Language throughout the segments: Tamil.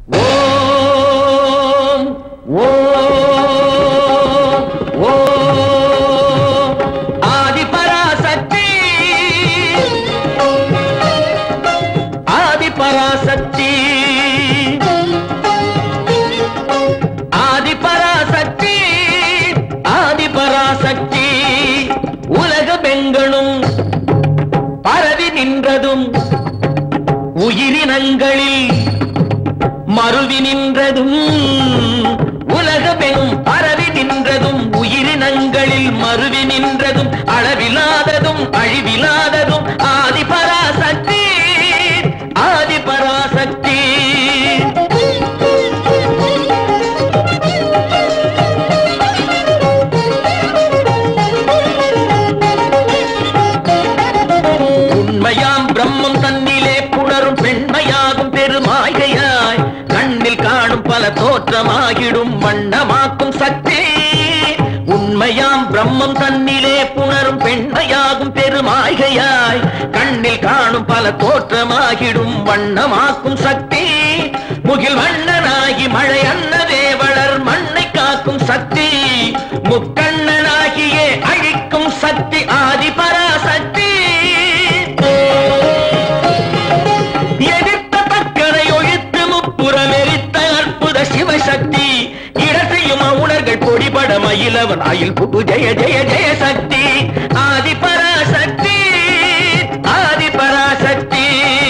ஓம் ஓம் ஓம் ஆதிபராசக்தி ஆதிபராசக்தி ஆதிபராசக்தி ஆதிபராசக்தி உலகமெங்கணும் பரவி நின்றதும் உயிரினங்களில் மருவி நின்றதும் உலகமெங்கும் பரவி நின்றதும் உயிரினங்களில் மருவி நின்றதும் அளவிலாததும் அழிவிலாததும் ஆதிபராசக்தி ஆதிபராசக்தி உண்மையாம் பிரம்மம் தன்னிலே புணரும் பெண்மையாகும் பெருமாயையாய் கண்ணில் காணும் பல தோற்றமாகிடும் வண்ணமாக்கும் சக்தி உண்மையாம் பிரம்மம் தன்னிலே புணரும் பெண்மையாகும் பெருமாய்கையாய் கண்ணில் காணும் பல தோற்றமாகிடும் வண்ணமாக்கும் சக்தி முகில் வண்ணனாகி மழை அன்னதே வளர் மண்ணை காக்கும் சக்தி முக்கண்ணனாகியே அழிக்கும் சக்தி ஆதிபராசக்தி எதிர்த்த பக்கரை ஒழித்து முப்புறம் எரித்த அற்புத சிவசக்தி இடத்தையும் உணர்கள் பொடிபட மயிலவன் அயில் புகு ஜெய ஜெய ஜெய சக்தி ஆதிபராசக்தி ஆதிபராசக்தி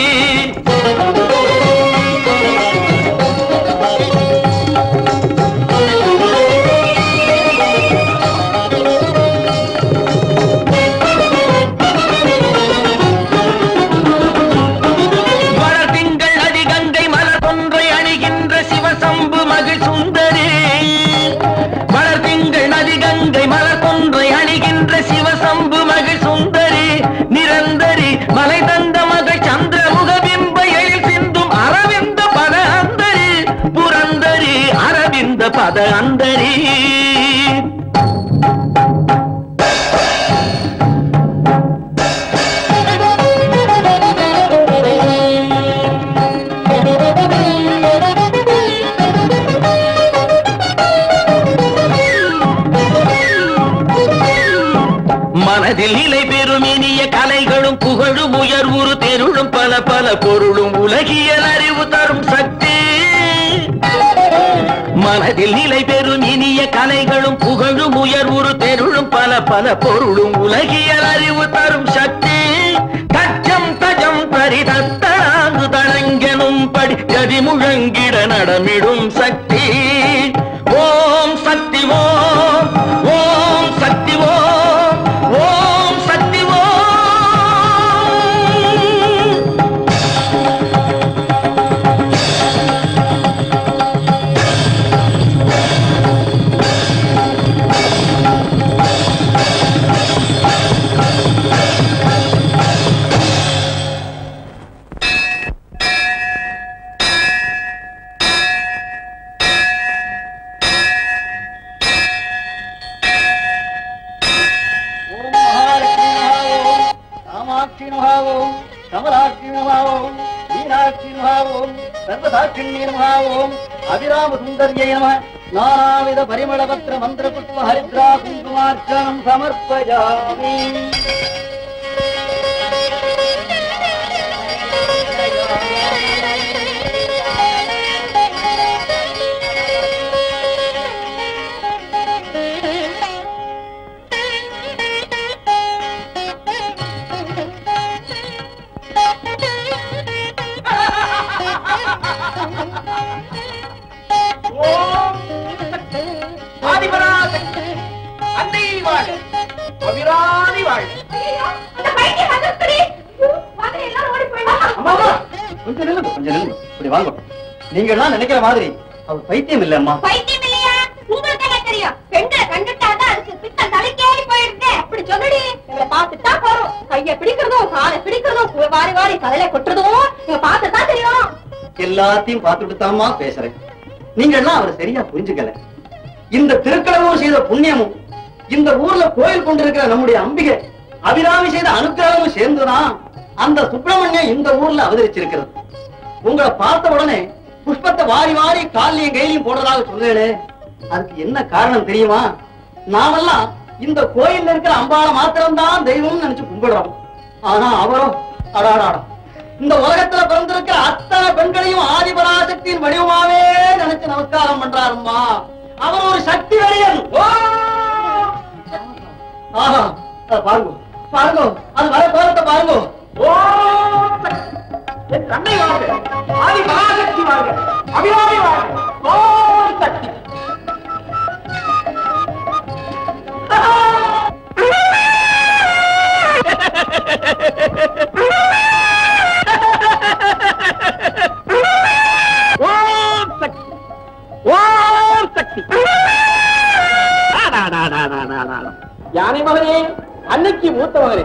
வளர் திங்கள் அதிகங்கை மலர் ஒன்றை அணிகின்ற சிவசம்பு மகிழ் சுந்தரி வளர் திங்கள் நதிகங்கை மலர் ஒன்றை அணிகின்ற சிவசம்பு மகிழ் சுந்தரி நிரந்தரி மலை தந்த மகள் சந்திரமுக பிம்ப எழில் சிந்தும் அரவிந்த பத அந்தரி புரந்தரி அரவிந்த பத அந்தரி மனதில் நிலை பெறும் இனிய கலைகளும் புகழும் உயர்வுறு தெருளும் பல பல பொருளும் உலகியல் அறிவு தரும் சக்தி மனதில் நிலை பெறும் இனிய கலைகளும் புகழும் உயர்வுறு தெருளும் பல பல பொருளும் உலகியல் அறிவு தரும் சக்தி தச்சம் தஜம் பரிதத்தனாங்கு தடங்கெனும் படி கதி முழங்கிட நடமிடும் சக்தி ஓம் சக்தி ஓம் ஓம் சக்தி ஓம் ஓம் சக்தி ஓம் ஓம் மகாலட்சுமி நமஹ ஓம் காமாட்சி நமஹ ஓம் கமலாட்சி நமஹ ஓம் மீனாட்சி நமஹ ஓம் சர்வசாட்சிண்யே நமஹ ஓம் அபிராம சுந்தர்யை நம நானாவித பரிமளபத்திர மந்திர புஷ்ப ஹரித்ரா குங்குமார்ச்சனம் சமர்ப்பயாமி ஆதிபராசக்தி அன்னை வாழ அபிராமி வாழ அம்மா அம்மா, கொஞ்சம் நில்லுங்க கொஞ்சம் நில்லுங்க இப்படி வாங்க நீங்க எல்லாம் நினைக்கிற மாதிரி அவர் பைத்தியம் இல்ல அம்மா பைத்தியம் இல்லையா உங்களுக்கு என்ன தெரியும் பெண்களை கண்டுட்டாதான் அதுக்கு பித்தம் தலைக்கேறி போயிடுது அப்படி சொல்லுடி எங்களை பார்த்துட்டா போறோம் கைய பிடிக்கிறதும் காலை பிடிக்கிறதும் கு- வாரி வாரி தலையில கொட்டுறதும் நீங்க பார்த்துதான் தெரியும் எல்லாத்தையும் பார்த்துட்டு தாம்மா பேசுறேன் நீங்க எல்லாம் அவரை சரியா புரிஞ்சுக்கல இந்த திருக்கடமும் செய்த புண்ணியமும் இந்த ஊர்ல கோயில் கொண்டிருக்கிற நம்முடைய அம்பிகை அபிராமி செய்த அனுக்கிரகமும் சேர்ந்துதான் அந்த சுப்பிரமணியம் இந்த ஊர்ல அவதரிச்சிருக்கிறது உங்களை பார்த்த உடனே புஷ்பத்தை கோலத்தை வாரி வாரி காலையும் கையிலையும் போடுறதாக சொன்னேளே அதுக்கு என்ன காரணம் தெரியுமா நாமெல்லாம் இந்த கோயில்ல இருக்கிற அம்பாளை மாத்திரம்தான் தெய்வம்னு நினைச்சு கும்பிடுறோம் ஆனா அவரும் அடாடாடா இந்த உலகத்துல பிறந்திருக்கிற அத்தனை பெண்களையும் ஆதிபராசக்தியின் வடிவமாவே நினைச்சு நமஸ்காரம் பண்றாரும்மா அவர் ஒரு சக்தி வரியன் ஆஹா அத பாருங்க பாருங்க அது வர கோலத்தை பாருங்க என் தன்னை வாழ்க ஆதி மகாசக்தி வாழ்க அபிராமி வாழ்க ஓம் சக்தி ஓம் சக்தி ஓம் சக்தி ஆடாடாடாடாடாடா. யானை மகனே அன்னைக்கு மூத்த மகனே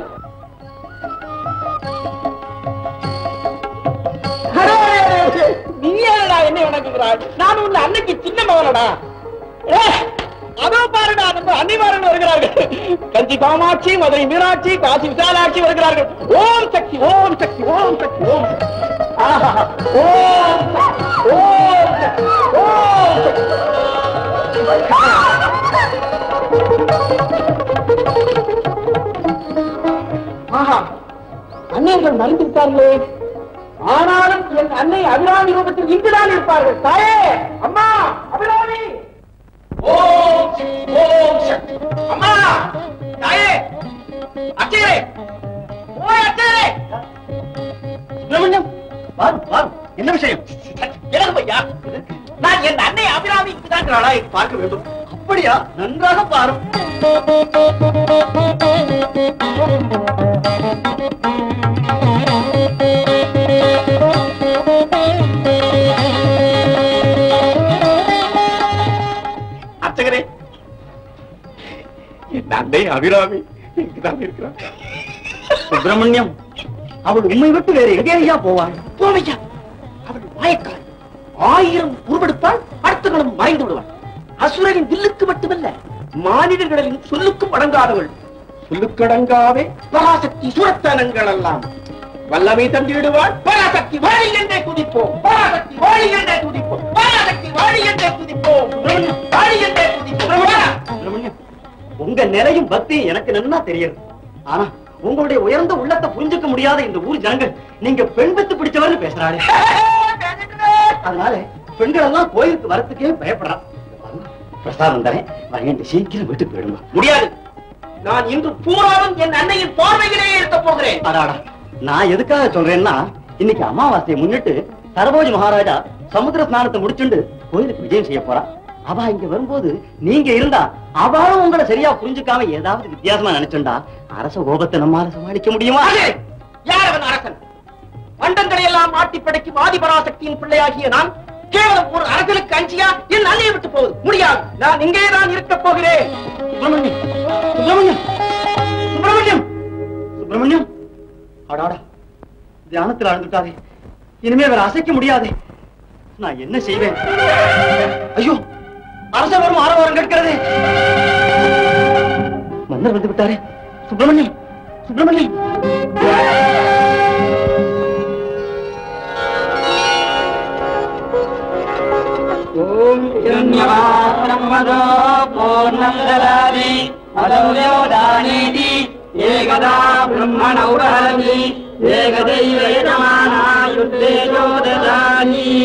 அடே, நீ ஏடா என்னை வணங்குகிறாய் நான் உள்ள அன்னைக்கு சின்ன மகனடா ஏ, அதோ பாருடா நம்ம அன்னிமாரன் வருகிறார்கள் கஞ்சி காமாட்சி மதுரை மீனாட்சி காசி விசாலாட்சி வருகிறார்கள் ஓம் சக்தி ஓம் சக்தி ஓம் சக்தி ஓம் சக்தி. ஆஹா, ஓம் சக்தி, ஓம் சக்தி, ஓம் சக்தி. ஆஹா அன்னையர்கள் மறைந்து விட்டார்களே ஆனாலும் என் அன்னை அபிராமி ரூபத்தில் இங்குதான் இருப்பார்கள் தாயே அம்மா அபிராமி ஓம் சக்தி, ஓம் சக்தி அம்மா தாயே அச்சே ஓய் அச்சே சுப்பிரமணியம் வாரு வாரு என்ன விஷயம் எனக்கு ஐயா நான் என் அன்னை அபிராமி இங்குதான் பார்க்க வேண்டும் அப்படியா நன்றாக பாரும் அர்ச்சகரே என் அன்னை அபிராமி இங்குதான் இருக்கிறார் சுப்பிரமணியம் அவள் உண்மை விட்டு வேற எங்கே ஐயா போவாள் போவையா அவள் மாயக்காரி ஆயிரம் உருவெடுப்பால் அடுத்தகளும் மறைந்து விடுவாள் அசுரனின் வில்லுக்கு மட்டுமல்ல மானிடர்களின் சொல்லுக்கும் அடங்காதவள் சொல்லுக்கடங்காவே பராசக்தி சுரத்தனங்கள் எல்லாம் வல்லமை தந்திடுவாள் பராசக்தி வாழி என்றே குதிப்போம் பராசக்தி வாழி என்றே குதிப்போம் பராசக்தி வாழி என்றே குதிப்போம் வாழி என்றே குதிப்போம் சுப்பிரமணியம் உங்க நிலையும் பக்தியும் எனக்கு நன்னா தெரியுது ஆனா உங்களுடைய உயர்ந்த உள்ளத்தை புரிஞ்சுக்க முடியாத இந்த ஊர் ஜனங்கள் நீங்க பெண் பெத்து பிடிச்சவர்னு பேசுறாரு அதனால பெண்கள் எல்லாம் கோயிலுக்கு வரத்துக்கே பயப்படுறான் பிரசாதம் தரேன் வரேன் சீக்கிரம் வீட்டுக்கு போயிடுங்க முடியாது நான் இன்று பூராவும் என் அன்னையின் பார்வையிலே இருக்க போகிறேன் அடாடா நான் எதுக்காக சொல்றேன்னா இன்னைக்கு அமாவாசையை முன்னிட்டு சரபோஜி மகாராஜா சமுத்திர ஸ்நானத்தை முடிச்சுண்டு கோயிலுக்கு விஜயம் செய்ய போறா அவ இங்க வரும்போது நீங்க இருந்தா அவளும் உங்களை சரியா புரிஞ்சுக்காம ஏதாவது வித்தியாசமா நினைச்சுண்டா அரச கோபத்தை நம்மால சமாளிக்க முடியுமா அரசே! யார் அவன் அரசன் பண்டங்களை எல்லாம் ஆட்டி படைக்கும் ஆதிபராசக்தியின் பிள்ளையாகிய நான் கேவலம் ஒரு அரசனுக்கு அஞ்சியா என் அன்னையை விட்டு போவது முடியாது நான் இங்கே தான் இருக்க போகிறேன் சுப்பிரமணியம் சுப்பிரமணியம் சுப்பிரமணியம் சுப்பிரமணியம் அடாடா தியானத்தில் அழுந்துட்டாதே இனிமே வேற அசைக்க முடியாதே நான் என்ன செய்வேன் ஐயோ அரச வரும் ஆரவாரம் கேட்கிறதே மன்னர் வந்து விட்டாரே சுப்பிரமணியம் சுப்பிரமணியம் ஓம் பிரம்மதோ பூர்ணந்தராதி அதோதானேதி ஏகதா பிரம்மணௌரஹரி ஏகதைவேதமானாயுத்தேஜோததானி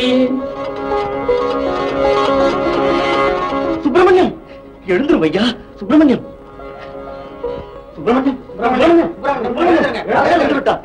சுப்பிரமணியம் எழுந்துரும் ஐயா சுப்பிரமணியம் சுப்பிரமணியம் சுப்பிரமணியம் சுப்பிரமணியம் வந்து விட்டார்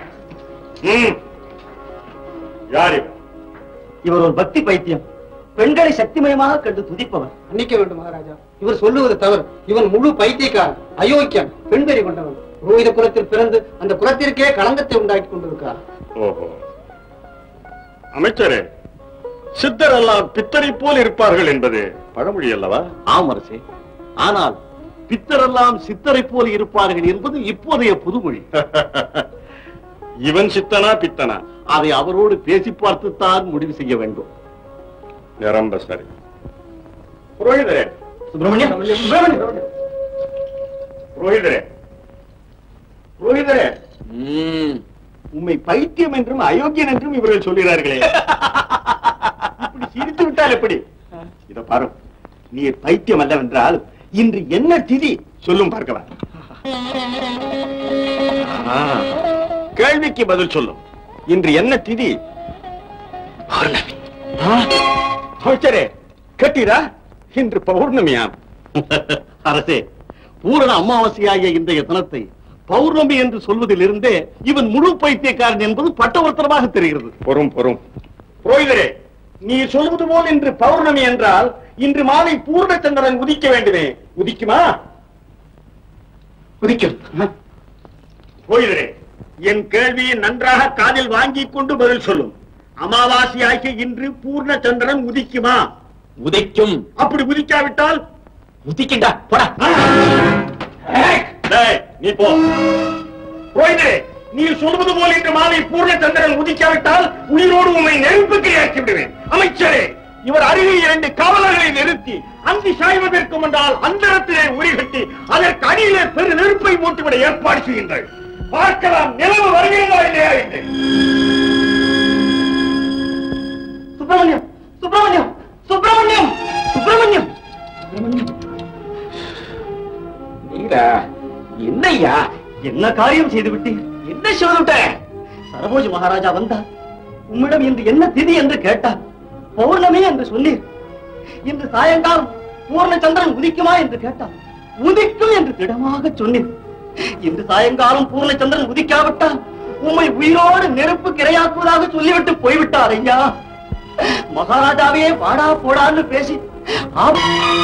யார் இவர்? இவர் ஒரு பக்தி பைத்தியம் பெண்களை சக்திமயமாக கண்டு துதிப்பவர் மன்னிக்க வேண்டும் மகாராஜா இவர் சொல்லுவது தவறு இவன் முழு பைத்தியக்காரன் அயோக்கியன் பெண்பெறி கொண்டவன் புரோகித குலத்தில் பிறந்து அந்த குலத்திற்கே களங்கத்தை உண்டாக்கி கொண்டிருக்கிறார் ஓஹோ அமைச்சரே சித்தர் எல்லாம் பித்தரை போல் இருப்பார்கள் என்பது பழமொழி அல்லவா ஆம் அரசே ஆனால் பித்தரெல்லாம் சித்தரை போல இருப்பார்கள் என்பது இப்போதைய புதுமொழி இவன் சித்தனா பித்தனா அதை அவரோடு பேசி பார்த்துத்தான் முடிவு செய்ய வேண்டும் நிரம்ப சரி புரோகிதரே சுப்பிரமணியம் சுப்பிரமணியம் புரோகிதரே புரோகிதரே உண்மை பைத்தியம் என்றும் அயோக்கியன் என்றும் இவர்கள் சொல்கிறார்களே இப்படி சிரித்து விட்டால் எப்படி இத பாரு நீ பைத்தியம் அல்லவென்றால் இன்று என்ன திதி சொல்லும் பார்க்கலாம் ஆ, கேள்விக்கு பதில் சொல்லும் இன்று என்ன திதி பௌர்ணமி ஆ, அமைச்சரே கேட்டீரா இன்று பௌர்ணமியாம் அரசே பூரண அமாவாசையாகிய இன்றைய தினத்தை பௌர்ணமி என்று சொல்வதிலிருந்தே இவன் முழு பைத்தியக்காரன் என்பது பட்டவர்த்தனமாக தெரிகிறது பொறும் பொறும் புரோகிதரே நீ சொல்வது போல் இன்று பௌர்ணமி என்றால் இன்று மாலை பூர்ணச்சந்திரன் உதிக்க வேண்டுமே உதிக்குமா உதிக்கும் புரோகிதரே என் கேள்வியை நன்றாக காதில் வாங்கிக் கொண்டு பதில் சொல்லும் அமாவாசையாகிய இன்று பூர்ணச்சந்திரன் உதிக்குமா உதைக்கும் அப்படி உதிக்காவிட்டால் உதிக்கின்றா போடா டேய், நீ போ புரோகிதரே நீ சொல்வது போல் இன்று மாலை பூர்ணச்சந்திரன் உதிக்காவிட்டால் உயிரோடு உண்மை நெருப்புக்கு இறக்கி விடுவேன் அமைச்சரே இவர் அருகே இரண்டு காவலர்களை நிறுத்தி அந்தி சாய்வதற்கு முன்னால் அந்தரத்திலே உரிகட்டி அதற்கு அடியிலே பெரு நெருப்பை மூட்டுவிட ஏற்பாடு செய்யுங்கள் பார்க்கலாம் நிலவு வருகிறதா இல்லையா என்று சுப்பிரமணியம் சுப்பிரமணியம் சுப்பிரமணியம் சுப்பிரமணியம் நீரா என்னய்யா என்ன காரியம் செய்து விட்டீர் என்ன சொல்லிட்ட சரபோஜி மகாராஜா வந்தார் உம்மிடம் இன்று என்ன திதி என்று கேட்டார் பௌர்ணமி என்று சொன்னீர் இன்று சாயங்காலம் பூர்ணச்சந்திரன் உதிக்குமா என்று கேட்டார் உதிக்கும் என்று திடமாக சொன்னீர் இன்று சாயங்காலம் பூர்ணச்சந்திரன் உதிக்காவிட்டால் உம்மை உயிரோடு நெருப்பு கிரையாக்குவதாக சொல்லிவிட்டு போய்விட்டார் ஐயா மகாராஜாவே வாடா போடான்னு பேசி ஆப்-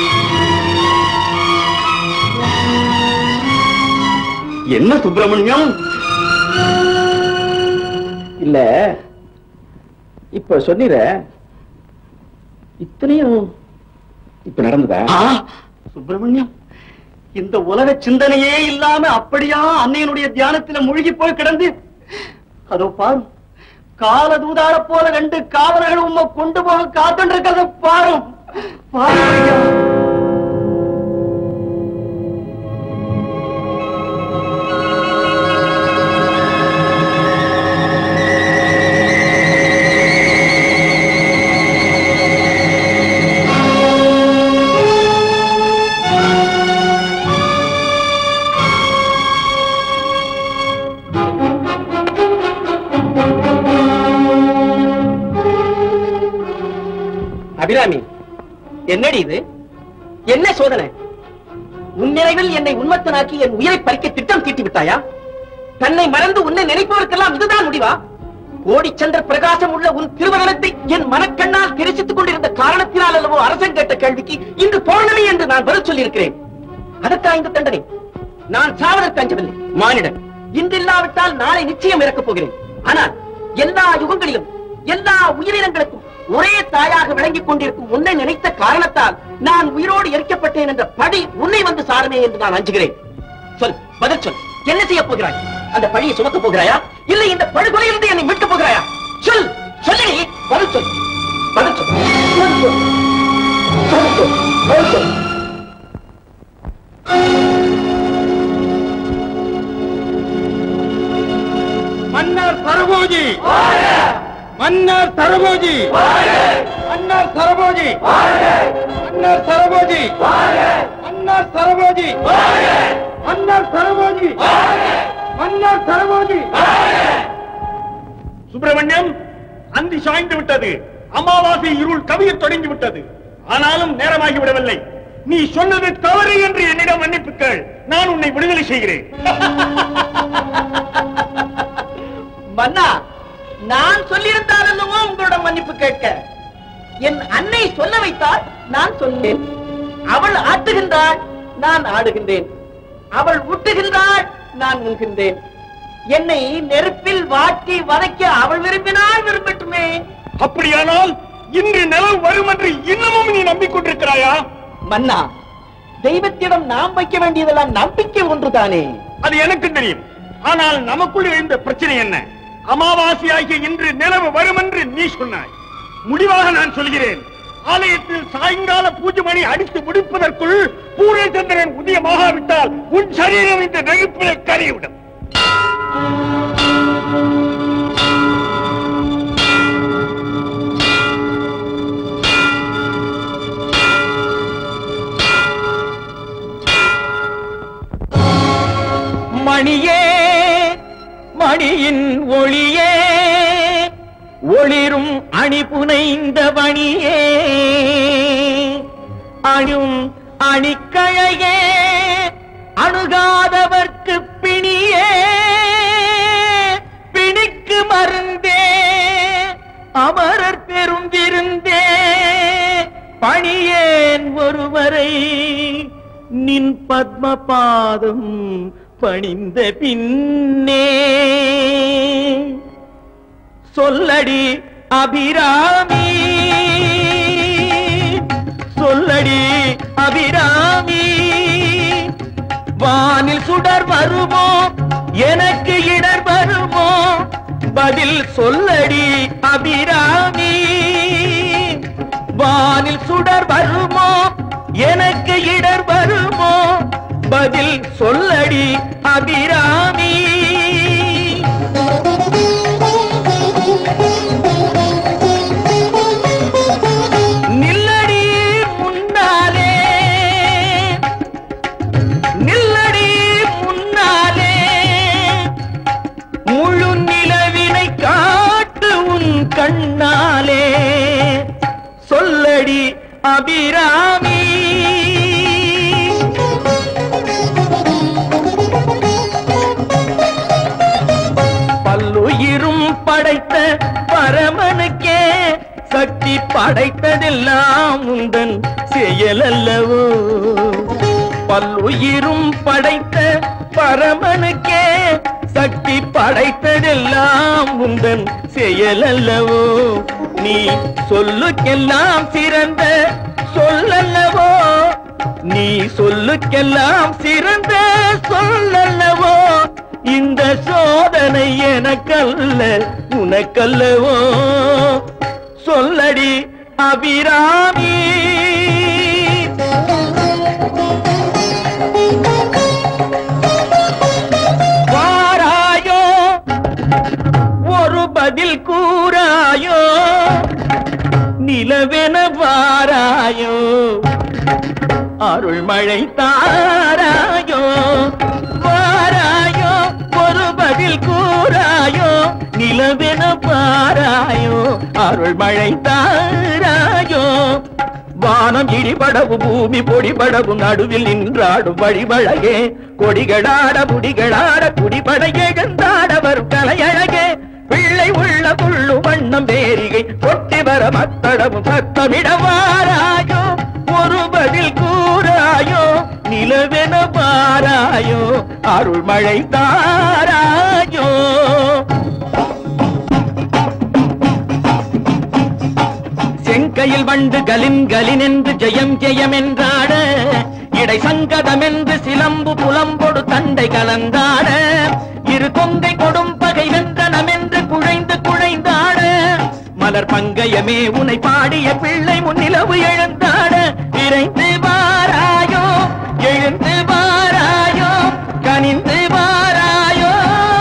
என்ன சுப்பிரமணியம் இல்ல இப்ப சொன்னிற இத்தனையும் இப்ப நடந்ததா ஆ, சுப்பிரமணியம் இந்த உலக சிந்தனையே இல்லாம அப்படியா அன்னையனுடைய தியானத்துல மூழ்கி போய் கிடந்து அதோ பாரு கால தூதார போல ரெண்டு காவலர்கள் உம்மை கொண்டு போக காத்துட்டு இருக்கிறத பாரு பாரு ஐயா. அபிராமி என்னடி இது என்ன சோதனை உன் நினைவில் என்னை உண்மத்தனாக்கி என் உயிரை பறிக்க திட்டம் தீட்டி விட்டாயா தன்னை மறந்து உன்னை நினைப்பவருக்கெல்லாம் இதுதான் முடிவா கோடிச்சந்திர பிரகாசம் உள்ள உன் திருவகணத்தை என் மனக்கண்ணால் தெரிசித்துக் கொண்டிருந்த காரணத்தினால் அல்லவோ அரசன் கேட்ட கேள்விக்கு இன்று பௌர்ணமி என்று நான் பதில் சொல்லியிருக்கிறேன் அதற்கா இந்த தண்டனை நான் சாவதற்கு அஞ்சவில்லை மானிடன் இன்றில்லாவிட்டால் நாளை நிச்சயம் இறக்கப் போகிறேன் ஆனால் எல்லா யுகங்களிலும் எல்லா உயிரினங்களுக்கும் ஒரே தாயாக விளங்கிக் கொண்டிருக்கும் உன்னை நினைத்த காரணத்தால் நான் உயிரோடு எரிக்கப்பட்டேன் என்ற படி உன்னை வந்து சாருமே என்று நான் அஞ்சுகிறேன் சொல் பதில் சொல் என்ன செய்ய போகிறாய் அந்த பழியை சுமக்க போகிறாயா இல்லை இந்த படுகொலையிலிருந்து என்னை மீட்கப் போகிறாயா சொல் சொல்லி பதில் சொல் பதில் சொல் பதில் சொல். பதில் சொல் பதில் சொல் மன்னர் சரபோஜி மன்னர் சரபோஜி மன்னர் சரபோஜி மன்னர் சரபோஜி மன்னர் சரபோஜி மன்னர் சரபோஜி மன்னர் சரபோஜி சுப்பிரமணியம் அந்தி சாய்ந்து விட்டது அமாவாசை இருள் கவியத் தொடங்கி விட்டது ஆனாலும் நேரமாகி விடவில்லை நீ சொன்னது தவறு என்று என்னிடம் மன்னிப்பு கேள் நான் உன்னை விடுதலை செய்கிறேன் மன்னா நான் சொல்லியிருந்தால் அல்லவோ உங்களிடம் மன்னிப்பு கேட்க என் அன்னை சொல்ல வைத்தால் நான் சொன்னேன் அவள் ஆட்டுகின்றாள் நான் ஆடுகின்றேன் அவள் ஊட்டுகின்றாள் நான் உண்கின்றேன் என்னை நெருப்பில் வாட்டி வதைக்க அவள் விரும்பினால் விரும்பட்டுமே அப்படியானால் இன்று நிலவு வரும் என்று இன்னமும் நீ நம்பிக்கொண்டிருக்கிறாயா மன்னா தெய்வத்திடம் நாம் வைக்க வேண்டியதெல்லாம் நம்பிக்கை ஒன்றுதானே அது எனக்கு தெரியும் ஆனால் நமக்குள் எழுந்த பிரச்சனை என்ன அமாவாசையாகிய இன்று நிலவு வரும் என்று நீ சொன்னாய் முடிவாக நான் சொல்கிறேன் ஆலயத்தில் சாயங்கால பூஜை மணி அடித்து முடிப்பதற்குள் பூரணச்சந்திரன் உதயமாகாவிட்டால் உன் சரீரம் இந்த நெருப்பிலே கறிவிடும் அணி புனைந்த பணியே அணும் அணிக்கழையே அணுகாதவர்க்கு பிணியே பிணிக்கு மருந்தே அமரர் பெருந்திருந்தே பணியேன் ஒருவரை நின் பத்ம பாதம் பணிந்த பின்னே சொல்லடி அபிராமி சொல்லடி அபிராமி வானில் சுடர் வருமோ எனக்கு இடர் வருமோ பதில் சொல்லடி அபிராமி வானில் சுடர் வருமோ எனக்கு இடர் வருமோ பதில் சொல்லடி அபிராமி நில்லடி முன்னாலே நில்லடி முன்னாலே முழு நிலவினை காட்டு உன் கண்ணாலே சொல்லடி அபிராமி பல்லுயிரும் படைத்த பரமனுக்கே சக்தி படைத்ததெல்லாம் உந்தன் செயலல்லவோ பல்லுயிரும் படைத்த பரமனுக்கே சக்தி படைத்ததெல்லாம் உந்தன் செயலல்லவோ நீ சொல்லுக்கெல்லாம் சிறந்த சொல்லல்லவோ நீ சொல்லுக்கெல்லாம் சிறந்த சொல்லல்லவோ இந்த சோதனை எனக்கல்ல உனக்கல்லவோ சொல்லடி அபிராமி வாராயோ ஒரு பதில் கூறாயோ நிலவென வாராயோ அருள்மழை தாராயோ வாராயோ ஒரு பதில் கூறாயோ நிலவென பாராயோ அருள்மழை தாராயோ வானம் இடிபடவும் பூமி பொடிபடவும் நடுவில் நின்றாடும் வழிபழகே கொடிகளாட முடிகளாட குடிபட எழுந்தாட வரும் கலையழகே பிள்ளை உள்ள புள்ளு வண்ணம் பேரிகை கொட்டி வர மத்தடவும் சத்தமிட வாராயோ ஒரு பதில் கூறாயோ நிலவென பாராயோ அருள்மழை தாராயோ செங்கையில் வண்டு கலின் கலின் என்று ஜெயம் ஜெயம் என்றாட இடை சங்கதம் என்று சிலம்பு புலம்பொடு தண்டை கலந்தாட இரு கொங்கை கொடும் பகை வென்றனம் என்று குழைந்து குழைந்தாட மலர் பங்கயமே உனை பாடிய பிள்ளை முன்னிலவு எழுந்தாட விரைந்து வாராயோ எழுந்து வாராயோ கனிந்து வாராயோ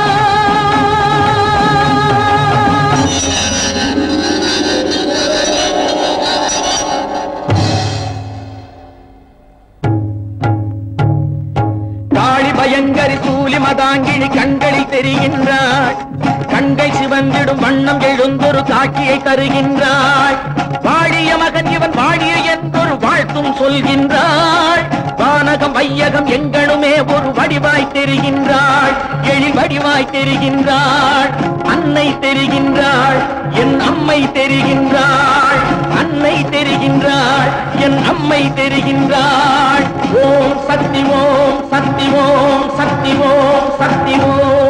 காளி பயங்கரி சூலி மதாங்கிழி கண்களில் தெரிகின்றாள் கண்கள் சிவந்திடும் வண்ணம் எழுந்தொரு காட்சியை தருகின்றாள் வாழிய மகன் இவன் வாழிய என்றொரு வாழ்த்தும் சொல்கின்றாள் வானகம் வையகம் எங்கனுமே ஒரு வடிவாய் தெரிகின்றாள் எழில் வடிவாய் தெரிகின்றாள் அன்னை தெரிகின்றாள் என் அம்மை தெரிகின்றாள் அன்னை தெரிகின்றாள் என் அம்மை தெரிகின்றாள் ஓம் சக்தி ஓம் சக்தி ஓம் சக்தி ஓம் சக்தி ஓம்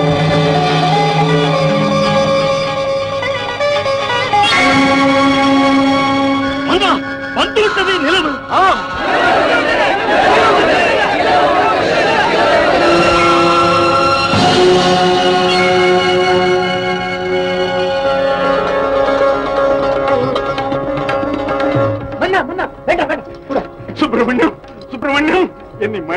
ஆ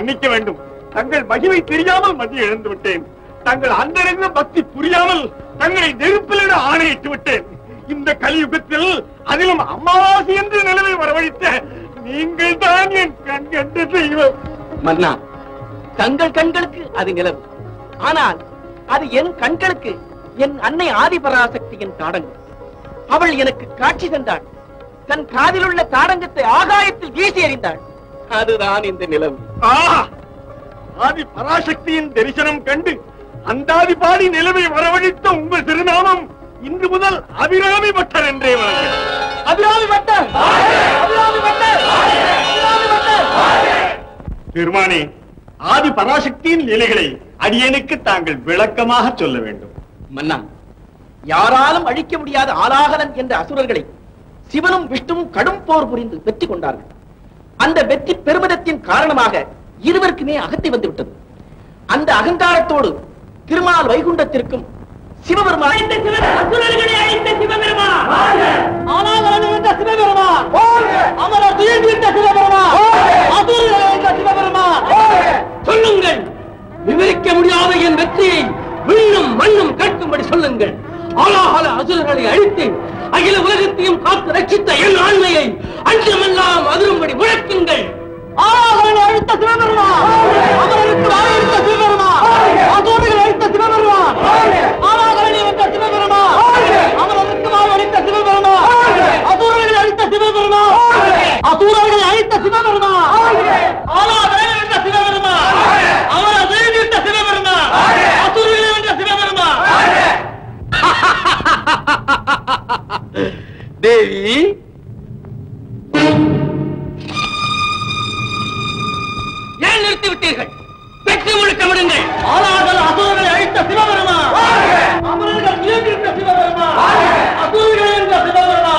மன்னிக்க வேண்டும் தங்கள் மகிமை தெரியாமல் மதி இழந்து விட்டேன் தங்கள் அந்தரங்க பக்தி புரியாமல் தங்களை நெருப்பிலிட ஆணையிட்டு விட்டேன் இந்த கலியுகத்தில் அதிலும் அமாவாசை என்று நிலவை வரவழைத்த நீங்கள் தான் என் கண் கண்ட தெய்வம் மன்னா தங்கள் கண்களுக்கு அது நிலவு ஆனால் அது என் கண்களுக்கு என் அன்னை ஆதிபராசக்தியின் தாடங்கம் அவள் எனக்கு காட்சி தந்தாள் தன் காதில் உள்ள தாடங்கத்தை ஆகாயத்தில் வீசி எறிந்தாள் அதுதான் இந்த நிலவு ஆஹா! ஆதி பராசக்தியின் தரிசனம் கண்டு அந்தாதி பாடி நிலவை வரவழைத்த உங்கள் திருநாமம் இன்று முதல் அபிராமி பட்டர் என்றே வழங்க அபிராமி பட்டர் அபிராமி பட்டர் அபிராமி பட்டர் பெருமானே ஆதி பராசக்தியின் நிலைகளை அடியனுக்கு தாங்கள் விளக்கமாக சொல்ல வேண்டும் மன்னா யாராலும் அழிக்க முடியாத ஆலாகலன் என்ற அசுரர்களை சிவனும் விஷ்ணுவும் கடும் போர் புரிந்து வெற்றி கொண்டார்கள் அந்த வெற்றி பெருமிதத்தின் காரணமாக இருவருக்குமே அகத்தை வந்து விட்டது அந்த அகங்காரத்தோடு திருமால் வைகுண்டத்திற்கும் சிவபெருமான் அழித்த சிவ- அசுரர்களை அழித்த சிவபெருமான் ஆலாகலன் என்ற சிவபெருமான் அமரர் துயில் தீர்த்த சிவபெருமான் அசுரர்களை அழித்த சிவபெருமான் சொல்லுங்கள் விவரிக்க முடியாத என் வெற்றியை விண்ணும் மண்ணும் கேட்கும்படி சொல்லுங்கள் ஆலாகல அசுரர்களை அழித்து அகில உலகத்தையும் காத்து ரட்சித்த என் ஆண்மையை அஞ்சமெல்லாம் அதிரும்படி முழக்குங்கள் ஆலாகலனை அழித்த சிவபெருமான் அமரருக்கு வாழ அழித்த சிவபெருமான் அசுரர்களை அழித்த சிவபெருமான் ஆலாகலனை வென்ற சிவபெருமான் அமரருக்கு வாழ அழித்த சிவபெருமான் அசுரர்களை அழித்த சிவபெருமான் அசுரர்களை அழித்த சிவபெருமான் ஆலாகலனை வென்ற சிவபெருமான் அவரை வீழ்த்த சிவபெருமான் அசுரர்களை வென்ற சிவபெருமான் தேவி ஏன் நிறுத்தி விட்டீர்கள் வெற்றி முழுக்கமிடுங்கள் ஆளாதல் அசுரர்களை அழித்த சிவபெருமா அமரர்கள் வீழ்த்த சிவபெருமா அசுரர்கள் என்ற சிவபெருமா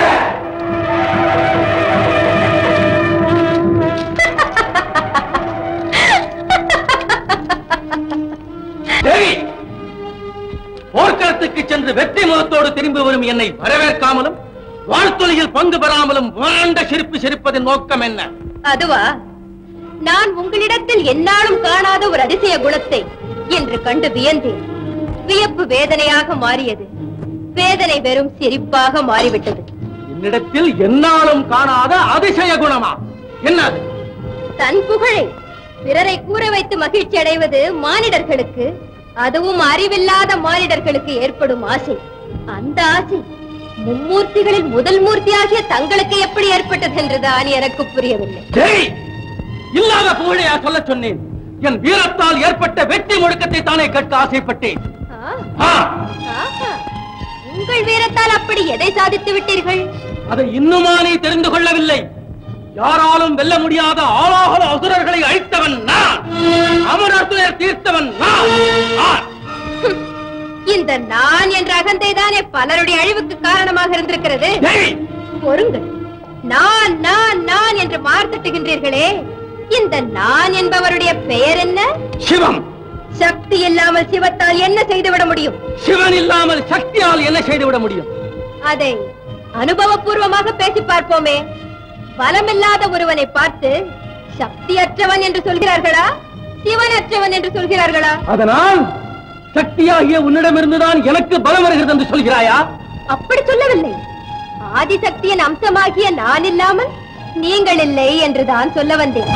தேவி போர்க்களத்துக்கு சென்று வெற்றி முகத்தோடு திரும்பி வரும் என்னை வரவேற்காமலும் வாழ்த்தொலியில் பங்கு பெறாமலும் வறண்ட சிரிப்பு சிரிப்பதன் நோக்கம் என்ன அதுவா நான் உங்களிடத்தில் எந்நாளும் காணாத ஒரு அதிசய குணத்தை என்று கண்டு வியந்தேன் வியப்பு வேதனையாக மாறியது வேதனை வெறும் சிரிப்பாக மாறிவிட்டது என்னிடத்தில் எந்நாளும் காணாத அதிசய குணமா என்னது தன் புகழை பிறரை கூற வைத்து மகிழ்ச்சி அடைவது மானிடர்களுக்கு அதுவும் அறிவில்லாத மானிடர்களுக்கு ஏற்படும் ஆசை அந்த ஆசை மும்மூர்த்திகளில் முதல் மூர்த்தியாகிய தங்களுக்கு எப்படி ஏற்பட்டது என்றுதான் எனக்கு புரியவில்லை தேவி இல்லாத புகழையா சொல்ல சொன்னேன் என் வீரத்தால் ஏற்பட்ட வெற்றி முழக்கத்தை தானே கேட்க ஆசைப்பட்டேன் ஆ, ஆ, ஆஹா. உங்கள் வீரத்தால் அப்படி எதை சாதித்து விட்டீர்கள் அதை இன்னுமா நீ தெரிந்து கொள்ளவில்லை யாராலும் வெல்ல முடியாத ஆளாகல அசுரர்களை அழித்தவன் நான் அமரர் துயர் தீர்த்தவன் நான் நான். ஹம். இந்த நான் என்ற அகந்தை தானே பலருடைய அழிவுக்கு காரணமாக இருந்திருக்கிறது தேவி பொறுங்கள் நான் நான் நான் என்று மார்த்தட்டுகின்றீர்களே இந்த நான் என்பவருடைய பெயர் என்ன சிவம் சக்தி இல்லாமல் சிவத்தால் என்ன செய்துவிட முடியும் சிவன் இல்லாமல் சக்தியால் என்ன செய்துவிட முடியும் அதை அனுபவபூர்வமாக பேசி பார்ப்போமே பலமில்லாத ஒருவனை பார்த்து சக்தியற்றவன் என்று சொல்கிறார்களா சிவனற்றவன் என்று சொல்கிறார்களா அதனால் சக்தியாகிய உன்னிடமிருந்துதான் எனக்கு பலம் வருகிறது என்று சொல்கிறாயா அப்படி சொல்லவில்லை ஆதிசக்தியின் அம்சமாகிய நான் இல்லாமல் நீங்கள் இல்லை என்றுதான் சொல்ல வந்தேன்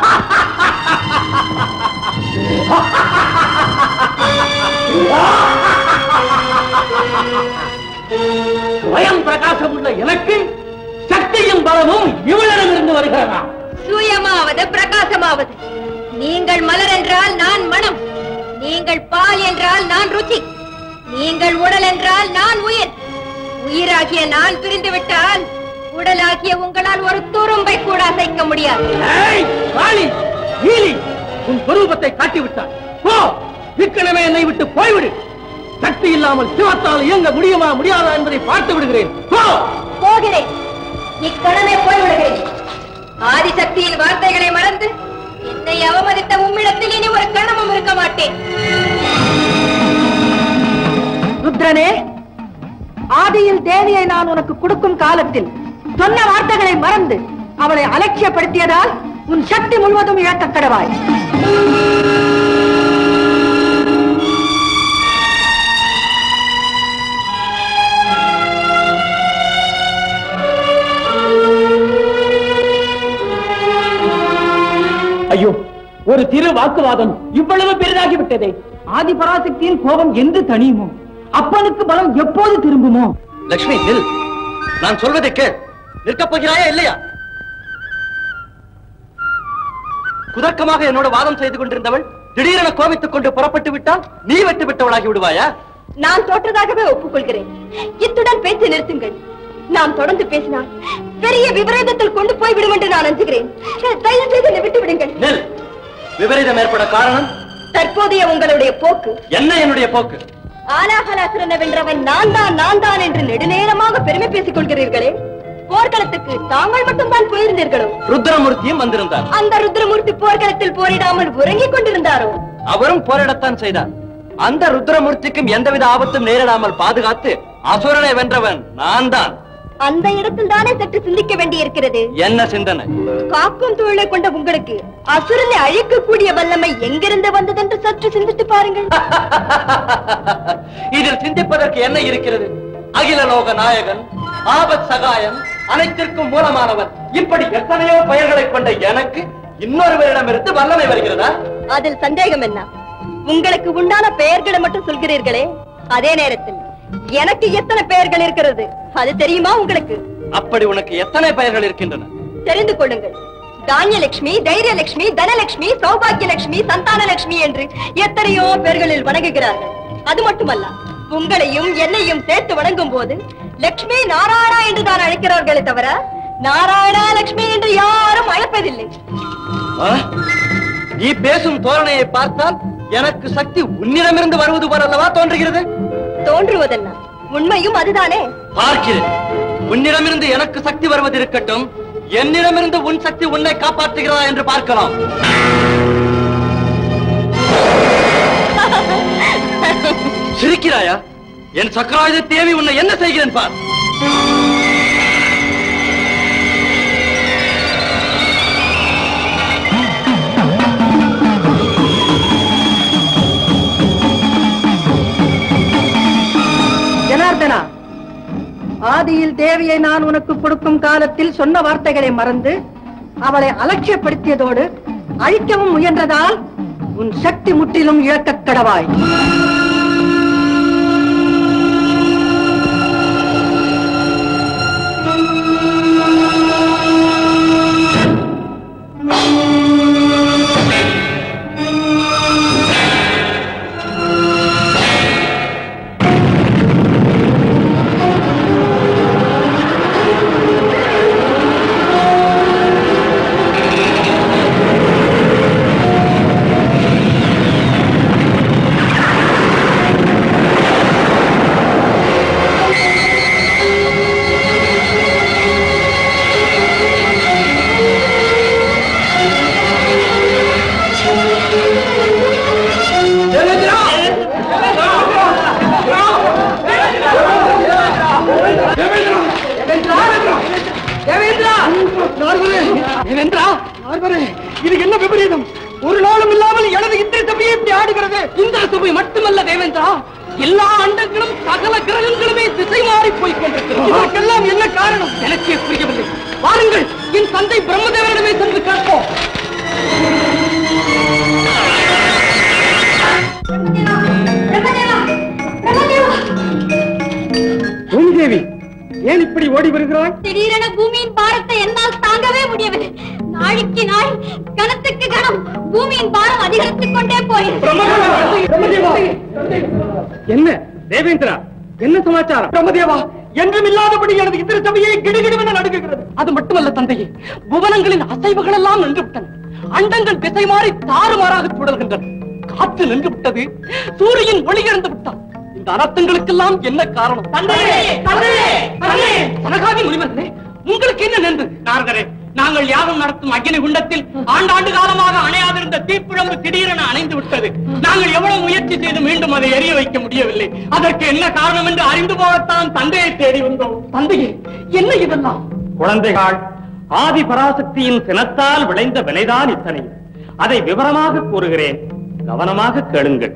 ஸ்வயம் பிரகாசம் உள்ள எனக்கு சக்தியும் பலமும் இவளிடமிருந்து வருகிறதா சுயமாவது பிரகாசமாவது நீங்கள் மலர் என்றால் நான் மனம் நீங்கள் பால் என்றால் நான் ருச்சி நீங்கள் உடல் என்றால் நான் உயிர் உயிராகிய நான் பிரிந்து விட்டால் உடலாகிய உங்களால் ஒரு துரும்பை கூட அசைக்க முடியாது ஏய், காளி, நீலி, உன் சொரூபத்தை காட்டிவிட்டாய் போ இக்கணமே என்னை விட்டு போய்விடு சக்தி இல்லாமல் சிவத்தால் இயங்க முடியுமா முடியாதா என்பதை பார்த்து விடுகிறேன் போ போகிறேன் இக்கணமே போய்விடுகிறேன் ஆதிசக்தியின் வார்த்தைகளை மறந்து என்னை அவமதித்த உம்மிடத்தில் இனி ஒரு கணமும் இருக்க மாட்டேன் ருத்ரனே ஆதியில் தேவியை நான் உனக்கு கொடுக்கும் காலத்தில் சொன்ன வார்த்தைகளை மறந்து அவளை அலட்சியப்படுத்தியதால் உன் சக்தி முழுவதும் இழக்கக் கடவாய் ஐயோ ஒரு திரு வாக்குவாதம் இவ்வளவு பெரிதாகி விட்டதே ஆதி பராசக்தியின் கோபம் என்று தணியுமோ அப்பனுக்கு பலம் எப்போது திரும்புமோ லட்சுமி நில் நான் சொல்வதை கேள் நிற்கப் போகிறாயா இல்லையா குதர்க்கமாக என்னோட வாதம் செய்து கொண்டிருந்தவள் திடீரென கோபித்துக் கொண்டு புறப்பட்டு விட்டால் நீ வெட்டு விட்டவளாகி விடுவாயா நான் தோற்றதாகவே ஒப்புக்கொள்கிறேன் இத்துடன் பேச்சு நிறுத்துங்கள் நாம் தொடர்ந்து பேசினால் பெரிய விபரீதத்தில் கொண்டு போய் விடும் என்று நான் அஞ்சுகிறேன் தயவு செய்து என்னை விட்டு விடுங்கள் நெல் விபரீதம் ஏற்பட காரணம் தற்போதைய உங்களுடைய போக்கு என்ன என்னுடைய போக்கு ஆலாகலாசுரனை வென்றவன் நான் தான் நான் தான் என்று நெடுநேரமாக பெருமை பேசிக் கொள்கிறீர்களே போர்க்களத்துக்கு தாங்கள் மட்டும்தான் போயிருந்தீர்களோ ருத்ரமூர்த்தியும் வந்திருந்தார் அந்த ருத்ரமூர்த்தி போர்க்களத்தில் போரிடாமல் உறங்கிக் கொண்டிருந்தாரோ அவரும் போரிடத்தான் செய்தார் அந்த ருத்ரமூர்த்திக்கும் எந்தவித ஆபத்தும் நேரிடாமல் பாதுகாத்து அசுரனை வென்றவன் நான் தான் அந்த இடத்தில் தானே சற்று சிந்திக்க வேண்டியிருக்கிறது என்ன சிந்தனை காக்கும் தொழிலை கொண்ட உங்களுக்கு அசுரனை அழிக்கக்கூடிய வல்லமை எங்கிருந்து வந்ததென்று சற்று சிந்தித்து பாருங்கள் இதில் சிந்திப்பதற்கு என்ன இருக்கிறது அகில லோக நாயகன் ஆபத் சகாயம் அனைத்திற்கும் மூலமானவன் இப்படி எத்தனையோ பெயர்களை கொண்ட எனக்கு இன்னொருவரிடமிருந்து வல்லமை வருகிறதா அதில் சந்தேகம் என்ன உங்களுக்கு உண்டான பெயர்களை மட்டும் சொல்கிறீர்களே அதே நேரத்தில் எனக்கு எத்தனை பெயர்கள் இருக்கிறது அது தெரியுமா உங்களுக்கு அப்படி உனக்கு எத்தனை பெயர்கள் இருக்கின்றன தெரிந்து கொள்ளுங்கள் தானியலட்சுமி தைரியலட்சுமி தனலட்சுமி சௌபாகியலட்சுமி சந்தானலட்சுமி என்று எத்தனையோ பெயர்களில் வணங்குகிறார்கள் அது மட்டுமல்ல உங்களையும் என்னையும் சேர்த்து வணங்கும் போது லட்சுமி நாராயணா என்று தான் அழைக்கிறார்களே தவிர நாராயணா லட்சுமி என்று யாரும் அழைப்பதில்லை ஆ? நீ பேசும் தோரணையை பார்த்தால் எனக்கு சக்தி உன்னிடமிருந்து வருவது போல அல்லவா தோன்றுகிறது தோன்றுவதென்ன உண்மையும் அதுதானே பார்க்கிறேன் உன்னிடமிருந்து எனக்கு சக்தி வருவது இருக்கட்டும் என்னிடமிருந்து உன் சக்தி உன்னை காப்பாற்றுகிறதா என்று பார்க்கலாம் சிரிக்கிறாயா என் சக்கராயுத தேவி உன்னை என்ன செய்கிறேன் பார் ஜனார்தனா ஆதியில் தேவியை நான் உனக்கு கொடுக்கும் காலத்தில் சொன்ன வார்த்தைகளை மறந்து அவளை அலட்சியப்படுத்தியதோடு அழிக்கவும் முயன்றதால் உன் சக்தி முற்றிலும் இழக்கக் கடவாய் இது என்ன விபரீதம் ஒரு நாளும் இல்லாமல் எனது இந்திர சபையை இப்படி ஆடுகிறது இந்திர சபை மட்டுமல்ல தேவேந்திரா எல்லா அண்டங்களும் சகல கிரகங்களுமே திசை மாறி போய் கொண்டிருக்கிறது இதற்கெல்லாம் என்ன காரணம் எனக்கே புரியவில்லை வாருங்கள் என் தந்தை பிரம்மதேவரிடமே சென்று கேட்போம் பூமிதேவி ஏன் இப்படி ஓடி வருகிறாய் திடீரென பூமியின் பாரத்தை என்னால் தாங்கவே முடியவில்லை நாளைக்கு நாள் கணத்துக்கு கணம் பூமியின் பாரம் அதிகரித்துக் கொண்டே போயிருக்கிறது என்ன தேவேந்திரா என்ன சமாச்சாரம் பிரம்மதேவா என்றும் இல்லாதபடி எனது இந்திர சபையை கிடுகிடுவென நடுங்குகிறது அது மட்டுமல்ல தந்தையே புவனங்களின் அசைவுகள் எல்லாம் நின்று விட்டன அண்டங்கள் திசை மாறி தாறுமாறாக சுழல்கின்றன காற்று நின்று விட்டது சூரியன் ஒளி இழந்து விட்டான் இந்த அனர்த்தங்களுக்கெல்லாம் என்ன காரணம் தந்தையே தந்தையே தந்தையே சனகாதி முனிவர்களே உங்களுக்கு என்ன நின்று நாரதரே நாங்கள் யாகம் நடத்தும் அக்னி குண்டத்தில் ஆண்டாண்டு காலமாக அணையாதிருந்த தீப்பிழம்பு திடீரென அணைந்து விட்டது நாங்கள் எவ்வளவு முயற்சி செய்து மீண்டும் அதை எரிய வைக்க முடியவில்லை அதற்கு என்ன காரணம் என்று அறிந்து போகத்தான் தந்தையை தேடி வந்தோம் தந்தையே என்ன இதெல்லாம் குழந்தைகள் ஆதி பராசக்தியின் சினத்தால் விளைந்த வினைதான் இத்தனை அதை விவரமாக கூறுகிறேன் கவனமாக கேளுங்கள்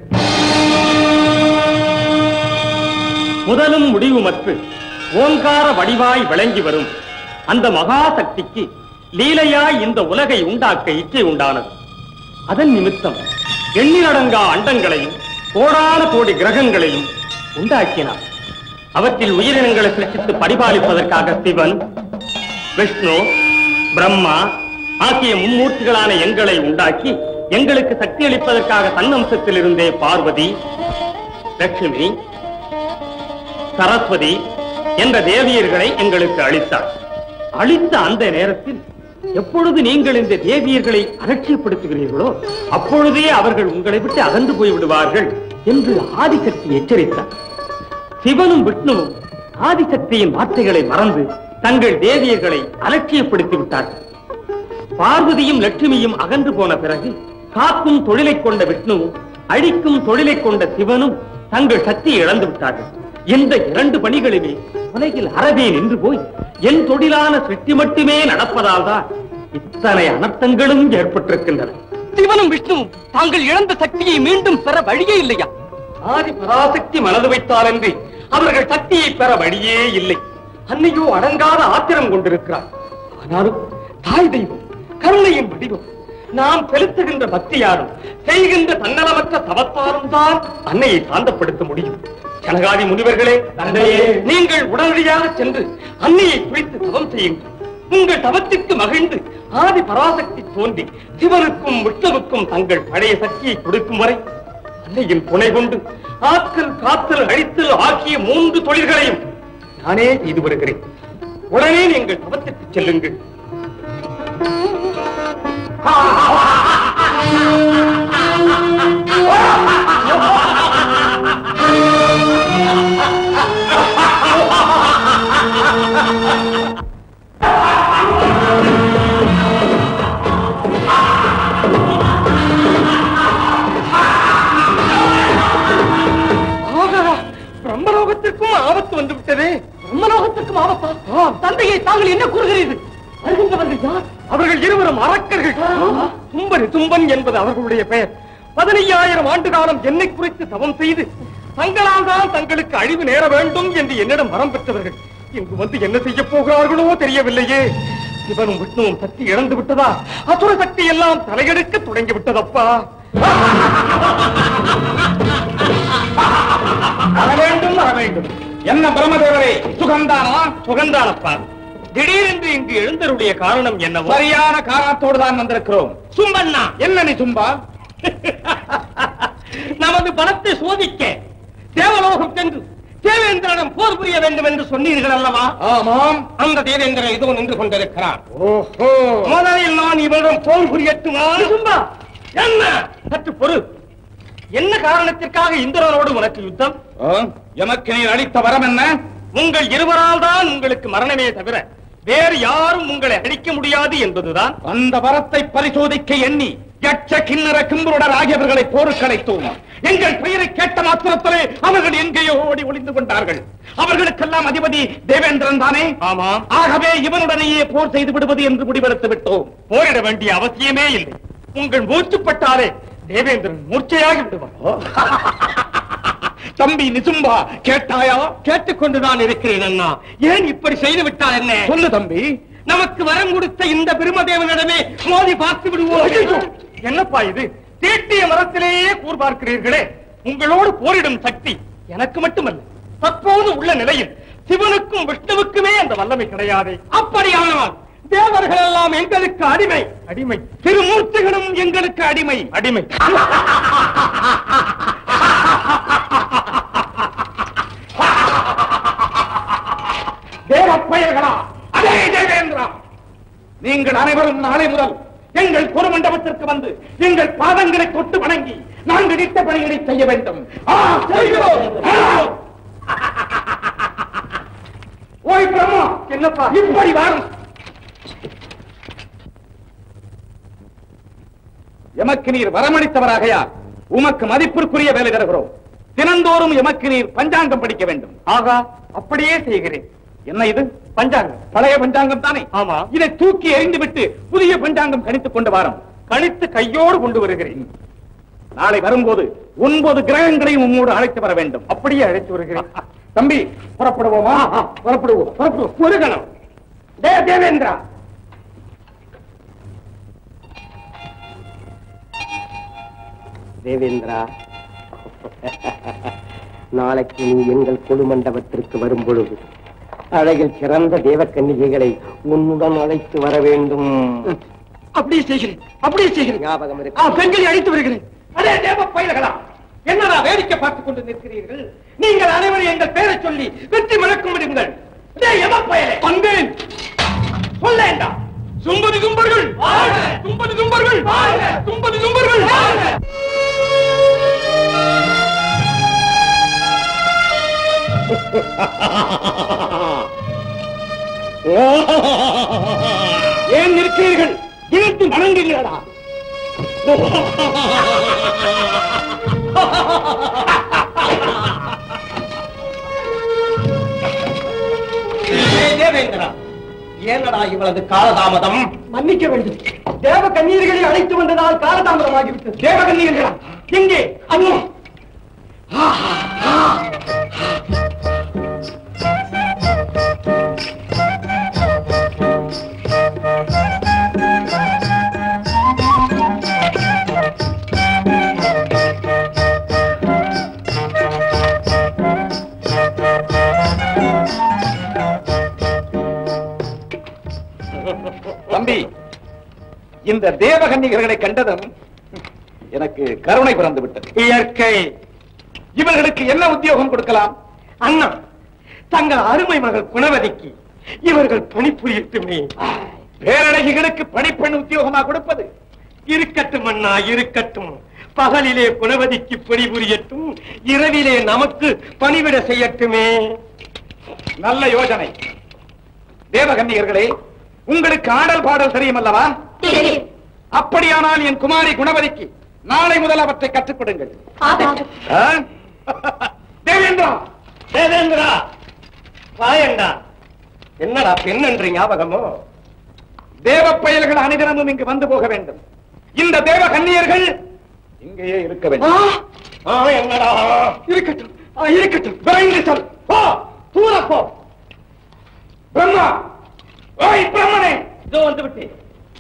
முதலும் முடிவுமற்று ஓங்கார வடிவாய் விளங்கி வரும் அந்த மகாசக்திக்கு லீலையாய் இந்த உலகை உண்டாக்க இச்சை உண்டானது அதன் நிமித்தம் எண்ணிலடங்கா அண்டங்களையும் கோடான கோடி கிரகங்களையும் உண்டாக்கினார் அவற்றில் உயிரினங்களை சிருஷ்டித்து பரிபாலிப்பதற்காக சிவன் விஷ்ணு பிரம்மா ஆகிய மும்மூர்த்திகளான எங்களை உண்டாக்கி எங்களுக்கு சக்தி அளிப்பதற்காக தன்னம்சத்தில் இருந்தே பார்வதி லட்சுமி சரஸ்வதி என்ற தேவியர்களை எங்களுக்கு அளித்தார் அளித்த அந்த நேரத்தில் எப்பொழுது நீங்கள் இந்த தேவியர்களை அலட்சியப்படுத்துகிறீர்களோ அப்பொழுதே அவர்கள் உங்களை விட்டு அகன்று போய் விடுவார்கள் என்று ஆதிசக்தி எச்சரித்தார் சிவனும் விஷ்ணுவும் ஆதிசக்தியின் வார்த்தைகளை மறந்து தங்கள் தேவியர்களை அலட்சியப்படுத்தி விட்டார்கள் பார்வதியும் லட்சுமியும் அகன்று போன பிறகு காக்கும் தொழிலை கொண்ட விஷ்ணுவும் அழிக்கும் தொழிலை கொண்ட சிவனும் தங்கள் சக்தியை இழந்து விட்டார்கள் இந்த இரண்டு பணிகளுமே உலகில் அறவே நின்று போய் என் தொழிலான சிருஷ்டி மட்டுமே நடப்பதால் தான் இத்தனை அனர்த்தங்களும் ஏற்பட்டிருக்கின்றன சிவனும் விஷ்ணுவும் தாங்கள் இழந்த சக்தியை மீண்டும் பெற வழியே இல்லையா ஆதி பராசக்தி மனது வைத்தால் என்று அவர்கள் சக்தியை பெற வழியே இல்லை அன்னையோ அடங்காத ஆத்திரம் கொண்டிருக்கிறார் ஆனாலும் தாய் தெய்வம் கருணையின் வடிவம் நாம் செலுத்துகின்ற பக்தியாரும் செய்கின்ற தன்னலமற்ற தவத்தாரும் தான் அன்னையை சாந்தப்படுத்த முடியும் கனகாதி முனிவர்களே தந்தையே நீங்கள் உடனடியாக சென்று அன்னையை குறித்து தவம் செய்யுங்கள் உங்கள் தவத்திற்கு மகிழ்ந்து ஆதி பராசக்தி தோன்றி சிவனுக்கும் விஷ்ணுவுக்கும் தங்கள் பழைய சக்தியை கொடுக்கும் வரை அன்னையின் துணை கொண்டு ஆக்கல் காத்தல் அழித்தல் ஆகிய மூன்று தொழில்களையும் நானே செய்து வருகிறேன் உடனே நீங்கள் தவத்திற்கு செல்லுங்கள் ஆகா, பிரம்மலோகத்திற்கும் ஆபத்து வந்து விட்டதே பிரம்மலோகத்திற்கும் ஆபத்தா தந்தையை தாங்கள் என்ன கூறுகிறீர்கள் வருகின்றவர்கள் யார் அவர்கள் இருவரும் அரக்கர்கள் தும்பன் தும்பன் என்பது அவர்களுடைய பெயர் பதினையாயிரம் ஆண்டு காலம் என்னை குறித்து தவம் செய்து தங்களால் தான் தங்களுக்கு அழிவு நேர வேண்டும் என்று என்னிடம் வரம் பெற்றவர்கள் இங்கு வந்து என்ன செய்ய போகிறார்களோ தெரியவில்லையே சிவனும் விஷ்ணுவும் சக்தி இழந்து விட்டதா அசுர சக்தி எல்லாம் தலையெடுக்க தொடங்கி விட்டதப்பா வர வேண்டும் வர வேண்டும் என்ன பிரம்மதேவரே சுகந்தானா சுகந்தானப்பா திடீரென்று இங்கு எழுந்தருடைய காரணம் என்னவோ சரியான காரணத்தோடு தான் வந்திருக்கிறோம் சும்பண்ணா என்ன நீ சும்பா நமது பணத்தை சோதிக்க தேவலோகம் சென்று தேவேந்திரனிடம் போர் புரிய வேண்டும் என்று சொன்னீர்கள் அல்லவா ஆமாம் அந்த தேவேந்திரன் இதோ நின்று கொண்டிருக்கிறான் ஓஹோ முதலில் நான் இவரிடம் போர் புரியட்டுமா சும்பா என்ன சற்று பொறு என்ன காரணத்திற்காக இந்திரனோடு உனக்கு யுத்தம் ஆ, எமக்கு நீ அளித்த வரம் என்ன உங்கள் இருவரால் தான் உங்களுக்கு மரணமே தவிர வேறு யாரும் உங்களை அழிக்க முடியாது என்பதுதான் அந்த வரத்தை பரிசோதிக்க எண்ணி யட்ச கிண்ணற கிம்புருடர் ஆகியவர்களை போருக்கழைத்தோம் எங்கள் பெயரை கேட்ட மாத்திரத்திலே அவர்கள் எங்கேயோ ஓடி ஒளிந்து கொண்டார்கள் அவர்களுக்கெல்லாம் அதிபதி தேவேந்திரன் தானே ஆமாம் ஆகவே இவனுடனேயே போர் செய்து விடுவது என்று முடிவெடுத்து விட்டோம் போரிட வேண்டிய அவசியமே இல்லை உங்கள் மூச்சுப்பட்டாலே தேவேந்திரன் மூர்ச்சையாகி விடுவார் தம்பி நிசும்பா கேட்டாயா கேட்டுக்கொண்டுதான் இருக்கிறேன் அண்ணா ஏன் இப்படி செய்து விட்டால் என்ன சொல்லு தம்பி நமக்கு வரம் கொடுத்த இந்த பிரம்மதேவனிடமே மோதி பார்த்து விடுவோம் என்னப்பா இது தீட்டிய மரத்திலேயே கூர் பார்க்கிறீர்களே உங்களோடு போரிடும் சக்தி எனக்கு மட்டுமல்ல தற்போது உள்ள நிலையில் சிவனுக்கும் விஷ்ணுவுக்குமே அந்த வல்லமை கிடையாது அப்படியானால் தேவர்கள் எல்லாம் எங்களுக்கு அடிமை அடிமை திருமூர்த்திகளும் எங்களுக்கு அடிமை அடிமை தேவப்பயர்களா அதே தேவேந்திரா நீங்கள் அனைவரும் நாளை முதல் எங்கள் பொறுமண்டபத்திற்கு வந்து எங்கள் பாதங்களை தொட்டு வணங்கி நாங்கள் இட்ட பணிகளை செய்ய வேண்டும் ஆ, செய்கிறோம். ஆ. ஓய் பிரம்மா என்னப்பா இப்படி வாரும் எமக்கு நீர் வரமளித்தவராகையா உமக்கு மதிப்பிற்குரிய வேலை தருகிறோம் தினந்தோறும் எமக்கு நீர் பஞ்சாங்கம் படிக்க வேண்டும் ஆகா அப்படியே செய்கிறேன் என்ன இது பஞ்சாங்கம் பழைய பஞ்சாங்கம் தானே ஆமா. இதை தூக்கி எறிந்து விட்டு புதிய பஞ்சாங்கம் கணித்துக் கொண்டு வாரம் கணித்து கையோடு கொண்டு வருகிறேன் நாளை வரும்போது ஒன்பது கிரகங்களையும் உம்மோடு அழைத்து வர வேண்டும் அப்படியே அழைத்து வருகிறேன் தம்பி புறப்படுவோமா புறப்படுவோம் புறப்படுவோம் ஒரு கணம் டே தேவேந்திரா தேவேந்திரா நாளைக்கு நீ எங்கள் கொடு மண்டபத்திற்கு வரும் பொழுது அழகில் சிறந்த தேவக்கன்னிகைகளை உன்னுடன் அழைத்து வர வேண்டும் அப்படியே செய்கிறேன் அப்படியே செய்கிறேன் ஞாபகம் இருக்கு பெண்களை அழைத்து வருகிறேன் அடே தேவ பயில்களா என்னடா வேடிக்கை பார்த்துக் கொண்டு நிற்கிறீர்கள் நீங்கள் அனைவரும் எங்கள் பெயரை சொல்லி வெற்றி மணக்கும் விடுங்கள் டேய், எவ பயலே வந்தேன் சொல்லேண்டா சும்பதி தும்பர்கள் தும்பதி தும்பர்கள் தும்பதி தும்பர்கள் ஏன் நிற்கிறீர்கள் இழுத்து வணங்குகிறடா தேவேந்திரா ஏனடா இவ்வளவு காலதாமதம் மன்னிக்க வேண்டும் தேவ கண்ணீர்களை அழைத்து வந்ததால் காலதாமதமாகிவிட்டது தேவகன்னியர்களா எங்கே அண்ணா தம்பி இந்த தேவகன்னிகர்களை கண்டதும் எனக்கு கருணை பிறந்து விட்டது இயற்கை இவர்களுக்கு என்ன உத்தியோகம் கொடுக்கலாம் அண்ணா தங்கள் அருமை மகள் குணவதிக்கு இவர்கள் பணிபுரியட்டுமே பேரழகிகளுக்கு பணிப்பெண் உத்தியோகமா கொடுப்பது இருக்கட்டும் அண்ணா இருக்கட்டும் பகலிலே குணவதிக்கு பணிபுரியட்டும் இரவிலே நமக்கு பணிவிட செய்யட்டுமே நல்ல யோசனை தேவகன்னியர்களே உங்களுக்கு ஆடல் பாடல் தெரியும் அல்லவா அப்படியானால் என் குமாரி குணவதிக்கு நாளை முதல் அவற்றை கற்றுக் கொடுங்கள் ஆ? தேவேந்திரா தேவேந்திரா வாயண்டா என்னடா பெண் என்ற ஞாபகமோ தேவ பயல்கள் அனைதினமும் இங்கு வந்து போக வேண்டும் இந்த தேவ கன்னியர்கள் இங்கேயே இருக்க வேண்டும் ஆ, என்னடா இருக்கட்டும் ஆ, இருக்கட்டும் விரைந்து சொல் போ தூர போ பிரம்மா ஓய் பிரம்மனே இதோ வந்து விட்டேன்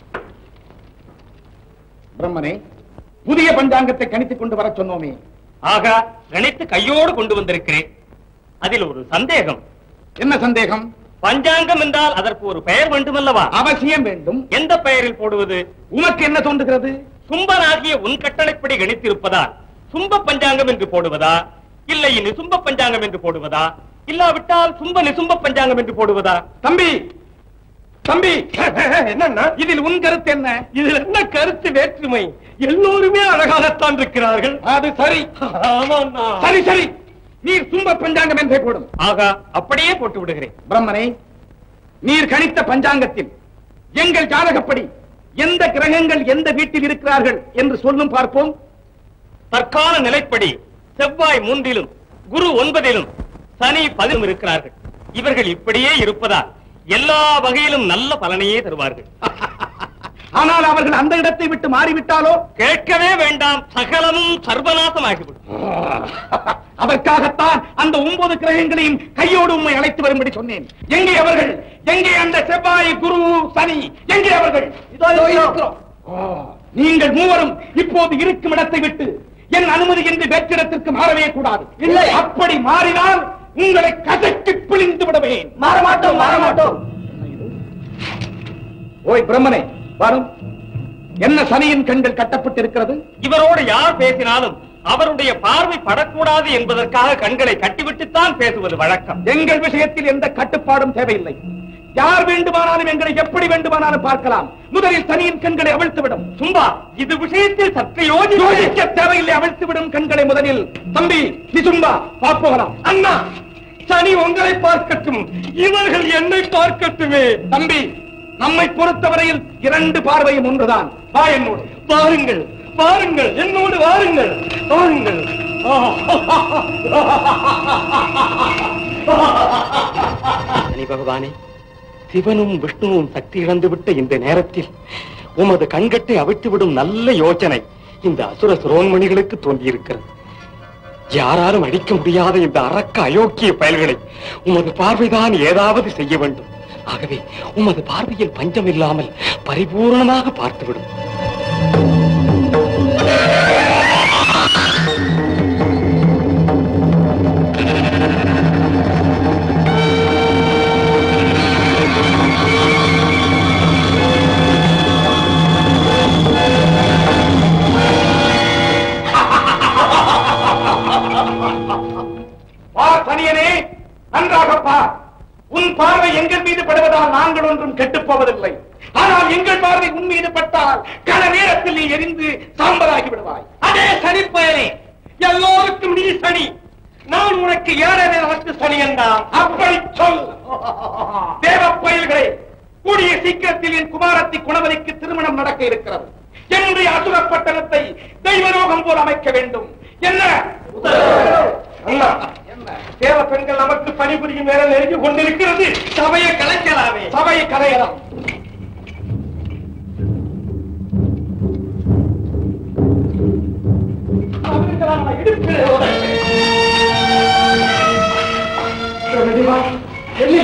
பிரம்மனே புதிய பஞ்சாங்கத்தை கணித்துக் கொண்டு வர சொன்னோமே ஆகா கணித்து கையோடு கொண்டு வந்திருக்கிறேன் அதில் ஒரு சந்தேகம் என்ன சந்தேகம் பஞ்சாங்கம் என்றால் அதற்கு ஒரு பெயர் வேண்டுமல்லவா அவசியம் வேண்டும் எந்த பெயரில் போடுவது உனக்கு என்ன தோன்றுகிறது சும்பனாகிய உன் கட்டளைப்படி கணித்திருப்பதால் சும்ப பஞ்சாங்கம் என்று போடுவதா இல்லை நிசும்ப பஞ்சாங்கம் என்று போடுவதா இல்லாவிட்டால் சும்ப நிசும்ப பஞ்சாங்கம் என்று போடுவதா தம்பி தம்பி என்னன்னா இதில் உன் கருத்து என்ன இதில் என்ன கருத்து வேற்றுமை எல்லோருமே அழகாகத்தான் இருக்கிறார்கள் அது சரி ஆமாண்ணா. சரி சரி நீர் சும்ப பஞ்சாங்கம் என்றே போடும் ஆகா அப்படியே போட்டு விடுகிறேன் பிரம்மனே நீர் கணித்த பஞ்சாங்கத்தில் எங்கள் ஜாதகப்படி எந்த கிரகங்கள் எந்த வீட்டில் இருக்கிறார்கள் என்று சொல்லும் பார்ப்போம் தற்கால நிலைப்படி செவ்வாய் மூன்றிலும் குரு ஒன்பதிலும் சனி பதிலும் இருக்கிறார்கள் இவர்கள் இப்படியே இருப்பதால் எல்லா வகையிலும் நல்ல பலனையே தருவார்கள் ஆனால் அவர்கள் அந்த இடத்தை விட்டு மாறிவிட்டாலோ கேட்கவே வேண்டாம் சகலமும் சர்வநாசமாகிவிடும் அதற்காகத்தான் அந்த ஒன்பது கிரகங்களையும் கையோடு உண்மை அழைத்து வரும்படி சொன்னேன் எங்கே அவர்கள் எங்கே அந்த செவ்வாய் குரு சனி எங்கே அவர்கள் இதோ இருக்கிறோம். ஓ, நீங்கள் மூவரும் இப்போது இருக்கும் இடத்தை விட்டு என் அனுமதி என்று வேற்றிடத்திற்கு மாறவே கூடாது இல்லை அப்படி மாறினால் உங்களை கசக்கி பிழிந்து விடுவேன் மாறமாட்டோம் மாறமாட்டோம் ஓய் பிரம்மனே வரும் என்ன சனியின் கண்கள் கட்டப்பட்டிருக்கிறது இவரோடு யார் பேசினாலும் அவருடைய பார்வை படக்கூடாது என்பதற்காக கண்களை கட்டிவிட்டுத்தான் பேசுவது வழக்கம் எங்கள் விஷயத்தில் எந்த கட்டுப்பாடும் தேவையில்லை யார் வேண்டுமானாலும் எங்களை எப்படி வேண்டுமானாலும் பார்க்கலாம் முதலில் சனியின் கண்களை அவிழ்த்துவிடும் சும்பா இது விஷயத்தில் சற்று யோசி யோசிக்க தேவையில்லை அவிழ்த்துவிடும் கண்களை முதலில் தம்பி நிசும்பா பார்ப்போகலாம் அண்ணா சனி உங்களை பார்க்கட்டும் இவர்கள் என்னை பார்க்கட்டுமே தம்பி நம்மை பொறுத்தவரையில் இரண்டு பார்வையும் ஒன்றுதான் வா என்னோடு வாருங்கள் வாருங்கள் என்னோடு வாருங்கள் வாருங்கள் சனி பகவானே சிவனும் விஷ்ணுவும் சக்தி இழந்துவிட்ட இந்த நேரத்தில் உமது கண்கட்டை அவிழ்த்துவிடும் நல்ல யோசனை இந்த அசுர சிரோன்மணிகளுக்கு தோன்றியிருக்கிறது யாராலும் அழிக்க முடியாத இந்த அரக்க அயோக்கிய பயல்களை உமது பார்வைதான் ஏதாவது செய்ய வேண்டும் ஆகவே உமது பார்வையில் பஞ்சம் இல்லாமல் பரிபூரணமாக பார்த்துவிடும் பார் சனியனே நன்றாக பார் உன் பார்வை எங்கள் மீது படுவதால் நாங்கள் ஒன்றும் கெட்டுப் போவதில்லை ஆனால் எங்கள் பார்வை உன் மீது பட்டால் கன நேரத்தில் நீ எரிந்து சாம்பலாகி விடுவாய் அதே சனி பயனே எல்லோருக்கும் நீ சனி நான் உனக்கு ஏழரை நமக்கு சனி என்றால் அப்படி சொல் தேவ பயல்களே கூடிய சீக்கிரத்தில் என் குமாரத்தி குணவதிக்கு திருமணம் நடக்க இருக்கிறது என்னுடைய அசுரப்பட்டணத்தை தெய்வலோகம் போல் அமைக்க வேண்டும் என்ன அண்ணா, என்ன தேவ பெண்கள் நமக்கு பணிபுரியும் நேரம் நெருங்கி கொண்டிருக்கிறது சபையை கலைக்கலாமே சபையை கலையலாம் அவர்களால் நான் இடுப்பிலே உதைப்பேன். ரெடி வா, எள்ளி.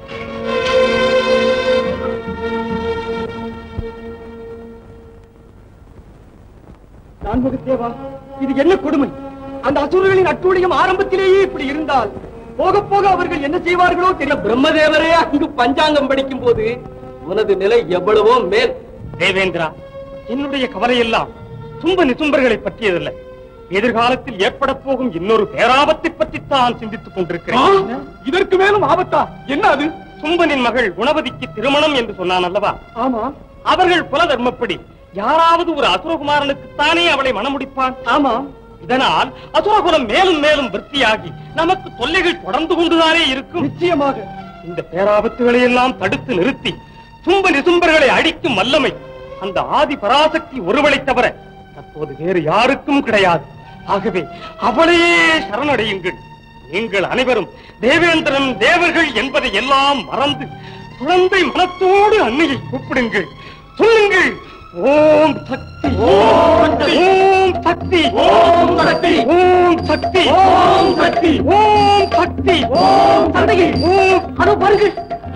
நான்முகத்தேவா இது என்ன கொடுமை அந்த அசுரர்களின் அட்டூழியம் ஆரம்பத்திலேயே இப்படி இருந்தால் போக போக அவர்கள் என்ன செய்வார்களோ தெரிய பிரம்மதேவரே அங்கு பஞ்சாங்கம் படிக்கும் போது உனது நிலை எவ்வளவோ மேல் தேவேந்திரா என்னுடைய கவலையெல்லாம் தும்ப நிசும்பர்களை பற்றியதல்ல எதிர்காலத்தில் ஏற்பட போகும் இன்னொரு பேராபத்தை பற்றித்தான் சிந்தித்துக் கொண்டிருக்கிறேன் இதற்கு மேலும் ஆபத்தா என்ன அது சும்பனின் மகள் குணவதிக்கு திருமணம் என்று சொன்னான் அல்லவா ஆமா அவர்கள் குல தர்மப்படி யாராவது ஒரு அசுரகுமாரனுக்குத்தானே அவளை மணமுடிப்பான் ஆமா இதனால் அசுரகுலம் மேலும் மேலும் விருத்தியாகி நமக்கு தொல்லைகள் தொடர்ந்து கொண்டுதானே இருக்கும் நிச்சயமாக இந்த பேராபத்துகளை எல்லாம் தடுத்து நிறுத்தி தும்ப நிசும்பர்களை அழிக்கும் வல்லமை அந்த ஆதி பராசக்தி ஒருவளை தவிர தற்போது வேறு யாருக்கும் கிடையாது ஆகவே அவளையே சரணடையுங்கள் நீங்கள் அனைவரும் தேவேந்திரன் தேவர்கள் என்பதை எல்லாம் மறந்து குழந்தை மனத்தோடு அன்னையை கூப்பிடுங்கள் சொல்லுங்கள் ஓம் சக்தி ஓம் சக்தி ஓம் சக்தி ஓம் சக்தி ஓம் சக்தி ஓம் சக்தி ஓம் சக்தி ஓம் அதோ பாருங்கள்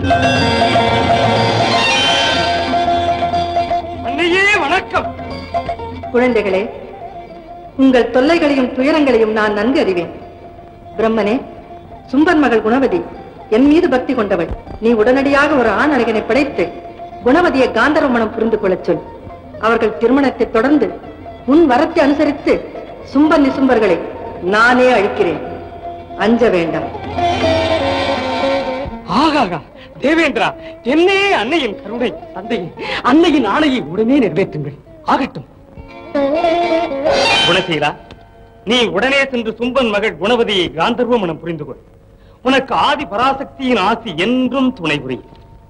அன்னையே வணக்கம் குழந்தைகளே உங்கள் தொல்லைகளையும் துயரங்களையும் நான் நன்கு அறிவேன் பிரம்மனே சும்பன் மகள் குணவதி என் மீது பக்தி கொண்டவள் நீ உடனடியாக ஒரு ஆண் அழகனை படைத்து குணவதியை காந்தர்வ மனம் புரிந்து கொள்ளச் சொல் அவர்கள் திருமணத்தை தொடர்ந்து உன் வரத்தை அனுசரித்து சும்பன் நிசும்பர்களை நானே அழிக்கிறேன் அஞ்ச வேண்டாம் ஆகாகா தேவேந்திரா என்னே அன்னையின் கருணை தந்தை அன்னையின் ஆணையை உடனே நிறைவேற்றுங்கள் ஆகட்டும் குணசீலா நீ உடனே சென்று சும்பன் மகள் குணவதியை காந்தர்வ மனம் புரிந்து கொள் உனக்கு ஆதி பராசக்தியின் ஆசி என்றும் துணை புரியும்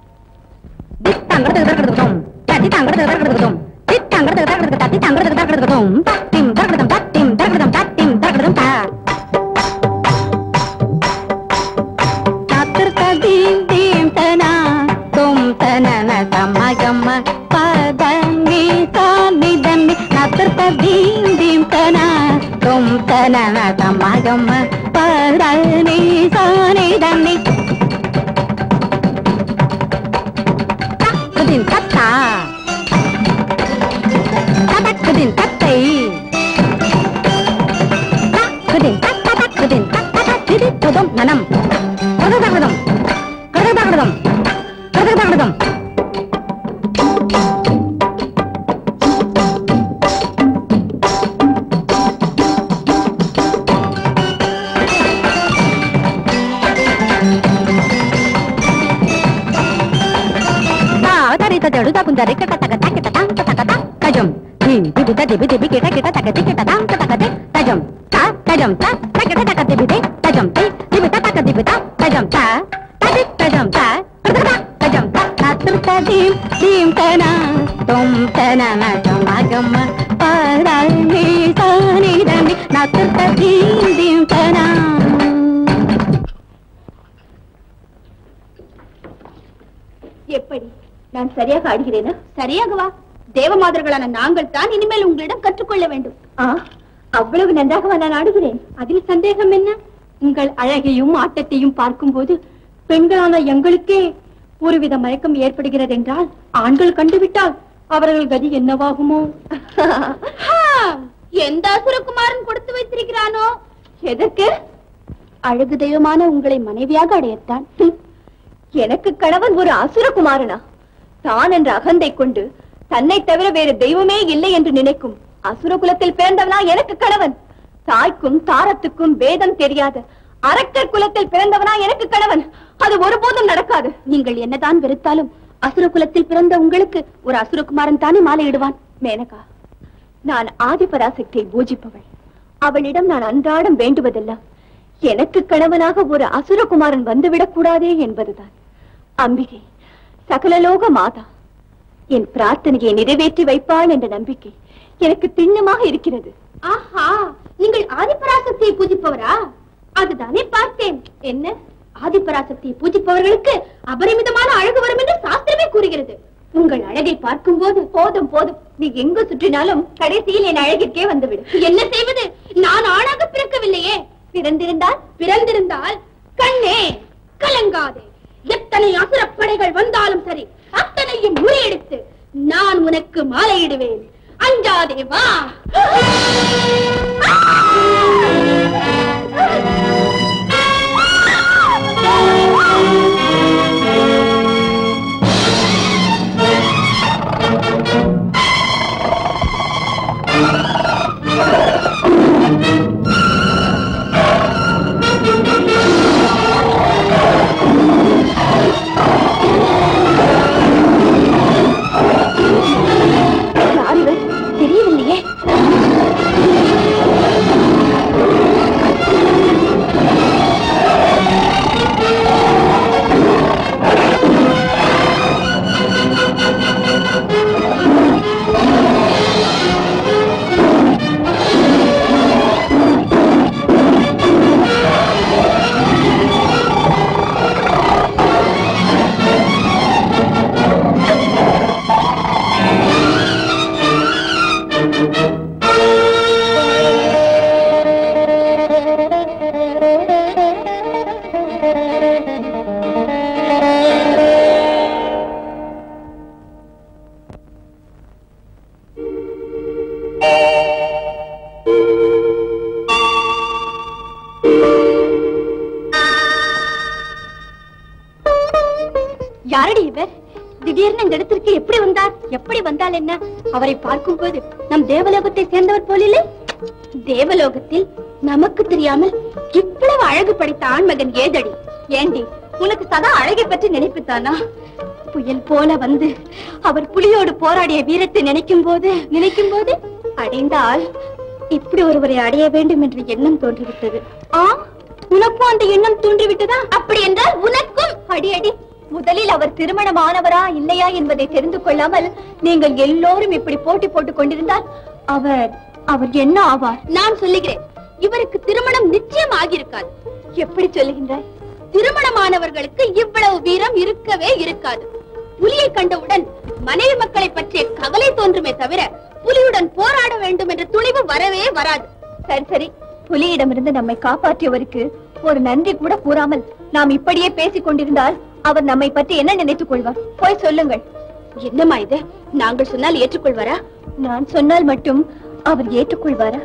நனம் கருதகருதம் கருதகருதம் கருதகருதம் తరిత జడు తకుందరి కిట తక తక కిట తాం తక తా తజం ధీ దిబి ద దిబి దిబి కిట కిట తక తి కిట తాం తక తే తజం తా తజం తా తకిట తక దిబి తే తజం తే దిబి త తక దిబి తా తజం తా తది తజం తా కృత తజం తా నాతృత దీం దీం తన తుం తన న తమ గమ పరని సాని దని నాతృత దీం சரியாக ஆடுகிறேனா சரியாக வா தேவமாதர்களான நாங்கள் தான் இனிமேல் உங்களிடம் கற்றுக்கொள்ள வேண்டும் ஆ அவ்வளவு நன்றாகவா நான் ஆடுகிறேன் அதில் சந்தேகம் என்ன உங்கள் அழகையும் ஆட்டத்தையும் பார்க்கும்போது பெண்களான எங்களுக்கே ஒருவித மயக்கம் ஏற்படுகிறது என்றால் ஆண்கள் கண்டுவிட்டால் அவர்கள் கதி என்னவாகுமோ எந்த அசுரகுமாரன் கொடுத்து வைத்திருக்கிறானோ எதற்கு அழகு தெய்வமான உங்களை மனைவியாக அடையத்தான் எனக்கு கணவன் ஒரு அசுரகுமாரனா தான் என்ற அகந்தை கொண்டு தன்னை தவிர வேறு தெய்வமே இல்லை என்று நினைக்கும் அசுர குலத்தில் பிறந்தவனா எனக்கு கணவன் தாய்க்கும் தாரத்துக்கும் வேதம் தெரியாத அரக்கர் குலத்தில் பிறந்தவனா எனக்கு கணவன் அது ஒருபோதும் நடக்காது நீங்கள் என்னதான் வெறுத்தாலும் அசுர குலத்தில் பிறந்த உங்களுக்கு ஒரு அசுரகுமாரன் தானே மாலையிடுவான் மேனகா நான் ஆதிபராசக்தியை பூஜிப்பவள் அவளிடம் நான் அன்றாடம் வேண்டுவதெல்லாம் எனக்கு கணவனாக ஒரு அசுரகுமாரன் வந்துவிடக் கூடாதே என்பதுதான் அம்பிகை சகலலோக மாதா என் பிரார்த்தனையை நிறைவேற்றி வைப்பாள் என்ற நம்பிக்கை எனக்கு திண்ணமாக இருக்கிறது ஆஹா நீங்கள் ஆதிபராசக்தியை பூஜிப்பவரா அதுதானே பார்த்தேன் என்ன ஆதிபராசக்தியை பூஜிப்பவர்களுக்கு அபரிமிதமான அழகு வரும் என்று சாஸ்திரமே கூறுகிறது உங்கள் அழகை பார்க்கும்போது போதும் போதும் நீ எங்கு சுற்றினாலும் கடைசியில் என் அழகிற்கே வந்துவிடும் என்ன செய்வது நான் ஆணாக பிறக்கவில்லையே பிறந்திருந்தால் பிறந்திருந்தால் கண்ணே கலங்காதே எத்தனை அசுரப்படைகள் வந்தாலும் சரி அத்தனையும் முறியடித்து நான் உனக்கு மாலையிடுவேன் அஞ்சாதே வா யார் இவர்? தெரியவில்லையே யாரடி இவர் திடீர்னு இந்த இடத்திற்கு எப்படி வந்தார் எப்படி வந்தால் என்ன அவரை பார்க்கும்போது நம் தேவலோகத்தை சேர்ந்தவர் போலில்லை தேவலோகத்தில் நமக்கு தெரியாமல் இவ்வளவு அழகு படைத்த ஆண்மகன் ஏதடி ஏண்டி உனக்கு சதா அழகை பற்றி நினைப்புத்தானா புயல் போல வந்து அவர் புலியோடு போராடிய வீரத்தை நினைக்கும் போது நினைக்கும் போது அடைந்தால் இப்படி ஒருவரை அடைய வேண்டும் என்ற எண்ணம் தோன்றிவிட்டது ஆ உனக்கும் அந்த எண்ணம் தோன்றிவிட்டதா அப்படி என்றால் உனக்கும் அடி அடி முதலில் அவர் திருமணமானவரா இல்லையா என்பதை தெரிந்து கொள்ளாமல் நீங்கள் எல்லோரும் இப்படி போட்டி போட்டுக் கொண்டிருந்தால் அவர் அவர் என்ன ஆவார் நான் சொல்லுகிறேன் இவருக்கு திருமணம் நிச்சயம் ஆகியிருக்காது எப்படி சொல்லுகின்றாய் திருமணமானவர்களுக்கு இவ்வளவு வீரம் இருக்கவே இருக்காது புலியை கண்டவுடன் மனைவி மக்களை பற்றிய கவலை தோன்றுமே தவிர புலியுடன் போராட வேண்டும் என்ற துணிவு வரவே வராது சரி சரி புலியிடமிருந்து நம்மை காப்பாற்றியவருக்கு ஒரு நன்றி கூட கூறாமல் நாம் இப்படியே பேசிக் கொண்டிருந்தால் அவர் நம்மை பற்றி என்ன நினைத்துக் கொள்வார் போய் சொல்லுங்கள் என்னம்மா இது நாங்கள் சொன்னால் ஏற்றுக்கொள்வாரா நான் சொன்னால் மட்டும் அவர் ஏற்றுக்கொள்வாரா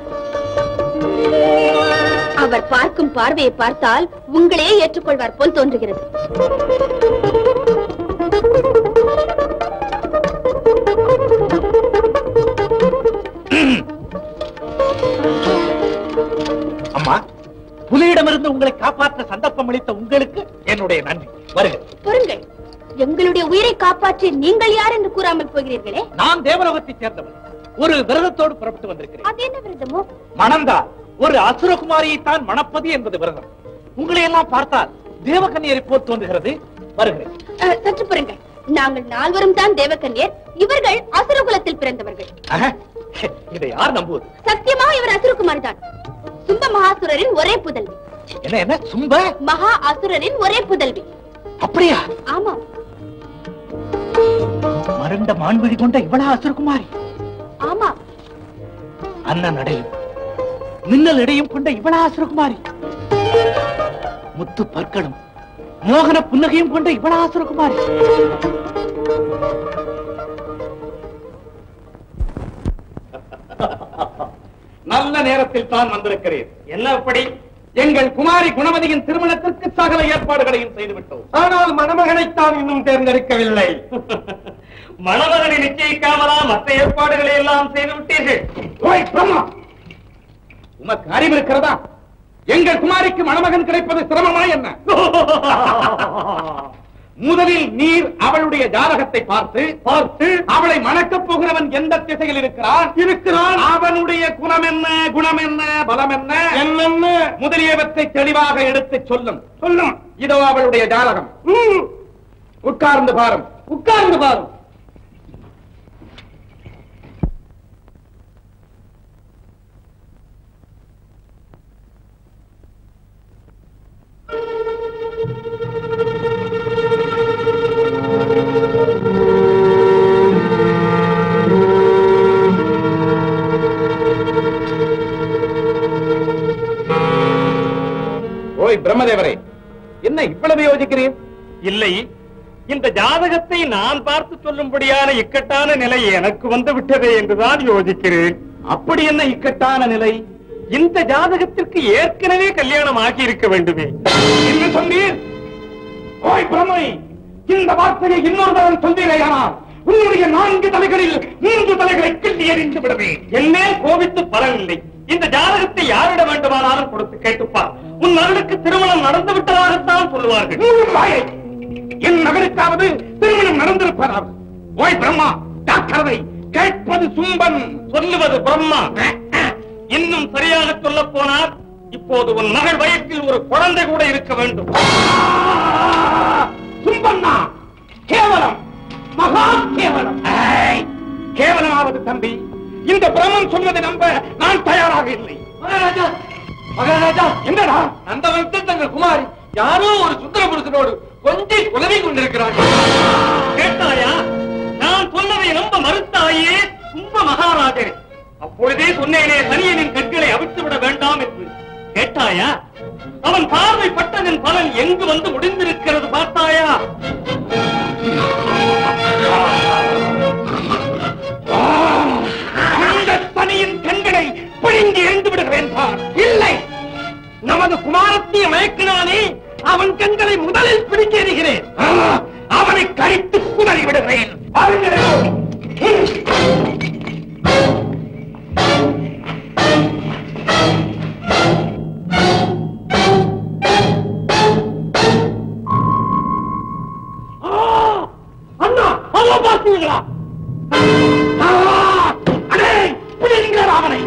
அவர் பார்க்கும் பார்வையை பார்த்தால் உங்களே ஏற்றுக்கொள்வார் போல் தோன்றுகிறது அம்மா புலியிடமிருந்து உங்களை காப்பாற்ற சந்தர்ப்பம் அளித்த உங்களுக்கு என்னுடைய நன்றி வருக பொருங்கள் எங்களுடைய உயிரை காப்பாற்றி நீங்கள் யார் என்று கூறாமல் போகிறீர்களே நான் தேவலோகத்தைச் சேர்ந்தவன் ஒரு விரதத்தோடு புறப்பட்டு வந்திருக்கிறேன் அது என்ன விரதமோ மணந்தால் ஒரு அசுரகுமாரியை தான் மணப்பது என்பது விரதம் உங்களை எல்லாம் பார்த்தால் தேவகன்னியரை போல் தோன்றுகிறது வருகிறேன் அஹ், சற்று பொறுங்கள் நாங்கள் நால்வரும் தான் தேவகன்யர் இவர்கள் அசுரகுலத்தில் பிறந்தவர்கள் ஆஹா, இதை யார் நம்புவது சத்தியமாக இவர் அசுரகுமார் தான் சும்ப மகாசுரரின் ஒரே புதல்வி என்ன என்ன சும்ப மகா அசுரரின் ஒரே புதல்வி அப்படியா ஆமாம் மருண்ட மான்விழி கொண்ட இவளா அசுரகுமாரி ஆமா அண்ணன் நடையும் மின்னல் இடையும் கொண்ட இவளா அசுரகுமாரி முத்து பற்களும் மோகன புன்னகையும் கொண்ட இவளா அசுரகுமாரி நல்ல நேரத்தில் தான் வந்திருக்கிறேன் என்ன அப்படி எங்கள் குமாரி குணவதியின் திருமணத்திற்கு சகல ஏற்பாடுகளையும் செய்துவிட்டோம் ஆனால் மணமகனைத்தான் இன்னும் தேர்ந்தெடுக்கவில்லை மணமகனை நிச்சயிக்காமலா மற்ற ஏற்பாடுகளை எல்லாம் செய்து விட்டீர்கள் ஓய், பிரம்மா! உமக்கு அறிவு இருக்கிறதா எங்கள் குமாரிக்கு மணமகன் கிடைப்பது சிரமமா என்ன முதலில் நீர் அவளுடைய ஜாதகத்தை பார்த்து பார்த்து அவளை மணக்கப் போகிறவன் எந்த திசையில் இருக்கிறான் இருக்கிறான் அவனுடைய குணம் என்ன குணம் என்ன பலம் என்ன என்னென்ன முதலியவற்றை தெளிவாக எடுத்து சொல்லும் சொல்லும் இதோ அவளுடைய ஜாதகம் ம். உட்கார்ந்து பாரும் உட்கார்ந்து பாரும் ஓய் பிரம்மதேவரே என்ன இவ்வளவு யோசிக்கிறீர் இல்லை இந்த ஜாதகத்தை நான் பார்த்து சொல்லும்படியான இக்கட்டான நிலை எனக்கு வந்து விட்டதே என்றுதான் யோசிக்கிறேன் அப்படி என்ன இக்கட்டான நிலை இந்த ஜாதகத்திற்கு ஏற்கனவே கல்யாணம் ஆகி இருக்க வேண்டுமே என்ன சொன்னீர் ஓய் பிரம்மை இந்த வார்த்தையை இன்னொரு தரம் சொல்வீரையானால் உன்னுடைய நான்கு தலைகளில் மூன்று தலைகளை கிள்ளி எறிந்து விடுவேன் என்னேல் கோபித்து பலனில்லை இந்த ஜாதகத்தை யாரிட வேண்டுமானாலும் கொடுத்து கேட்டுப்பார் உன் மகனுக்கு திருமணம் நடந்து விட்டதாகத்தான் சொல்லுவார்கள் வாயை. என் மகனுக்காவது திருமணம் நடந்திருப்பதாவது ஓய் பிரம்மா டாக்டரை கேட்பது சும்பன் சொல்லுவது பிரம்மா இன்னும் சரியாக சொல்ல போனால் இப்போது உன் மகள் வயிற்றில் ஒரு குழந்தை கூட இருக்க வேண்டும் சும்பன்னா கேவலம் மகா கேவலம் ஏய், கேவலமாவது தம்பி இந்த பிரம்மன் சொன்னதை நம்ப நான் தயாராக இல்லை மகாராஜா மகாராஜா என்னடா அந்த வந்து தங்கள் குமாரி யாரோ ஒரு சுந்தர புருஷனோடு கொஞ்சம் குலவி கொண்டிருக்கிறார் கேட்டாயா நான் சொன்னதை நம்ப மறுத்தாயே கும்ப மகாராஜரே அப்பொழுதே சொன்னேனே சனியனின் கற்களை அவிழ்த்து விட வேண்டாம் என்று கேட்டாயா அவன் பார்வைப்பட்டதன் பலன் எங்கு வந்து முடிந்திருக்கிறது பார்த்தாயா அந்த சனியின் கண்களை பிழிந்து எரிந்து விடுகிறேன் பார் இல்லை நமது குமாரத்தை மயக்கினானே அவன் கண்களை முதலில் பிடித்து எறிகிறேன் ஆ, அவனை கரித்து குதறி விடுகிறேன் பாருங்களே. ஆ, அண்ணா அவ பார்த்தீங்களா ஆ, அடே பிடிங்களா அவனை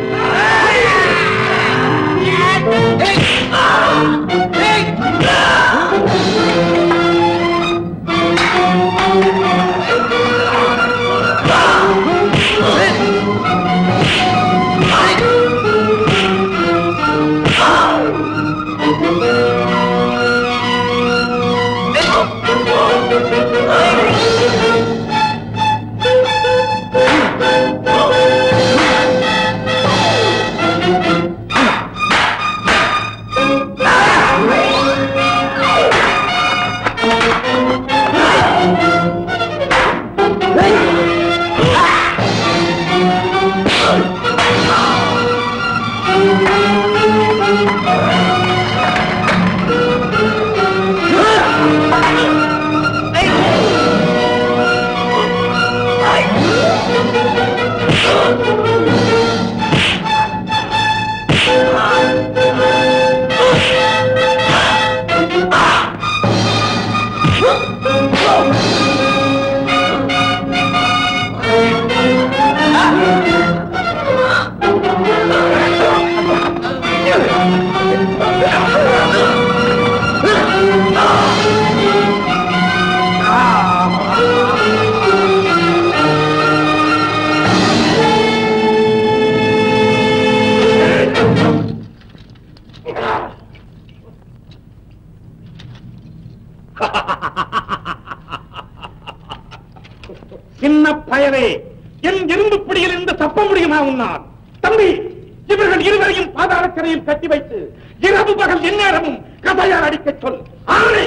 அரசே என் இரும்பு பிடியில் இருந்து தப்ப முடியுமா உன்னால் தம்பி இவர்கள் இருவரையும் பாதாள சிறையில் கட்டி வைத்து இரவு பகல் எந்நேரமும் கதையால் அடிக்கச் சொல் ஆணை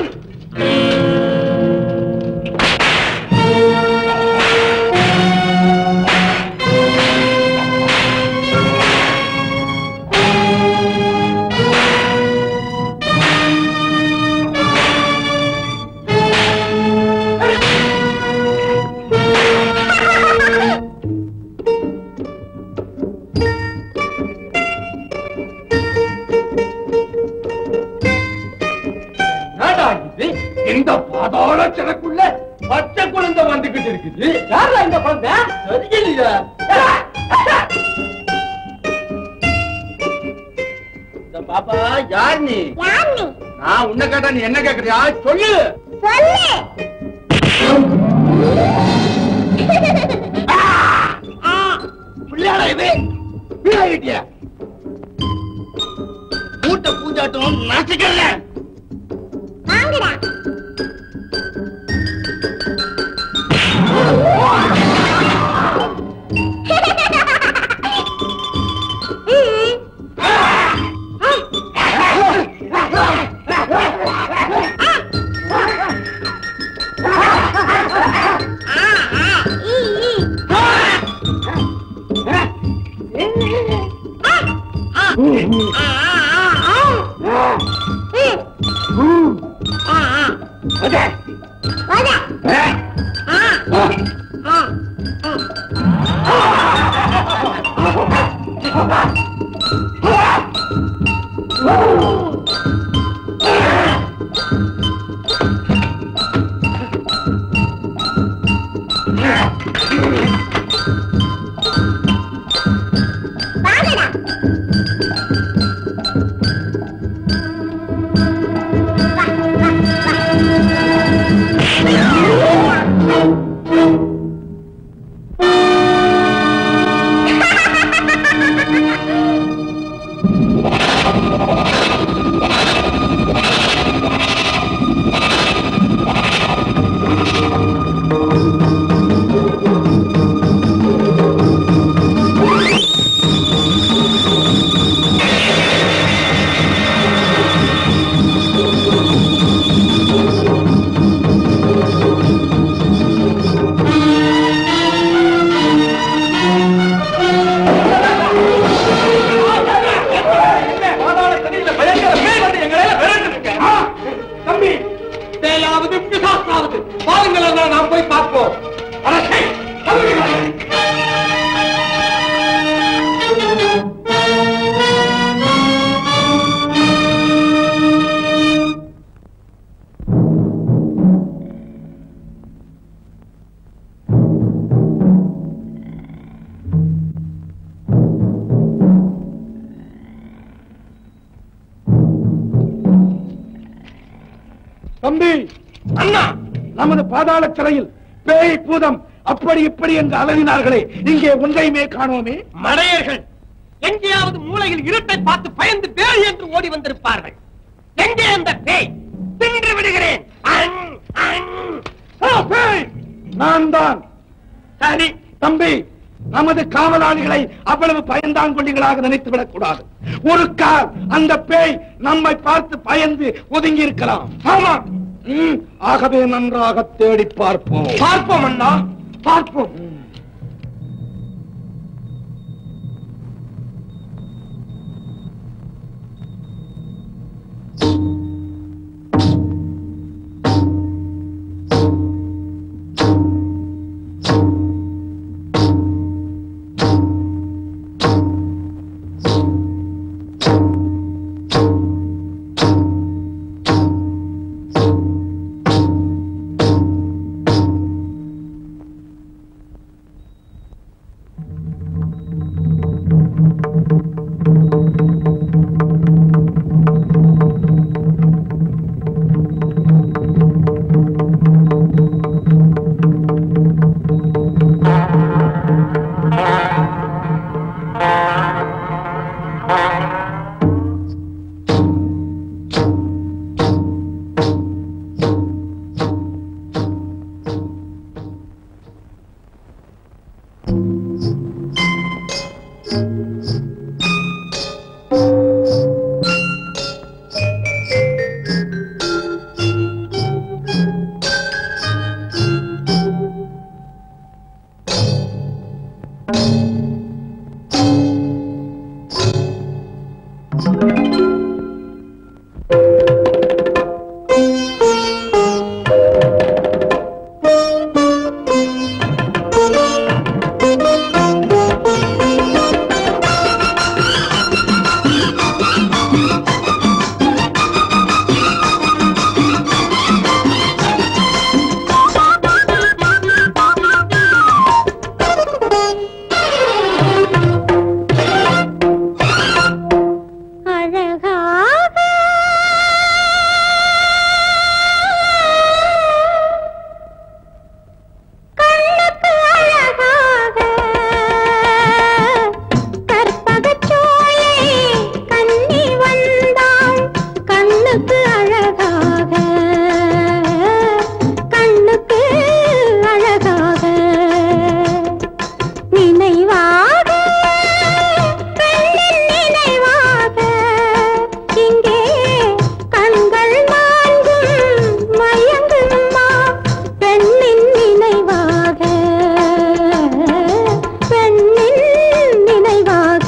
என்னடா இது இந்த பாதாள சிறக்குள்ள பச்சை குழந்தை வந்துகிட்டு இருக்குது யாரா இந்த குழந்தை தெரியலையா இந்த பாப்பா யார் நீ நான் உன்னை கேட்டா நீ என்ன கேக்குறியா சொல்லு பிள்ளையாடா இது வீடாகிட்டிய மூட்டை பூஞ்சாட்டம் நசிக்கல தம்பி தேலாவது பிசாசாவது பாருங்கள் நாம் போய் பார்ப்போம் அரசே தம்பி தம்பி அண்ணா நமது பாதாள சிறையில் பேய் பூதம் அப்படி இப்படி என்று அலறினார்களே இங்கே ஒன்றையுமே காணோமே மடையர்கள் எங்கேயாவது மூலையில் இருட்டை பார்த்து பயந்து பேய் என்று ஓடி வந்திருப்பார்கள் எங்கே அந்த பேய் தின்று விடுகிறேன் அங், அங். ஆ, பேய்! நான் தான் சரி தம்பி நமது காவலாளிகளை அவ்வளவு பயந்தாங்கொள்ளிகளாக நினைத்து விடக் கூடாது ஒரு கால் அந்த பேய் நம்மை பார்த்து பயந்து ஒதுங்கி இருக்கலாம் ஆமா ம், ஆகவே நன்றாக தேடி பார்ப்போம் பார்ப்போம் அண்ணா பார்ப்போம் அழகாக கண்ணுக்கு அழகாக கற்பகச் சோலை கன்னி வந்தாள் கண்ணுக்கு அழகாக கண்ணுக்கு அழகாக நினைவாக பெண்ணின் நினைவாக இங்கே கண்கள் நான்கும் மயங்குமா பெண்ணின் நினைவாக பெண்ணின் நினைவாக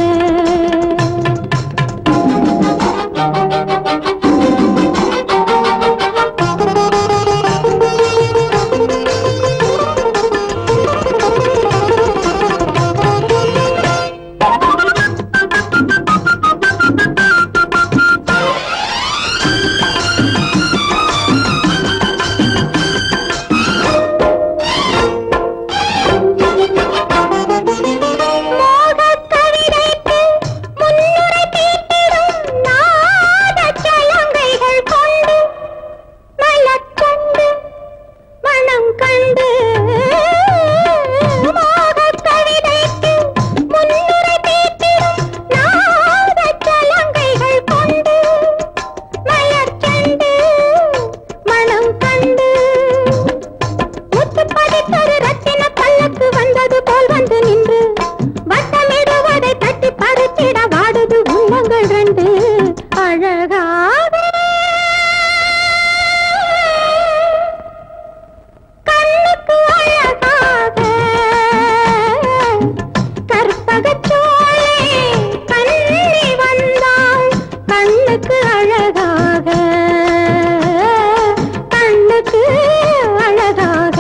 மோகக் கவிதைக்கு முன்னுரை தீட்டிடும் நாதச் சலங்கைகள் கொண்டு மலக்கண்டு மனம் கண்டு மோகக் கவிதைக்கு முன்னுரை தீட்டிடும் நாதச் சலங்கைகள் கொண்டு மலர்ச்சண்டு மனம் கண்டு முத்து பதித்தொரு ரத்தின பல்லக்கு வந்தது போல் வந்து நின்று வட்டமிடுவதை தட்டி பறித்திட வாடுது உள்ளங்கள் ரெண்டு அழகாக கண்ணுக்கு அழகாக கற்பகச் சோலை கண்ணி வந்தாள் கண்ணுக்கு அழகாக கண்ணுக்கு அழகாக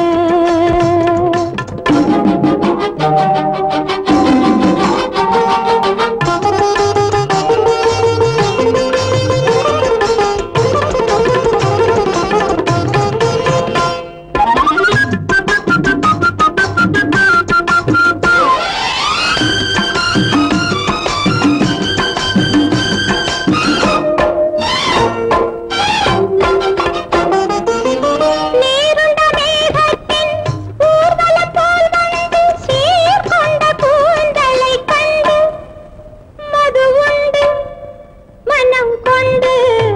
நீருண்ட மேகத்தின் ஊர்வலம் போல் வந்து சீர்கொண்ட கூந்தலைக் கண்டு மது உண்டு மனம் கொண்டு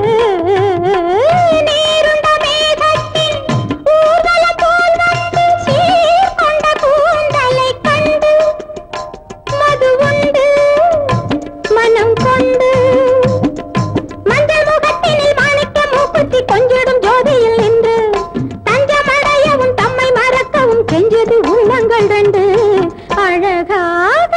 நீருண்ட மேகத்தின் ஊர்வலம் போல் வந்து சீர்கொண்ட கூந்தலைக் கண்டு மது உண்டு மனம் கொண்டு மஞ்சள் முகத்தினில் மாணிக்க மூக்குத்தி கொஞ்சிடும் ஜோதியில் நின்று தஞ்சமடையவும் தம்மை மறக்கவும் கெஞ்சது உள்ளங்கள் ரெண்டு அழகாக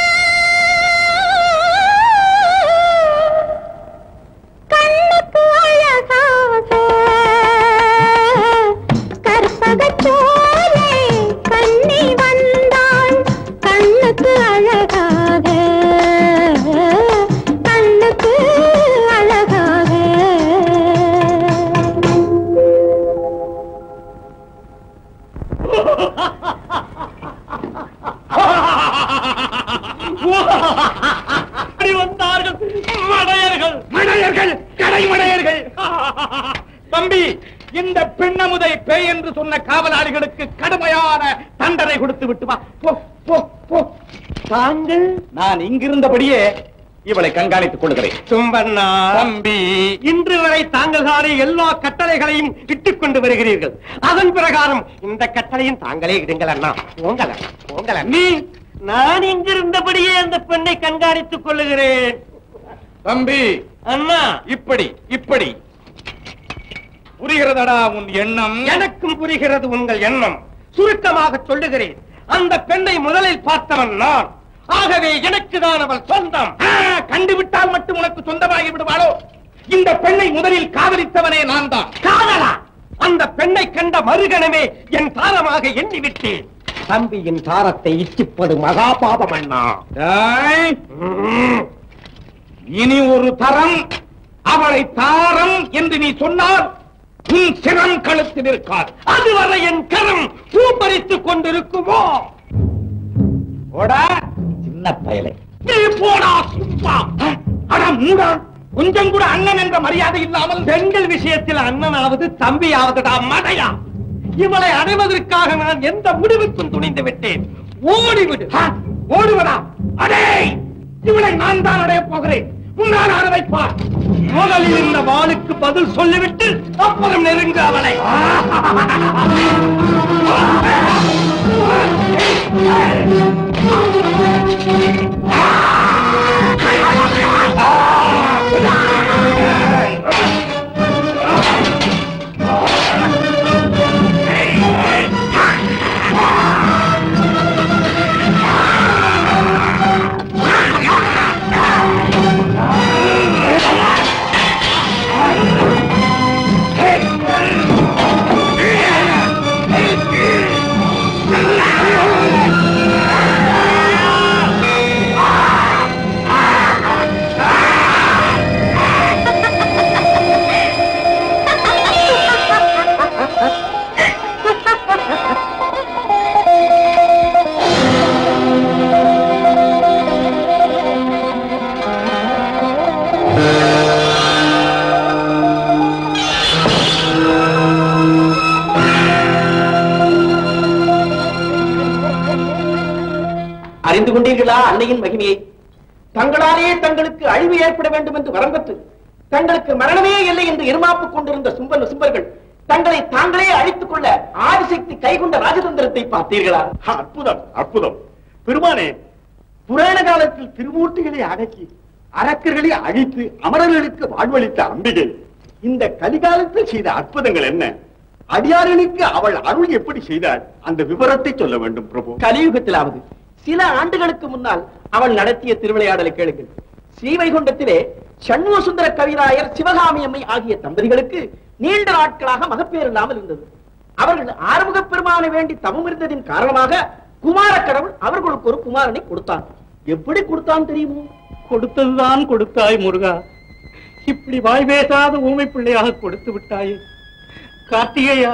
கண்ணுக்கு அழகாக கற்பகச் சோலை கண்ணி வந்தாள் கண்ணுக்கு அழகாக கண்ணுக்கு அழகாக அப்படி வந்தார்கள் மடையர்கள் மடையர்கள் கடைமடையர்கள் தம்பி இந்த பெண்ணமுதை பேய் என்று சொன்ன காவலாளிகளுக்கு கடுமையான தண்டனை கொடுத்து விட்டு வா போ போ போ தாங்கள் நான் இங்கிருந்தபடியே இவளை கண்காணித்துக் கொள்கிறேன் சும்பண்ணா தம்பி இன்று வரை தாங்கள் தானே எல்லா கட்டளைகளையும் இட்டுக் கொண்டு வருகிறீர்கள் அதன் பிரகாரம் இந்த கட்டளையும் தாங்களே இடுங்கள் அண்ணா போங்கல போங்கல நீ நான் இங்கிருந்தபடியே அந்த பெண்ணை கண்காணித்துக் கொள்ளுகிறேன் தம்பி அண்ணா இப்படி இப்படி புரிகிறதடா உன் எண்ணம் எனக்கும் புரிகிறது உங்கள் எண்ணம் சுருக்கமாக சொல்லுகிறேன் அந்த பெண்ணை முதலில் பார்த்தவன் நான் ஆகவே எனக்கு தான் அவள் சொந்தம் கண்டுவிட்டால் மட்டும் உனக்கு சொந்தமாகி விடுவாளோ இந்த பெண்ணை முதலில் காதலித்தவனே நான் தான் காதலா அந்த பெண்ணை கண்ட மறுகணமே என் தாரமாக எண்ணி விட்டேன் தம்பியின் தாரத்தை இச்சிப்பது மகா பாபம் அண்ணா இனி ஒரு தரம் அவளை தாரம் என்று நீ சொன்னால் உன் சிரம் கழுத்தில் இருக்காது அதுவரை என் கரம் பூப்பறித்துக் கொண்டிருக்குமோ போடா சின்ன பயலை நீ போடா சுப்பா அட மூடா கொஞ்சம் கூட அண்ணன் என்ற மரியாதை இல்லாமல் பெண்கள் விஷயத்தில் அண்ணனாவது தம்பியாவதுடா மடையா இவளை அடைவதற்காக நான் எந்த முடிவுக்கும் துணிந்து விட்டேன் ஓடிவிடு ஆ, ஓடுவதா அடே இவளை நான் தான் அடையப் போகிறேன் முன்னால் ஆட வைப்பார் முதலில் இந்த வாளுக்கு பதில் சொல்லிவிட்டு அப்புறம் நெருங்க அவளை அறிந்து கொண்டீர்களா அன்னையின் மகிமையை தங்களாலே தங்களுக்கு அழிவு ஏற்பட வேண்டும் என்று வரம்பற்று தங்களுக்கு மரணமே இல்லை என்று இருமாப்பு கொண்டிருந்த சும்பன் சும்பர்கள் தங்களை தாங்களே அழித்துக் கொள்ள ஆதிசக்தி கைகொண்ட ராஜதந்திரத்தை பார்த்தீர்களா அற்புதம் அற்புதம் பெருமானே புராண காலத்தில் திருமூர்த்திகளை அடக்கி அரக்கர்களை அழித்து அமரர்களுக்கு வாழ்வளித்த அம்பிகை இந்த கலிகாலத்தில் செய்த அற்புதங்கள் என்ன அடியாரனுக்கு அவள் அருள் எப்படி செய்தாள் அந்த விவரத்தை சொல்ல வேண்டும் பிரபு கலியுகத்திலாவது சில ஆண்டுகளுக்கு முன்னால் அவள் நடத்திய திருவிளையாடலை கேளுங்கள் ஸ்ரீவைகுண்டத்திலே சண்முக சுந்தர கவிராயர் சிவகாமி அம்மை ஆகிய தம்பதிகளுக்கு நீண்ட நாட்களாக மகப்பேறு இல்லாமல் இருந்தது அவர்கள் ஆறுமுக பெருமானை வேண்டி தவம் இருந்ததின் காரணமாக குமார கடவுள் அவர்களுக்கு ஒரு குமாரனை கொடுத்தான் எப்படி கொடுத்தான் தெரியுமோ கொடுத்ததுதான் கொடுத்தாய் முருகா இப்படி வாய் பேசாத ஊமை பிள்ளையாக கொடுத்து விட்டாயே கார்த்திகேயா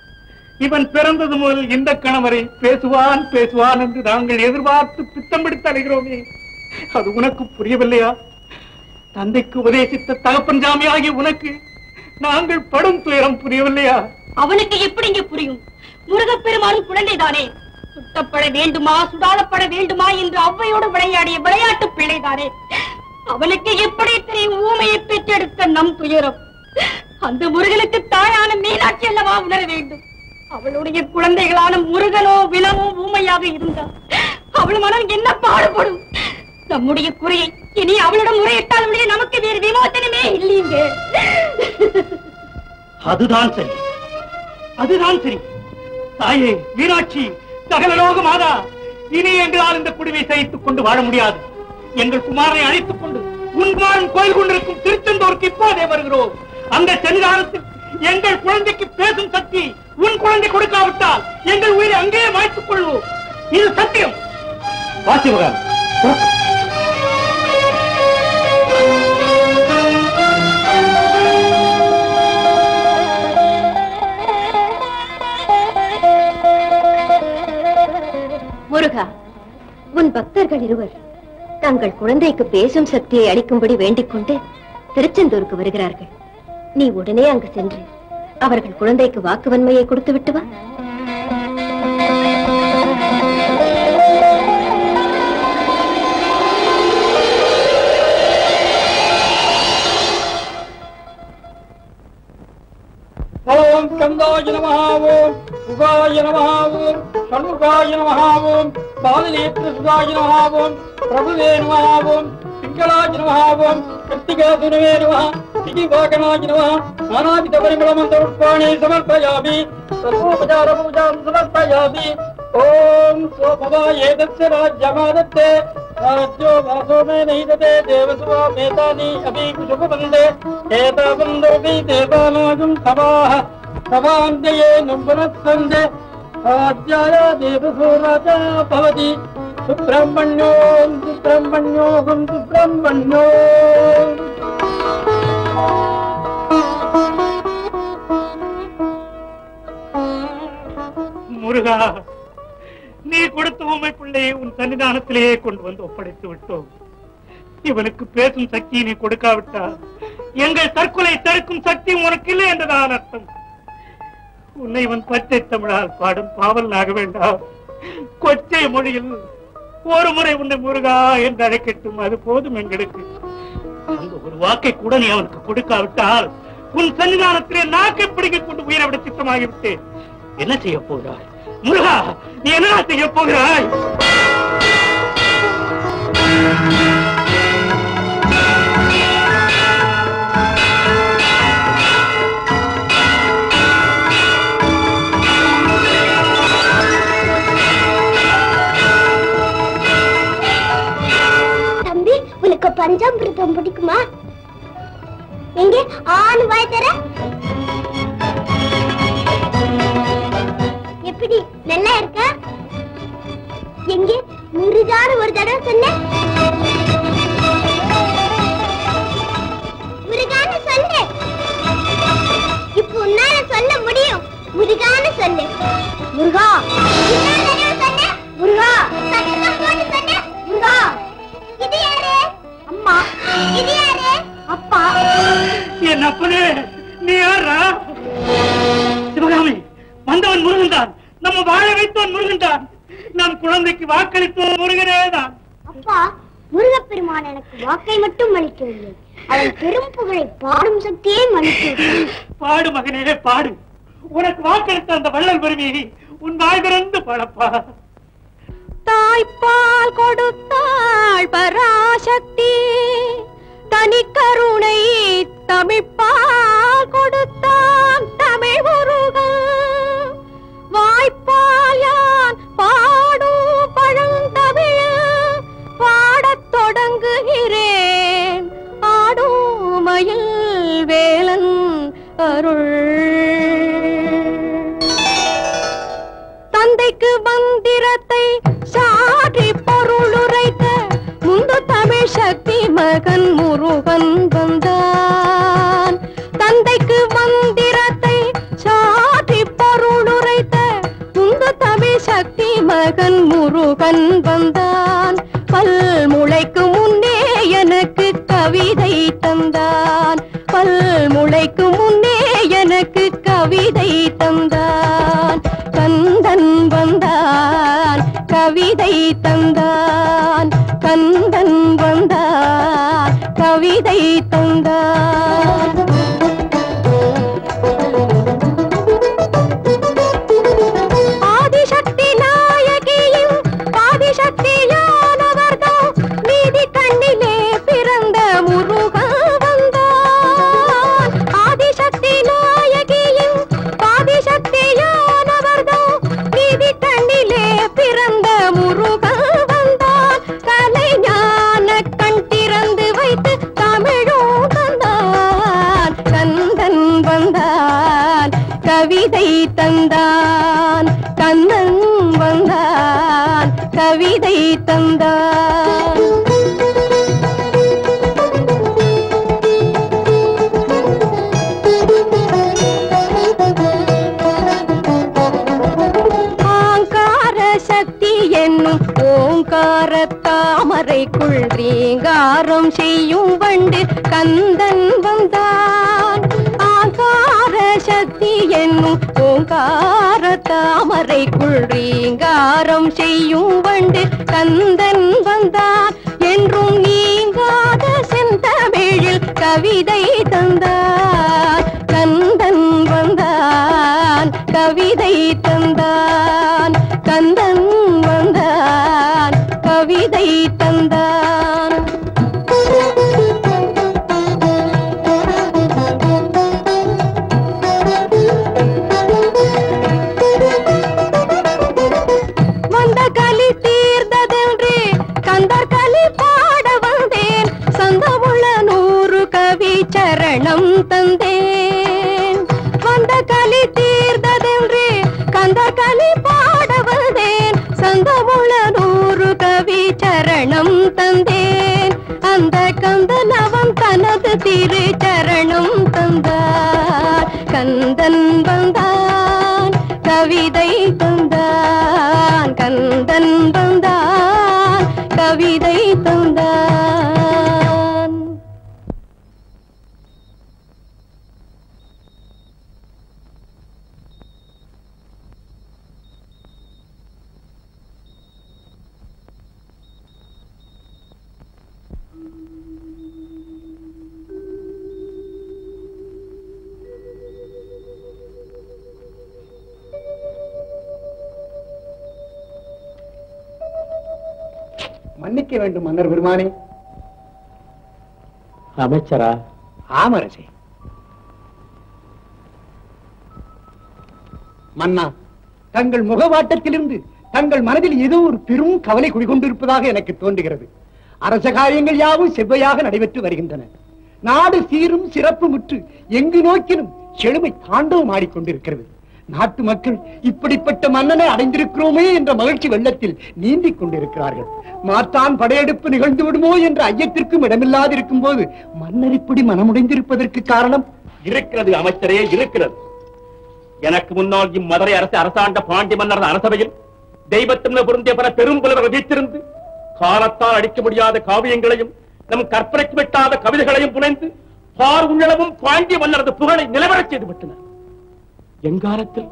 இவன் பிறந்தது முதல் இந்த கணவரை பேசுவான் பேசுவான் என்று நாங்கள் எதிர்பார்த்து பித்தம் பிடித்து அலைகிறோமே அது உனக்கு புரியவில்லையா தந்தைக்கு உபதேசித்த தகப்பன் ஜாமி ஆகிய உனக்கு நாங்கள் படும் துயரம் புரியவில்லையா அவனுக்கு எப்படிங்க புரியும் முருகப்பெருமானும் குழந்தைதானே சுட்டப்பட வேண்டுமா சுடாதப்பட வேண்டுமா என்று ஔவையோடு விளையாடிய விளையாட்டு பிள்ளைதானே அவனுக்கு எப்படி தெரியும் ஊமையை பெற்றெடுத்த நம் துயரம் அந்த முருகனுக்கு தாயான மீனாட்சி அல்லவா உணர வேண்டும் அவளுடைய குழந்தைகளான முருகனோ விலவோ ஊமையாக இருந்தார் அவள் மனம் என்ன பாடுபடும் நம்முடைய குறையை இனி அவளிடம் முறையிட்டால் ஒழிய நமக்கு வேறு விமோசனமே இல்லைங்க அதுதான் சரி அதுதான் சரி தாயே மீனாட்சி சகலலோக மாதா இனி எங்களால் இந்த குடிவை சகித்துக் கொண்டு வாழ முடியாது எங்கள் குமாரனை அழைத்துக் கொண்டு உன் குமாரன் கோயில் கொண்டிருக்கும் திருச்செந்தூருக்கு இப்போதே வருகிறோம் அந்த சன்னிதானத்தில் எங்கள் குழந்தைக்கு பேசும் சக்தி உன் குழந்தை கொடுக்காவிட்டால் எங்கள் உயிரை அங்கேயே மாய்த்துக் கொள்வோம் இது சத்தியம் வாசிவகன் முருகா உன் பக்தர்கள் இருவர் தங்கள் குழந்தைக்கு பேசும் சக்தியை அளிக்கும்படி வேண்டிக் கொண்டு திருச்செந்தூருக்கு வருகிறார்கள் நீ உடனே அங்கு சென்று அவர்கள் குழந்தைக்கு வாக்குவன்மையை கொடுத்து விட்டு வா ஓம் ஸ்கந்தாய நமஹ ஓம் உகாய நமஹ ஓம் ஷண்முகாய நமஹ ஓம் பாலநேத்திர சுதாய நமஹ ஓம் பிரபுவே நமஹ ஓம் பிங்களாய நமஹ ஓம் கிருத்திகாசுரவே நமஹ திதிவாகனாய நமஹ நானாவித பரிமளமந்தருட்பாணி சமர்ப்பயாமி சர்வோபசார பூஜாம் சமர்ப்பயாமி ஓம் சோபவா ஏதஸ்ய ராஜ்யமாதத்தே राज्यो वासो मे नैदते देवसुवा मेतानि अपि कुशुकवन्दे एतावन्दोऽपि देवानागं सभाः सभान्त्यये नुम्बनत्सन्दे राज्याय देवसो राजा भवति सुब्रह्मण्योऽहं सुब्रह्मण्योऽहं सुब्रह्मण्यो முருகா நீ கொடுத்த உண்மை பிள்ளையை உன் சன்னிதானத்திலேயே கொண்டு வந்து ஒப்படைத்து விட்டோம் இவனுக்கு பேசும் சக்தியை நீ கொடுக்காவிட்டால் எங்கள் தற்கொலை தடுக்கும் சக்தி உனக்கு இல்லை என்றுதான் அர்த்தம் உன்னை இவன் பச்சை தமிழால் பாடும் பாவல் ஆக வேண்டாம் கொச்சை மொழியில் ஒரு முறை உன்னை முருகா என்று அழைக்கட்டும் அது போதும் எங்களுக்கு அந்த ஒரு வாக்கை கூட நீ அவனுக்கு கொடுக்காவிட்டால் உன் சன்னிதானத்திலே நாக்கை பிடிக்க கொண்டு உயிரை விட சித்தமாகிவிட்டேன் என்ன செய்ய போகிறாய் முருகா நீ என்ன செய்ய போகிறாய் தம்பி உனக்கு பஞ்சாமிர்தம் பிடிக்குமா எங்க ஆண் வாய் தர எப்படி நல்லா இருக்கா எங்க முருகான ஒரு தடவை சொன்ன முருகான சொல்லு இப்போ உன்னால சொல்ல முடியும் முருகான சொல்லு முருகா இன்னொரு தடவை சொன்ன முருகா சத்தம் போட்டு சொன்ன முருகா இது யாரு அம்மா இது யாரு அப்பா என் அப்பனே நீ யாரா சிவகாமி வந்தவன் முருகன் தான் நம்ம வாழ வைத்தவன் முருகன் தான் நம் குழந்தைக்கு வாக்களித்தவன் முருகனே தான் அப்பா முருகப்பெருமான் எனக்கு வாக்கை மட்டும் அளிக்கவில்லை அவன் பெரும் புகழை பாடும் சக்தியே அளித்து பாடு மகனே பாடு உனக்கு வாக்களித்த அந்த வள்ளல் பெருமையை உன் வாய் திறந்து பாடப்பா தாய்ப்பால் கொடுத்தாள் பராசக்தி தனி கருணை தமிழ்ப்பால் கொடுத்தான் தமிழ் முருகன் வாய்ப்பால் யான் பாடும் பழந்தமிழ் பாடத் தொடங்குகிறேன் ஆடும் மயில் வேலன் அருள் தந்தைக்கு மந்திரத்தை சாற்றி பொருளுரைத்த முந்து தமிழ் சக்தி மகன் முருகன் வந்தான் தந்தைக்கு மந்திரத்தை சாற்றி பொருளுரைத்த முந்து தமிழ் சக்தி மகன் முருகன் வந்தான் பல் முளைக்கு முன்னே எனக்கு கவிதை தந்தான் பல் முளைக்கு முன்னே எனக்கு கவிதை தந்தான் கந்தன் வந்தான் கவிதை தந்தான் கந்தன் வந்தான் கவிதை தந்தான் ஆதிசக்தி நாயகியும் ஆதிசக்தியானவர்கள் நீதி கண்ணிலே பிறந்த முருகன் வந்தான் ஆதிசக்தி நாயகியும் ஆதிசக்தியானவர்கள் நீதி கண்ணிலே பிறந்த முருகன் வந்தான் கலை ஞான கண் திறந்து வைத்து தமிழும் தந்தான் கந்தன் வந்தான் கவிதை தந்தான் கந்தன் வந்தான் கவிதை தந்தான் ஆங்கார சக்தி என்னும் ஓங்கார தாமரைக்குள் ரீங்காரம் செய்யும் வண்டு கந்தன் வந்தான் ஆங்கார சக்தி என்னும் ஓங்கார தாமரைக்குள் ரீங்காரம் செய்யும் வண்டு கந்தன் வந்தான் என்றும் நீங்காத செந்தமிழில் கவிதை தந்தான் கந்தன் வந்தான் கவிதை தந்தான் கந்தன் வந்தான் கவிதை தந்தான் வந்த கலி தீர்ந்ததென்று கந்தர் கலி சரணம் தந்தேன் வந்த கலி தீர்ந்ததென்றே கந்த கலி பாட வந்தேன் சந்தமுள நூறு கவி சரணம் தந்தேன் அந்த கந்தன் அவன் தனது திரு சரணம் தந்தார் கந்தன் வந்தான் கவிதை தந்தான் கந்தன் வந்தான் கவிதை தந்தான் மன்னிக்க வேண்டும் மன்னர் பெருமானே அமைச்சரா ஆமரசே மன்னா தங்கள் முகவாட்டத்திலிருந்து தங்கள் மனதில் ஏதோ ஒரு பெரும் கவலை குடிகொண்டிருப்பதாக எனக்கு தோன்றுகிறது அரச காரியங்கள் யாவும் செவ்வையாக நடைபெற்று வருகின்றன நாடு சீரும் சிறப்பு முற்று எங்கு நோக்கினும் செழுமை தாண்டவம் ஆடிக்கொண்டிருக்கிறது நாட்டு மக்கள் இப்படிப்பட்ட மன்னனை அடைந்திருக்கிறோமே என்ற மகிழ்ச்சி வெள்ளத்தில் நீந்திக் கொண்டிருக்கிறார்கள் மாற்றான் படையெடுப்பு நிகழ்ந்து விடுமோ என்ற ஐயத்திற்கும் இடமில்லாதிருக்கும் போது மன்னர் இப்படி மனமுடைந்திருப்பதற்கு காரணம் இருக்கிறது அமைச்சரே இருக்கிறது எனக்கு முன்னால் இம்மதுரை அரசு அரசாண்ட பாண்டி மன்னர் அரசவையில் தெய்வத்தின் பொருந்திய பல பெரும் புலவர்கள் வீற்றிருந்து காலத்தால் அடிக்க முடியாத காவியங்களையும் நம் கற்பனைக்கு வெட்டாத கவிதைகளையும் புனைந்து பார் உள்ளளவும் பாண்டிய மன்னரது புகழை நிலவரச் செய்து விட்டனர் எங்காலத்தில்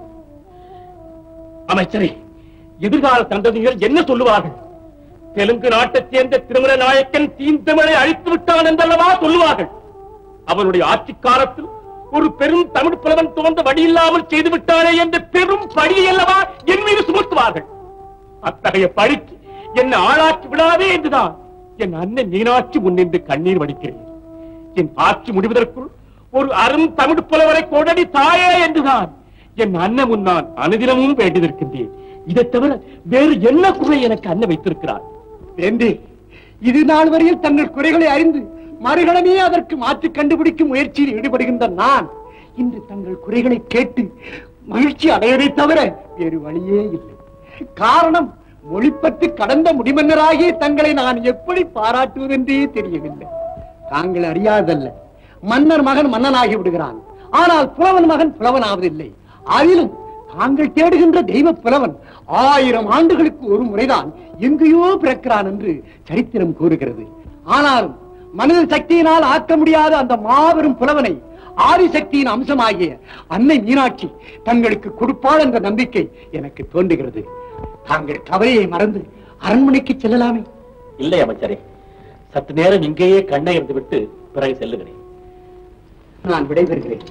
அமைச்சரே எதிர்கால சந்ததிகள் என்ன சொல்லுவார்கள் தெலுங்கு நாட்டைச் சேர்ந்த திருமல நாயக்கன் தீந்தமிழை அழித்து விட்டான் என்றல்லவா சொல்லுவார்கள் அவனுடைய ஆட்சி காலத்தில் ஒரு பெரும் தமிழ் புலவன் தோன்ற வழி இல்லாமல் செய்து விட்டானே என்ற பெரும் பழியை அல்லவா என் மீது சுமத்துவார்கள் அத்தகைய பழிக்கு என்னை ஆளாக்கி விடாதே என்றுதான் என் அண்ணன் மீனாட்சி முன்னின்று கண்ணீர் வடிக்கிறேன் என் ஆட்சி முடிவதற்குள் ஒரு அரும் தமிழ் புலவரை கொடடி தாயே என்றுதான் என் அண்ணன் முன் நான் அனுதினமும் வேண்டியிருக்கின்றேன் இதை தவிர வேறு என்ன குறை எனக்கு அண்ணன் வைத்திருக்கிறார் வேண்டே இது நாள் வரையில் தங்கள் குறைகளை அறிந்து மறுகணமே அதற்கு மாற்று கண்டுபிடிக்கும் முயற்சியில் ஈடுபடுகின்ற நான் இன்று தங்கள் குறைகளை கேட்டு மகிழ்ச்சி அடையதை தவிர வேறு வழியே இல்லை காரணம் மொழிப்பட்டு கடந்த முடிமன்னராகிய தங்களை நான் எப்படி பாராட்டுவதென்றே தெரியவில்லை தாங்கள் அறியாதல்ல மன்னர் மகன் மன்னனாகி விடுகிறான் ஆனால் புலவன் மகன் புலவன் ஆவதில்லை அதிலும் தாங்கள் தேடுகின்ற தெய்வ புலவன் ஆயிரம் ஆண்டுகளுக்கு ஒரு முறைதான் எங்கேயோ பிறக்கிறான் என்று சரித்திரம் கூறுகிறது ஆனாலும் மனித சக்தியினால் ஆக்க முடியாத அந்த மாபெரும் புலவனை ஆதிசக்தியின் அம்சமாகிய அன்னை மீனாட்சி தங்களுக்கு கொடுப்பாள் என்ற நம்பிக்கை எனக்கு தோன்றுகிறது தாங்கள் கவலையை மறந்து அரண்மனைக்கு செல்லலாமே இல்லை அமைச்சரே சற்று நேரம் இங்கேயே கண்ணை இருந்து விட்டு பிறகு செல்லுகிறேன் நான் விடைபெறுகிறேன்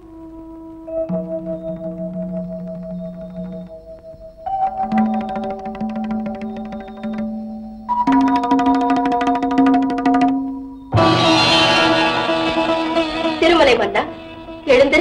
திருமலை மன்னா எழுந்திரு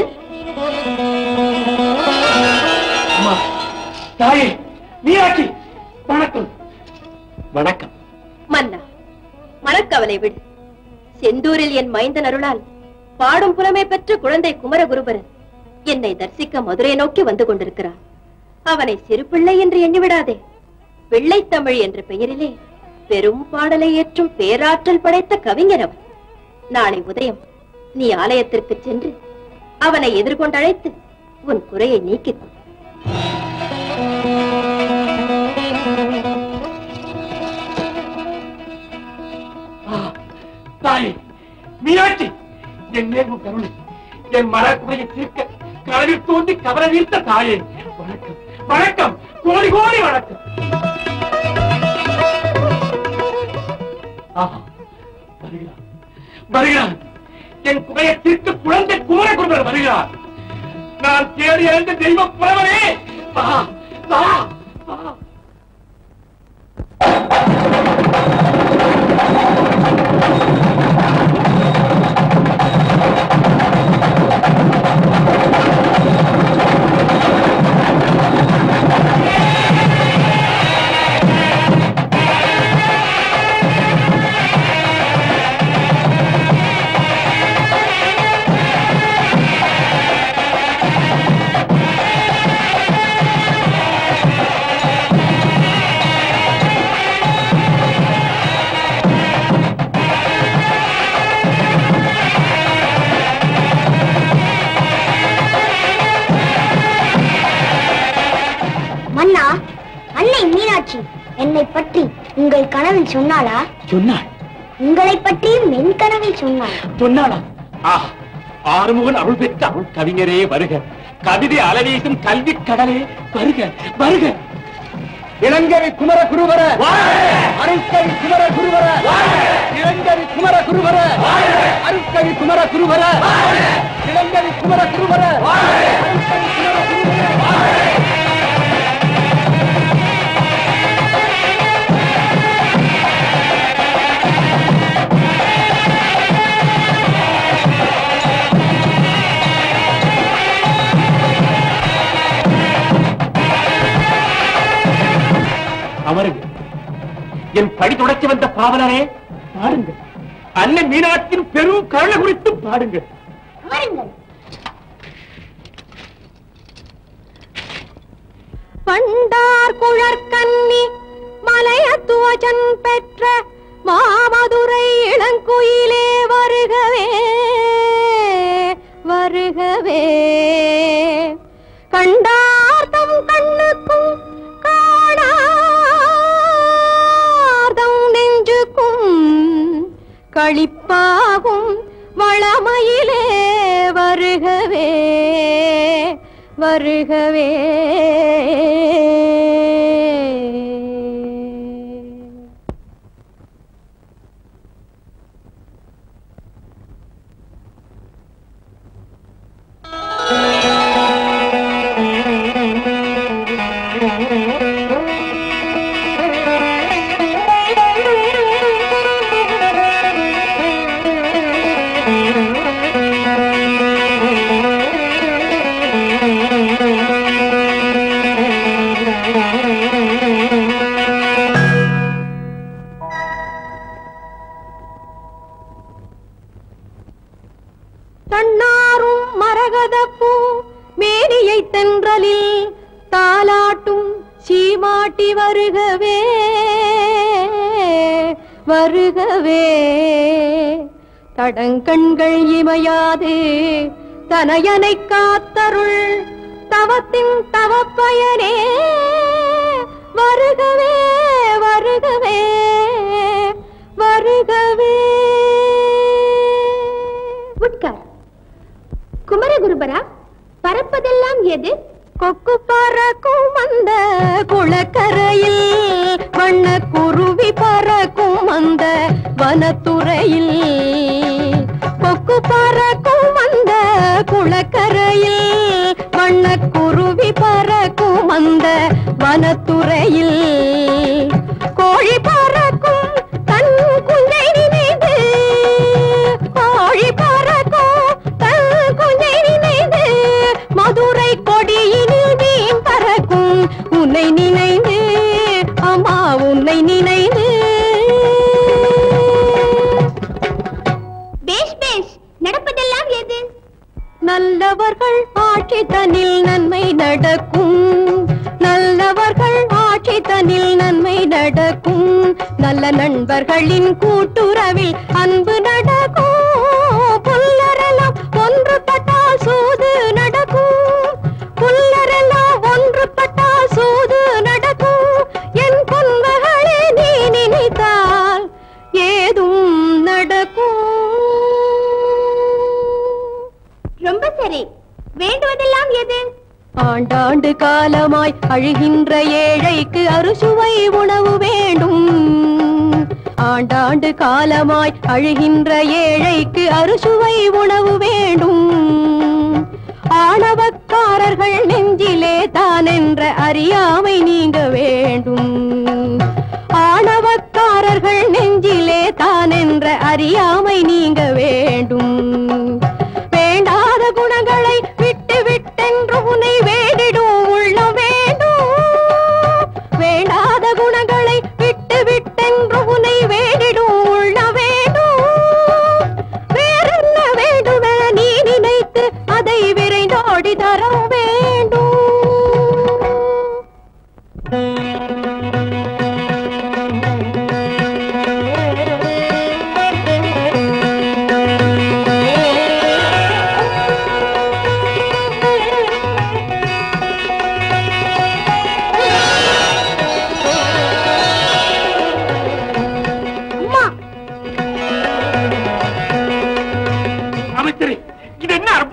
அம்மா தாயே மீனாட்சி வணக்கம் வணக்கம் மன்னா மனக்கவலை விடு செந்தூரில் என் மைந்தன் அருளால் பாடும் புலமை பெற்ற குழந்தை குமரகுருபரன் என்னை தரிசிக்க மதுரை நோக்கி வந்து கொண்டிருக்கிறான் அவனை சிறு பிள்ளை என்று எண்ணிவிடாதே பிள்ளைத்தமிழ் என்ற பெயரிலே பெரும் பாடலை ஏற்றும் பேராற்றல் படைத்த கவிஞர் அவன் நாளை உதயம் நீ ஆலயத்திற்கு சென்று அவனை எதிர்கொண்டழைத்து உன் குறையை நீக்கிக் கொள் தாயே மீனாட்சி என் நேர்வு கருணை என் மனக்குறையை தீர்க்க கனவில் தோண்டி கவர வீர்த்த தாயே வணக்கம் வணக்கம் கோடி கோடி வணக்கம் ஆஹா வருகிறார் வருகிறார் என் குறையை தீர்க்க குழந்தை குமர குருவர் வருகிறார் நான் தேடி அறிந்த தெய்வ புலவரே வா வா வா ஆ உங்கள் கனவில் சொன்னாளா சொன்னாள் உங்களை பற்றியும் என் கனவில் சொன்னாள் சொன்னாளா ஆஹ் ஆறுமுகன் அருள் பெற்ற அருள் கவிஞரே வருக கவிதை அலவீசும் கல்வி கடலே வருக வருக இளங்கவி குமர குருவர அருட்கவி குமர குருவர இளங்கவி குமர குருவர அருட்கவி குமர குருவர இளங்கவி குமர குருவர அருட்கவி குமர குருவர அமருங்க என் படி தொடச்சி வந்த பாவலரே பாடுங்கள் அன்னை மீனாட்சியின் பெரும் கருணை குறித்து பாடுங்கள் அமருங்கள் பண்டார் குழற்கன்னி மலையத்துவஜன் பெற்ற மாமதுரை இளங்குயிலே வருகவே வருகவே கண்டார் தம் கண்ணுக்கும் காணார் தம் நெஞ்சுக்கும் களிப்பாகும் வளமையிலே வருகவே வருகவே தன்னாரும் மரகதப்பூ மேனியை தென்றலில் தாலாட்டும் சீமாட்டி வருகவே வருகவே தடங்கண்கள் இமையாது தனையனை காத்தருள் தவத்தின் தவப்பயனே வருகவே வருகவே வருகவே உட்கார் குமரகுருபரா பறப்பதெல்லாம் எது கொக்கு பறக்கும் அந்த குளக்கரையில் வண்ண குருவி பறக்கும் அந்த வனத்துறையில் கொக்கு பறக்கும் அந்த குளக்கரையில் வண்ண குருவி பறக்கும் அந்த வனத்துறையில் கோழி பறக்கும் தன் குஞ்சை நினைந்து கோழி பறக்கும் தன் குஞ்சை நினைந்து மதுரை கொடியினில் மீன் பறக்கும் உன்னை நினைந்து அம்மா உன்னை நினைந்து பேஷ் பேஷ் நடப்பதெல்லாம் எது நல்லவர்கள் ஆட்சி தனில் நன்மை நடக்கும் நல்லவர்கள் ஆட்சி தனில் நன்மை நடக்கும் நல்ல நண்பர்களின் கூட்டுறவில் அன்பு நடக்கும் புல்லரெல்லாம் ஒன்றுபட்டால் சூது நடக்கும் புல்லரெல்லாம் ஒன்றுபட்டால் சூது நடக்கும் என் பொன்மகளே நீ நினைத்தால் ஏதும் நடக்கும் ரொம்ப சரி வேண்டுவதெல்லாம் எது ஆண்டாண்டு காலமாய் அழுகின்ற ஏழைக்கு அறுசுவை உணவு வேண்டும் ஆண்டாண்டு காலமாய் அழுகின்ற ஏழைக்கு அறுசுவை உணவு வேண்டும் ஆணவக்காரர்கள் நெஞ்சிலே தான் என்ற அறியாமை நீங்க வேண்டும் ஆணவக்காரர்கள் நெஞ்சிலே தான் என்ற அறியாமை நீங்க வேண்டும் வேண்டாத குணங்களை விட்டு விட்டென்று உன்னை வேண்டிடும் உள்ளம் வேண்டும் வேண்டாத குணங்களை விட்டு விட்டென்று உன்னை வேண்டிடும் உள்ளம் வேண்டும் வேறென்ன வேண்டுமென நீ நினைத்து அதை விரைந்தோடி தர வேண்டும்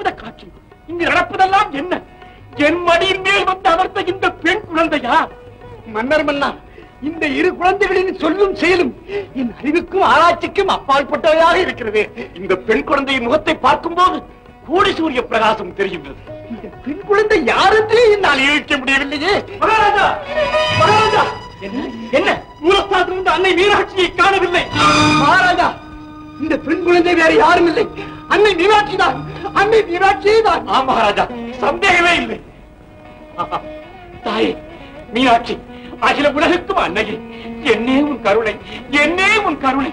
அற்புத காட்சி இங்கு நடப்பதெல்லாம் என்ன என் மடியின் மேல் வந்து அமர்ந்த இந்த பெண் குழந்தையா மன்னர் மன்னா இந்த இரு குழந்தைகளின் சொல்லும் செயலும் என் அறிவுக்கும் ஆராய்ச்சிக்கும் அப்பாற்பட்டவையாக இருக்கிறது இந்த பெண் குழந்தையின் முகத்தை பார்க்கும்போது கோடி சூரிய பிரகாசம் தெரிகின்றது இந்த பெண் குழந்தை யாரென்றே என்னால் யூகிக்க முடியவில்லையே மகாராஜா மகாராஜா என்ன என்ன மூலஸ்தானத்திலிருந்து அன்னை மீனாட்சியை காணவில்லை மகாராஜா இந்த பெண் குழந்தை வேற யாரும் இல்லை அன்னை மீனாட்சி தான் அன்னை மீனாட்சியே தான் ஆ மகாராஜா சந்தேகமே இல்லை ஆஹா, தாயே மீனாட்சி அகில உலகுக்கும் அன்னையே என்னே உன் கருணை என்னே உன் கருணை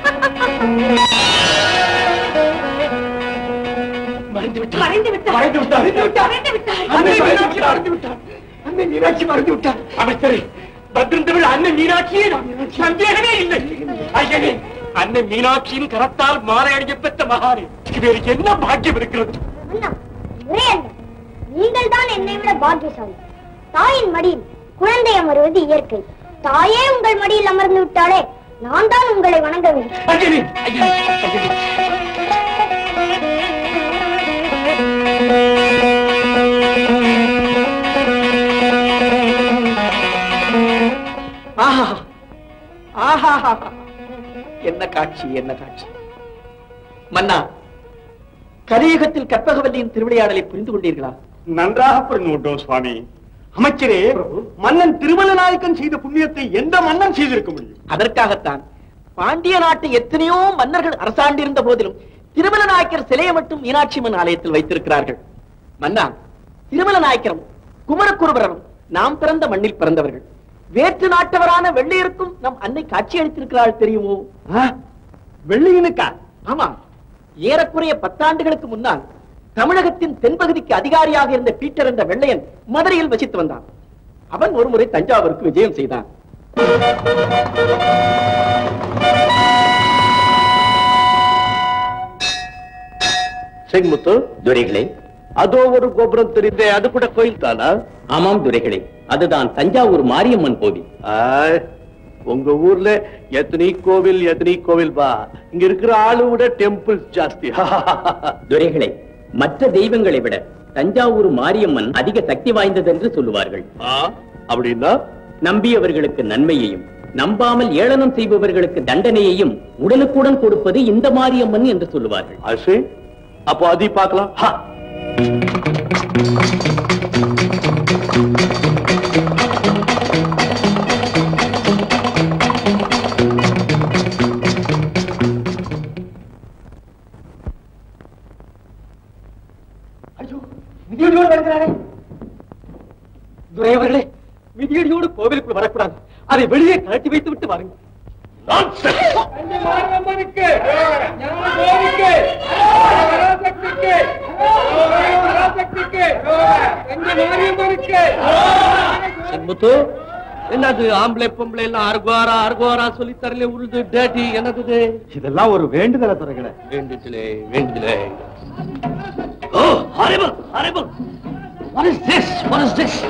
மறைந்து விட்டார் மறைந்து விட்டார். மறைந்து விட்டார் மறைந்து விட்டார் மறைந்து விட்டார். அன்னை மீனாட்சி மறைந்து விட்டார் அன்னை மீனாட்சி மறைந்து விட்டார் அமைச்சரே பத்ரந்தமிழ் அன்னை மீனாட்சியே தான். சந்தேகமே இல்லை ஐயனே அன்னை மீனாட்சியின் கரத்தால் மாலை அணிய பெற்ற மகானே வேறு என்ன பாக்கியம் இருக்கிறது அண்ணா உரையண்ணன் நீங்கள் தான் என்னை விட பாக்கியசாலி தாயின் மடியில் குழந்தை அமர்வது இயற்கை தாயே உங்கள் மடியில் அமர்ந்து விட்டாலே நான் தான் உங்களை வணங்க வேண்டும் ஐயனே ஐயனே ஐயனே ஆஹா ஆஹா என்ன காட்சி என்ன காட்சி மன்னா கலியுகத்தில் கற்பகவல்லியின் திருவிளையாடலை புரிந்து கொண்டீர்களா நன்றாக புரிந்து விட்டோம் சுவாமி அமைச்சரே மன்னன் திருமல நாயக்கன் செய்த புண்ணியத்தை எந்த மன்னன் செய்திருக்க முடியும் அதற்காகத்தான் பாண்டிய நாட்டு எத்தனையோ மன்னர்கள் அரசாண்டிருந்த போதிலும் திருமல நாயக்கர் சிலையை மட்டும் மீனாட்சி அம்மன் ஆலயத்தில் வைத்திருக்கிறார்கள் மன்னா திருமல நாயக்கரும் குமரகுருபரரும் நாம் பிறந்த மண்ணில் பிறந்தவர்கள் வேற்று நாட்டவரான வெள்ளையருக்கும் நம் அன்னை காட்சி அளித்திருக்கிறாள் தெரியுமோ வெள்ளியனுக்கா ஆமா ஏறக்குறைய பத்தாண்டுகளுக்கு முன்னால் தமிழகத்தின் தென்பகுதிக்கு அதிகாரியாக இருந்த பீட்டர் என்ற வெள்ளையன் மதுரையில் வசித்து வந்தான் அவன் ஒருமுறை தஞ்சாவூருக்கு விஜயம் செய்தான் செங்முத்து துரைகளே அதோ ஒரு கோபுரம் தெரிந்தே அது கூட கோயில் தானா ஆமாம் துரைகளே அதுதான் தஞ்சாவூர் மாரியம்மன் கோவில் ஆய், உங்க ஊர்ல எத்தனை கோவில் எத்தனை கோவில் பா இங்க இருக்கிற ஆளு விட டெம்பிள்ஸ் ஜாஸ்தி துரைகளே மற்ற தெய்வங்களை விட தஞ்சாவூர் மாரியம்மன் அதிக சக்தி வாய்ந்தது என்று சொல்லுவார்கள் ஆ, அப்படின்னா நம்பியவர்களுக்கு நன்மையையும் நம்பாமல் ஏளனம் செய்பவர்களுக்கு தண்டனையையும் உடனுக்குடன் கொடுப்பது இந்த மாரியம்மன் என்று சொல்லுவார்கள் அசே அப்போ அதை பார்க்கலாம் ஹா. ஐயோ மிதியடியோடு வருகிறாரே துரை அவர்களே மிதியடியோடு கோவிலுக்குள் வரக்கூடாது அதை வெளியே கழட்டி வைத்து விட்டு வாருங்கள் செண்முத்து என்னது ஆம்பளை பொம்பளை எல்லாம் அர்கோரா அர்கோரா சொல்லி தரல உருது டேட்டி என்னது இது? இதெல்லாம் ஒரு வேண்டுதல துறைகளை வேண்டுதலே வேண்டுதலே oh horrible horrible What is this? What is this?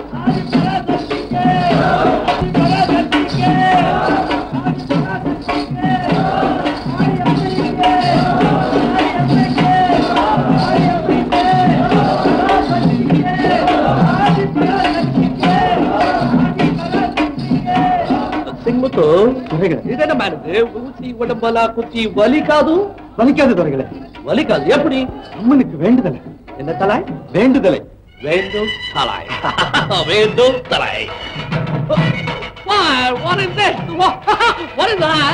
Singamuthu இது என்ன மாதிரி ஊசி உடம்பெல்லாம் குத்தி வலிக்காது வலிக்காது துறைகளை வலிக்காது எப்படி அம்மனுக்கு வேண்டுதலை என்ன தலாய் வேண்டுதலை வேண்டும் தலாய் வேண்டும் Dalai What is this? What is that?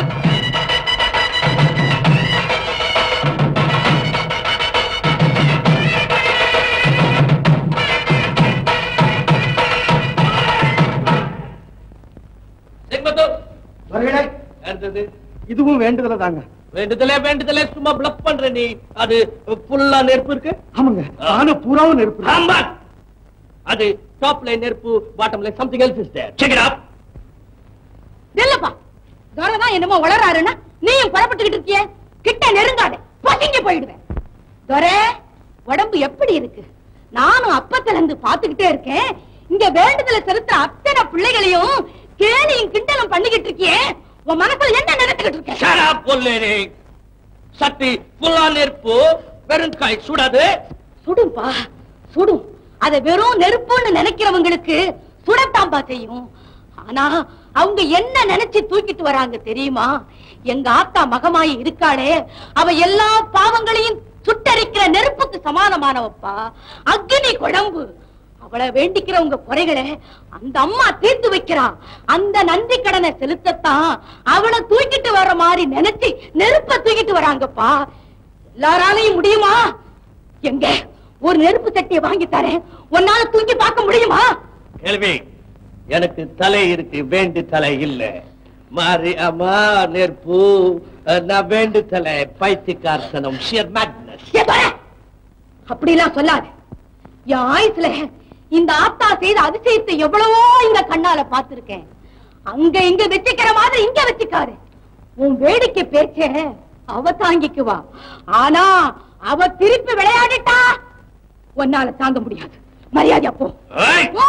சிங்மத்து துறைகளை அடுத்தது இதுவும் வேண்டுதலை தாங்க வேண்டுதலே வேண்டுதலே சும்மா பிளப் பண்ற நீ அது ஃபுல்லா நெருப்பு இருக்கு ஆமாங்க ஆனா பூராவும் நெருப்பு ஆமா அது டாப்ல நெருப்பு பாட்டம்ல something else is there check it up நில்லுப்பா துரைதான் என்னமோ வளராருன்னா நீயும் புறப்பட்டுக்கிட்டு இருக்கிய கிட்ட நெருங்காத பசிங்க போயிடுவேன் துரை உடம்பு எப்படி இருக்கு நானும் அப்பத்துல இருந்து பாத்துக்கிட்டே இருக்கேன் இங்க வேண்டுதலை செலுத்துற அத்தனை பிள்ளைகளையும் கேலியும் கிண்டலும் பண்ணிக்கிட்டு இருக்கியே உன் மனசுல என்ன நினைச்சுக்கிட்டு இருக்க ஷட் அப் பொல்லேனே சட்டி ஃபுல்லா நெருப்பு வெறும் காய் சுடாது சுடும்பா சுடும் அத வெறும் நெருப்புன்னு நினைக்கிறவங்களுக்கு சுடத்தாம்பா செய்யும் ஆனா அவங்க என்ன நினைச்சு தூக்கிட்டு வராங்க தெரியுமா எங்க ஆத்தா மகமாயி இருக்காளே அவ எல்லா பாவங்களையும் சுட்டரிக்கிற நெருப்புக்கு சமானமானவப்பா அக்னி குழம்பு அவளை வேண்டிக்கிற உங்க குறைகளை அந்த அம்மா தீர்த்து வைக்கிறா அந்த நன்றி கடனை செலுத்தத்தான் அவளை தூக்கிட்டு வர மாதிரி நினைச்சு நெருப்ப தூக்கிட்டு வராங்கப்பா எல்லாராலையும் முடியுமா எங்க ஒரு நெருப்பு சட்டியை வாங்கி தரேன் உன்னால தூக்கி பார்க்க முடியுமா கேள்வி எனக்கு தலை இருக்கு வேண்டு தலை இல்ல மாறி அம்மா நெருப்பு அஹ், நான் வேண்டு தலை பைத்தியக்காரத்தனம் ஷியர் மேட்னஸ் ஏ, தொலை. அப்படிலாம் சொல்லாது என் ஆயுசுல இந்த ஆத்தா செய்த அதிசயத்தை எவ்வளவோ இங்க கண்ணால பார்த்திருக்கேன் அங்க இங்க வச்சுக்கிற மாதிரி இங்க வச்சுக்காரு உன் வேடிக்கை பேச்ச அவ தாங்கிக்குவா ஆனா அவ திருப்பி விளையாடிட்டா உன்னால தாங்க முடியாது மரியாதை அப்போ போ.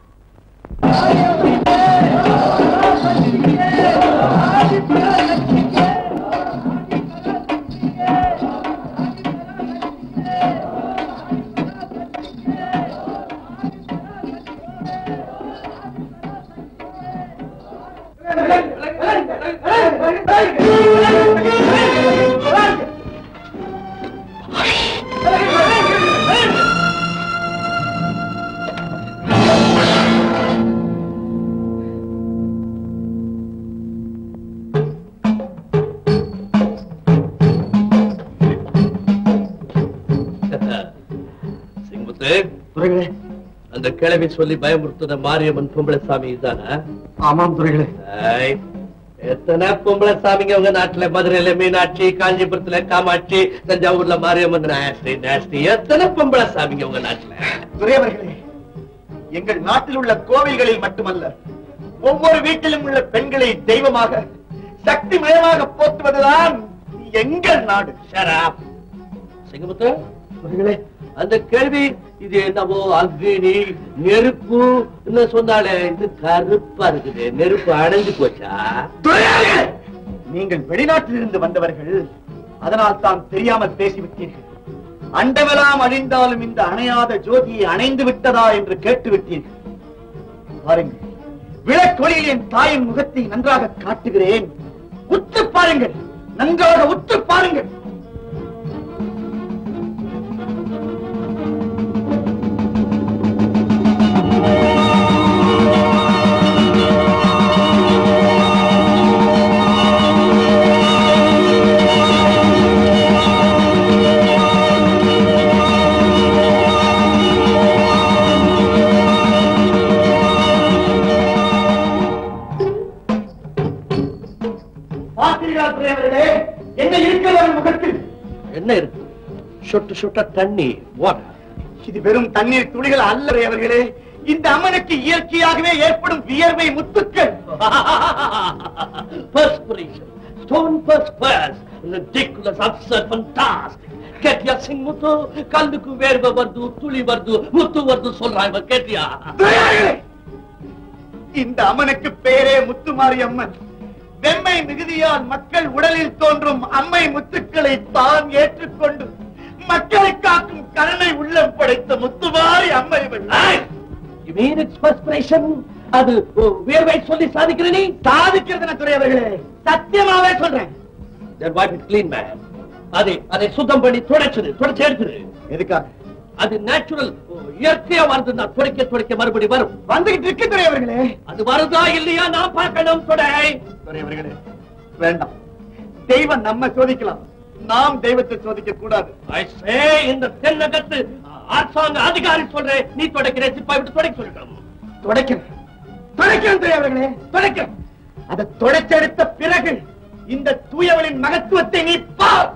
சிங்கமுத்து அந்த கிழவி சொல்லி பயமுறுத்துன மாரியம்மன் பொம்பளை சாமி இதானா ஆமாம் துறைகளே ஐய், எத்தனை பொம்பளை சாமிங்க உங்க நாட்டுல மதுரையில மீனாட்சி காஞ்சிபுரத்துல காமாட்சி தஞ்சாவூர்ல மாரியம்மன் நாஸ்தி நாஸ்தி எத்தனை பொம்பளை சாமிங்க உங்க நாட்டுல துறையவர்களே எங்கள் நாட்டில் உள்ள கோவில்களில் மட்டுமல்ல ஒவ்வொரு வீட்டிலும் உள்ள பெண்களை தெய்வமாக சக்தி மயமாக போற்றுவதுதான் எங்கள் நாடு ஷராப் சிங்கமுத்து அவர்களே, அந்த கேள்வி இது என்னவோ அக்னி நெருப்பு சொன்னாலே இது கருப்பா இருக்குது நெருப்பு அணைஞ்சு போச்சா துரையாளர்களே! நீங்கள் வெளிநாட்டிலிருந்து வந்தவர்கள் அதனால் தான் தெரியாமல் பேசிவிட்டீர்கள் அண்டமெல்லாம் அழிந்தாலும் இந்த அணையாத ஜோதியை அணைந்து விட்டதா என்று கேட்டு விட்டீர்கள் பாருங்கள் விளக்கொளியில் என் தாயின் முகத்தை நன்றாக காட்டுகிறேன் உற்று பாருங்கள் நன்றாக உற்று பாருங்கள் பார்த்தீர்களா துரையவர்களே என்ன இருக்கிறது அவன் முகத்தில் என்ன இருக்கு சொட்டு சொட்ட தண்ணி வாட்டர் இது வெறும் தண்ணீர் துளிகள் அல்ல அவர்களே இந்த அம்மனுக்கு இயற்கையாகவே ஏற்படும் வியர்வை முத்துக்கள் perspiration stone perspires ridiculous absurd fantastic கேட்டியா சிங் முத்து கல்லுக்கு வேர்வை வருது துளி வருது முத்து வருது சொல்றாங்க கேட்டியா துரையாளர்களே! இந்த அம்மனுக்கு பேரே முத்துமாரி அம்மன் வெம்மை மிகுதியால் மக்கள் உடலில் தோன்றும் அம்மை முத்துக்களை தான் ஏற்றுக்கொண்டு மக்களை காக்கும் கருணை உள்ளம் படைத்த முத்துமாரி அம்மை இவள். you mean it's perspiration அது ஓ, வேர்வை சொல்லி சாதிக்கிற நீ சாதிக்கிறது துறையவர்களே சத்தியமாவே சொல்றேன் then wipe it clean man அதை அதை சுத்தம் பண்ணி துடைச்சது துடைச்சு எடுத்துரு எதுக்காக அது நேச்சுரல் இயற்கையா வருதுன்னா துடைக்க துடைக்க மறுபடி வரும் வந்துகிட்டு இருக்கு துறையவர்களே அது வருதா இல்லையா நான் பார்க்கணும் துடை துறையவர்களே வேண்டாம் தெய்வம் நம்ம சோதிக்கலாம் நாம் தெய்வத்தை சோதிக்க கூடாது I say இந்த தென்னகத்து அரசாங்க அதிகாரி சொல்றேன் நீ துடைக்கிற சிப்பாய் விட்டு துடைக்க சொல்லிட்டோம் துடைக்கிறேன் துடைக்கிறேன் துறையவர்களே துடைக்கிறேன் அதை துடைச்செடுத்த பிறகு இந்த தூயவளின் மகத்துவத்தை நீ பார்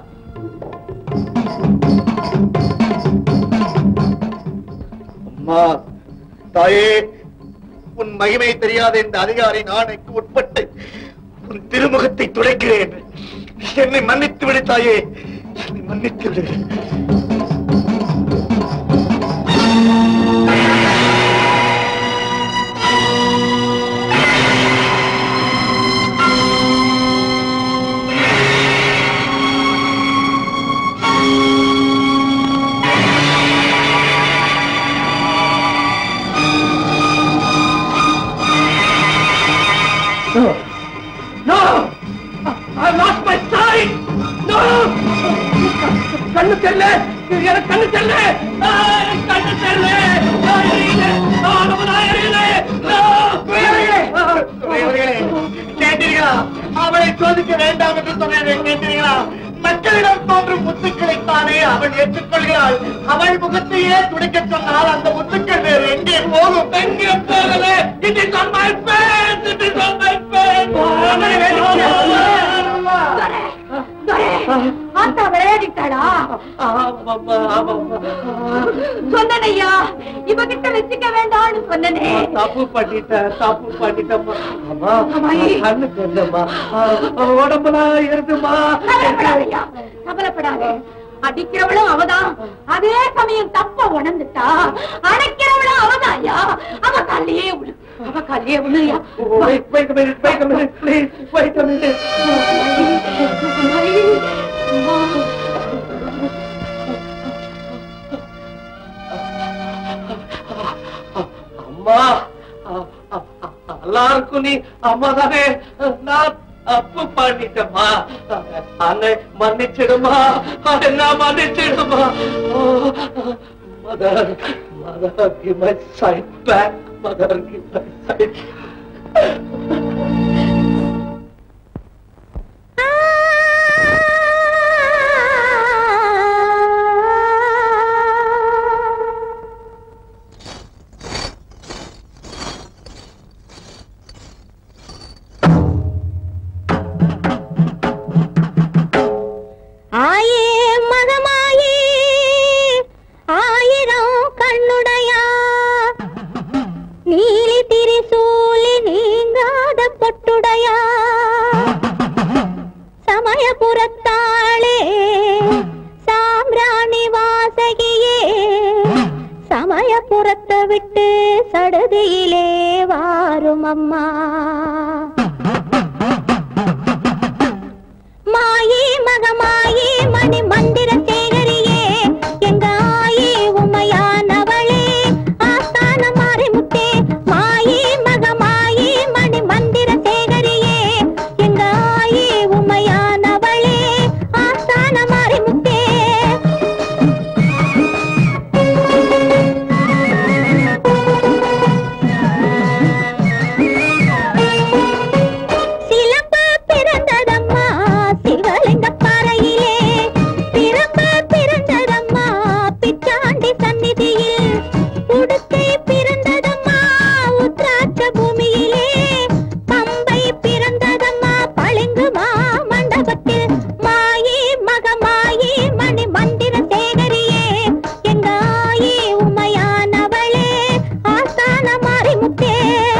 அம்மா தாயே உன் மகிமை தெரியாத இந்த அதிகாரி நாளைக்கு உட்பட்டு உன் திருமுகத்தை துடைக்கிறேன் என்னை மன்னித்து விடு தாயே என்னை மன்னித்து விடு ஆ செல்லு கண்ணு செல்லு கேட்டீர்களா அவளை சோதிக்க வேண்டாம் என்று சொன்னேன் கேட்டீர்களா மக்களிடம் தோன்றும் முத்துக்களைத்தானே அவள் ஏற்றுக்கொள்கிறாள் அவள் முகத்தையே துடைக்க சொன்னால் அந்த முத்துக்கள் வேறு எங்கே போகும் எங்கே போகல it is on my face it is on my ஆத்தா விளையாடிட்டாளா சொன்னனையா இவகிட்ட வச்சுக்க வேண்டாம்னு சொன்னனே தப்பு பண்ணிட்டேன் தப்பு பண்ணிட்டேம்மா அம்மா அம்மாயி. கண்ணு கண்டம்மா உடம்புலாம் இருந்துமா கவலைப்படாதய்யா, கவலைப்படாத அடிக்கிறவளும் அவதான் அதே சமயம் தப்ப உணர்ந்துட்டா அடைக்கிறவளும் அவதான்யா அவ காலையே விழு அவ காலையே விழுயா Wait, wait a minute, wait a minute, please, wait a minute. அம்மா அ- அ- அ- எல்லாருக்கும் நீ அம்மா தானே நான் தப்பு பண்ணிட்டேம்மா அன்னை மன்னிச்சிடுமா என்ன மன்னிச்சிடுமா mother mother give my sight back mother give my sight ஆயே மகமாயே ஆயிரம் கண்ணுடையா நீலி திரிசூலி நீங்காத பொட்டுடையா சமயபுரத்தாளே சாம்பிராணி வாசகியே சமயபுரத்தை விட்டு சடுதியிலே வாரும் அம்மா மாயே மகமாயே மணி மந்திர சேகரியே எங்க ஆயே உமையானவளே ஆஸ்தான மாறிமுத்தே மாயே மகமாயே மணி மந்திர சேகரியே எங்க ஆயே உமையானவளே ஆஸ்தான மாறிமுத்தே சிலம்பு பிறந்ததம்மா சிவலிங்க பாறையிலே பிறப்பு பிறந்ததம்மா பிச்சாண்டி சந்நிதியில் உடுக்கை பிறந்ததம்மா உத்ராட்ச பூமியிலே பம்பை பிறந்ததம்மா பளிங்குமா மண்டபத்தில் மாயே மகமாயே மணி மந்திர சேகரியே எங்க ஆயே உமையானவளே ஆஸ்தான மாறிமுத்தே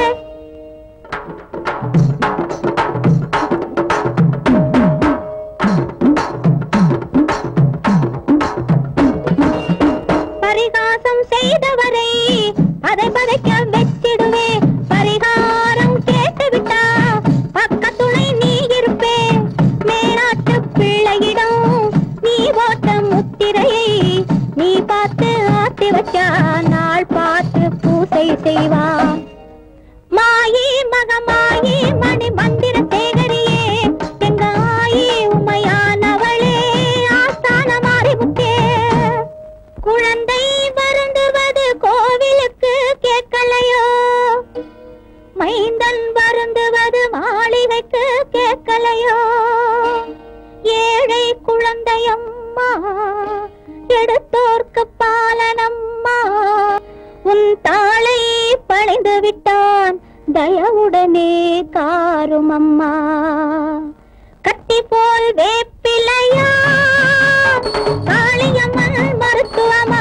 பரிகாசம் செய்தவரை அதை பதைக்க வச்சிடுவே பரிகாரம் கேட்டு விட்டா பக்கத்துணை நீ இருப்பே மேலாட்டு பிள்ளையிடம் நீ ஓட்ட முத்திரையை நீ பார்த்து ஆத்தி வச்சா நாள் பார்த்து பூசை செய்வா மாயே மகமாயே மணி மந்திர சேகரியே எங்க ஆயே உமையானவளே ஆஸ்தான மாறிமுத்தே குழந்தை வருந்துவது கோவிலுக்கு கேட்கலையோ மைந்தன் வருந்துவது மாளிகைக்கு கேட்கலையோ ஏழை குழந்தையம்மா எடுத்தோர்க்கு பாலனம்மா உன் தாளை பணிந்து விட்டான் தயவுடனே காரும் அம்மா கட்டி போல் வேப்பிலையா காளியம்மன் மருத்துவமா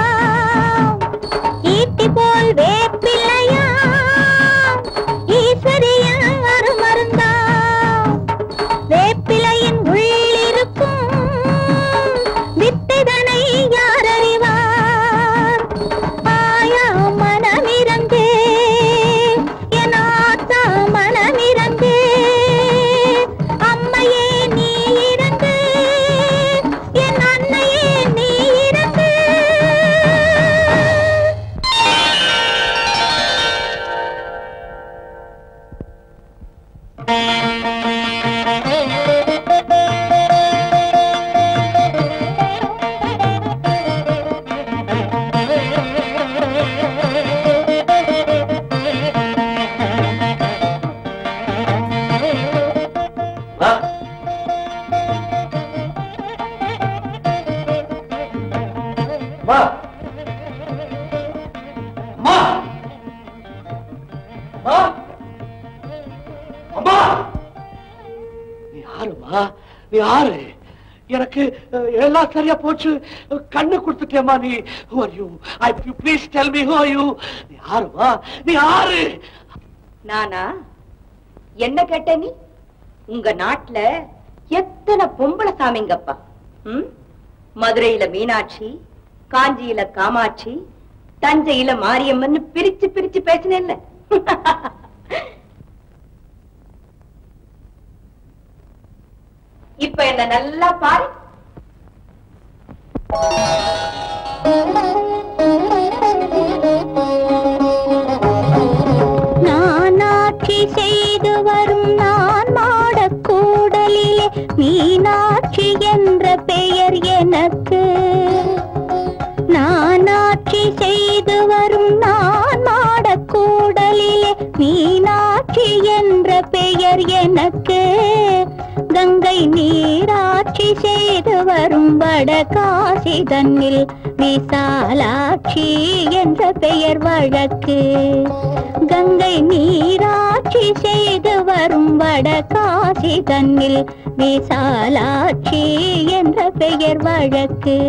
ஈட்டி போல் வேப்பிலையா ஈஸ்வரியன் அருமருந்தா வேப்பிலையின் உள்ளிருக்கும் வித்தைதனை யார் அறிவார் ஆயா மனமிரந்து என் ஆத்தா மனமிரந்து அம்மையே நீ இறந்து நீ யாரு எனக்கு அஹ், எல்லாம் சரியா போச்சு கண்ணு கொடுத்துட்டேமா நீ you I please tell me who you நீ யாருமா நீ யாரு நானா என்ன கேட்ட நீ உங்க நாட்டுல எத்தனை பொம்பளை சாமிங்கப்பா ம்? மதுரையில மீனாட்சி காஞ்சியில காமாட்சி தஞ்சையில மாரியம்மன் பிரிச்சு பிரிச்சு பேசினேன்ல இப்ப என்ன நல்லா பாரு நானாட்சி செய்து வரும் நான் மாடக்கூடலிலே மீனாட்சி என்ற பெயர் எனக்கு நானாட்சி செய்து வரும் நான் மாடக்கூடலிலே மீனாட்சி என்ற பெயர் எனக்கு கங்கை நீராட்சி செய்து வரும் வடகாசி தன்னில் விசாலாட்சி என்ற பெயர் வழக்கு கங்கை நீராட்சி செய்து வரும் வடகாசி தன்னில் விசாலாட்சி என்ற பெயர் வழக்கு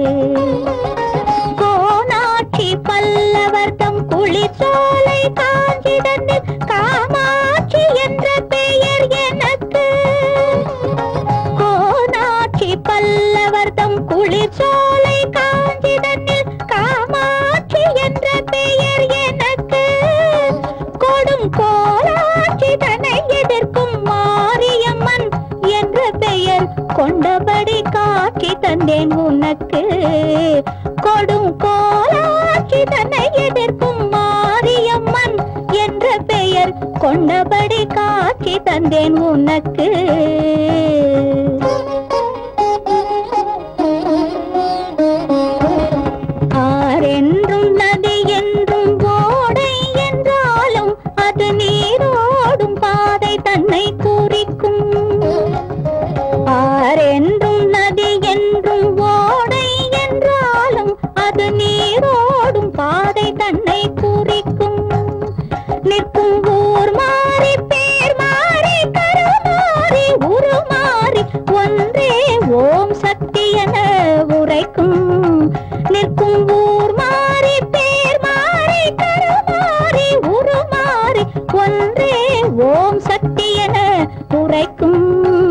கோனாட்சி பல்லவர் தம் குளிர்சோலை காஞ்சி தன்னில் காமாட்சி என்ற பெயர் எனக்கு கோனாட்சி பல்லவர் தம் குளிர்சோலை காஞ்சி தன்னில் காமாட்சி என்ற பெயர் எனக்கு கொடும் கோலாட்சி தன்னை எதிர்க்கும் மாரியம்மன் என்ற பெயர் கொண்டபடி காட்சி தந்தேன் உனக்கு கொடும் கோலாட்சி தன்னை எதிர்க்கும் மாரியம்மன் என்ற பெயர் கொண்டபடி காட்சி தந்தேன் உனக்கு ஆறென்றும் நதி என்றும் ஓடை என்றாலும் அது நீரோடும் பாதை தன்னை குறிக்கும் ஆறென்றும் நதி என்றும் ஓடை என்றாலும் அது நீரோடும் பாதை தன்னை குறிக்கும் நிற்கும் ஊர் மாறி பேர் மாறி கருமாறி உருமாறி ஒன்றே ஓம் சக்தி என உரைக்கும் நிற்கும் ஊர் மாறி பேர் மாறி கருமாறி உருமாறி ஒன்றே ஓம் சக்தி என உரைக்கும்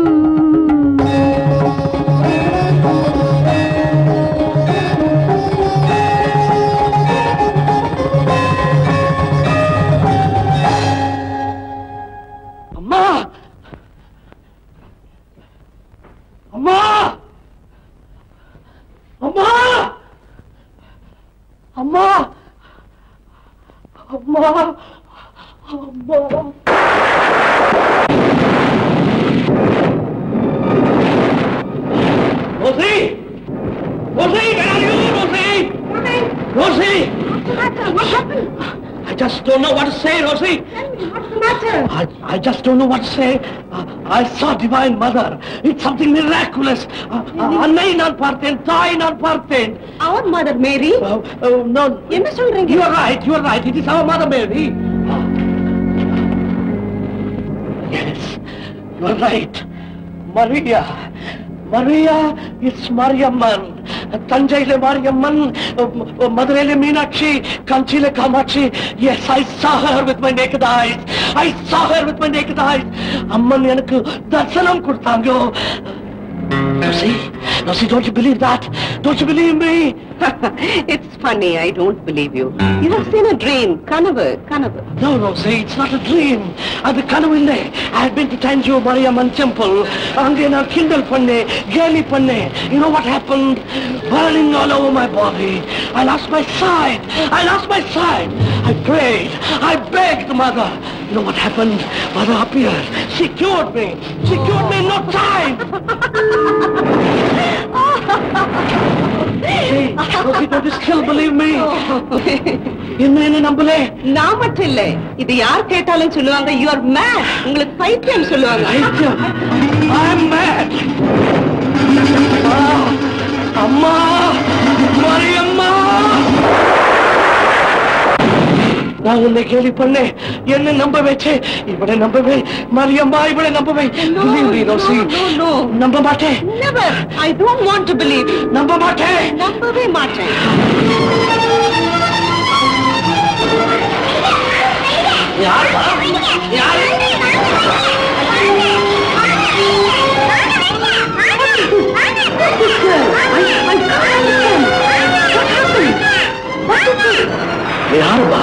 அம்மா அம்மா அம்மா அம்மா அம்மா அம்மா Rosie! Rosie, where are you, Rosie? Rosie! What happened? I just don't know what to say, Rosie. What's the matter? I, I just don't know what to say. Uh, I saw Divine Mother. It's something miraculous. Uh, uh, அன்னை நான் பார்த்தேன் தாய் நான் பார்த்தேன் Our mother Mary? Uh, uh, no. என்ன சொல்றீங்க? You are right, you are right. It is our Mother Mary. Uh, yes, you are right. Maria. Maria is Mariamman. தஞ்சையில Mariamman uh, மதுரையில Meenakshi கஞ்சியில Kamakshi yes I saw her with my naked eyes I saw her with my naked eyes அம்மன் எனக்கு தரிசனம் கொடுத்தாங்க Lucy, Lucy, don't you believe that? Don't you believe me? it's funny, I don't believe you. You have seen a dream. கனவு, கனவு. No, Rosie, it's not a dream. அது கனவு இல்லை. I have been to Tanjore Mariamman temple. அங்கே நான் கிண்டல் பண்ணேன், கேலி பண்ணேன். You know what happened? Burning all over my body. I lost my sight. I lost my sight. I prayed. I begged mother. You know what happened? Mother appeared. She cured me. She cured me in no time. Hey, Rosie, don't you still believe me? என்ன என்ன நம்பலே நான் மட்டும் இல்ல இது யார் கேட்டாலும் சொல்லுவாங்க யூ ஆர் மேட் உங்களுக்கு பைத்தியம் சொல்லுவாங்க பைத்தியம் I'm mad. அம்மா மரியம்மா நான் உன்னை கேலி பண்ணேன் என்ன நம்ப வச்சே இவளை நம்பவே மரியம்மா இவளை நம்பவே Believe me, ரோசி நம்ப மாட்டேன் Never. I don't want to believe. நம்ப மாட்டேன் நம்பவே மாட்டேன் யாருப்பா யாரு யாருப்பா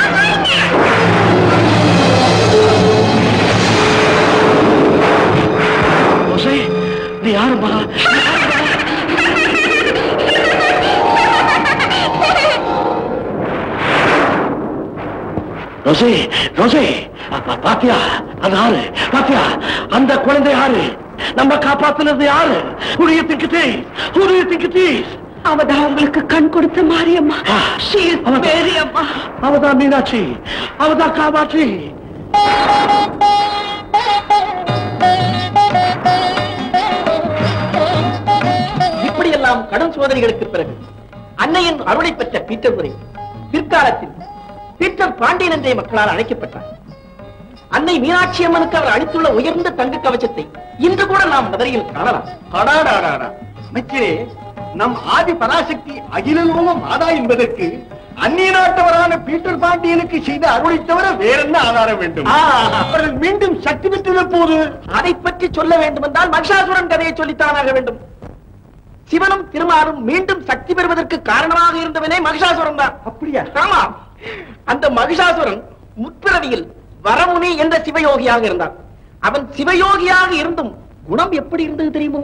ரோசி நீ யாருப்பா ரோசி ரோசி அப்பா, பாத்தியா அது யாரு பாத்தியா அந்த குழந்தை யாரு நம்ம காப்பாத்துனது யாரு Who do you think it is? Who do you think it is? அவதான் உங்களுக்கு கண் கொடுத்த மாரியம்மா She is very அம்மா அவதான் மீனாட்சி அவதான் காமாட்சி இப்படியெல்லாம் கடும் சோதனைகளுக்கு பிறகு அன்னையின் அருளை பெற்ற பீட்டர் துரை பிற்காலத்தில் பீட்டர் பாண்டியன் என்றே மக்களால் அழைக்கப்பட்டார் அன்னை மீனாட்சி அம்மனுக்கு அவர் அளித்துள்ள உயர்ந்த தங்க கவச்சத்தை இன்று கூட நாம் மதுரையில் காணலாம் அடாடாடாடா. அமைச்சரே நம் ஆதி பராசக்தி அகிலலோக மாதா என்பதற்கு அந்நிய நாட்டவரான பீட்டர் பாண்டியனுக்கு செய்த அருளை தவிர வேறென்ன ஆதாரம் வேண்டும் ஆ, அவர்கள் மீண்டும் சக்தி பெற்றது போது அதை பற்றி சொல்ல வேண்டுமென்றால் மகிஷாசுரன் கதையை சொல்லித்தானாக வேண்டும் சிவனும் திருமாலும் மீண்டும் சக்தி பெறுவதற்கு காரணமாக இருந்தவனே மகிஷாசுரன் தான் அப்படியா ஆமா அந்த மகிஷாசுரன் முற்பிறவியில் வரமுனி என்ற சிவயோகியாக இருந்தான் அவன் சிவயோகியாக இருந்தும் குணம் எப்படி இருந்தது தெரியுமோ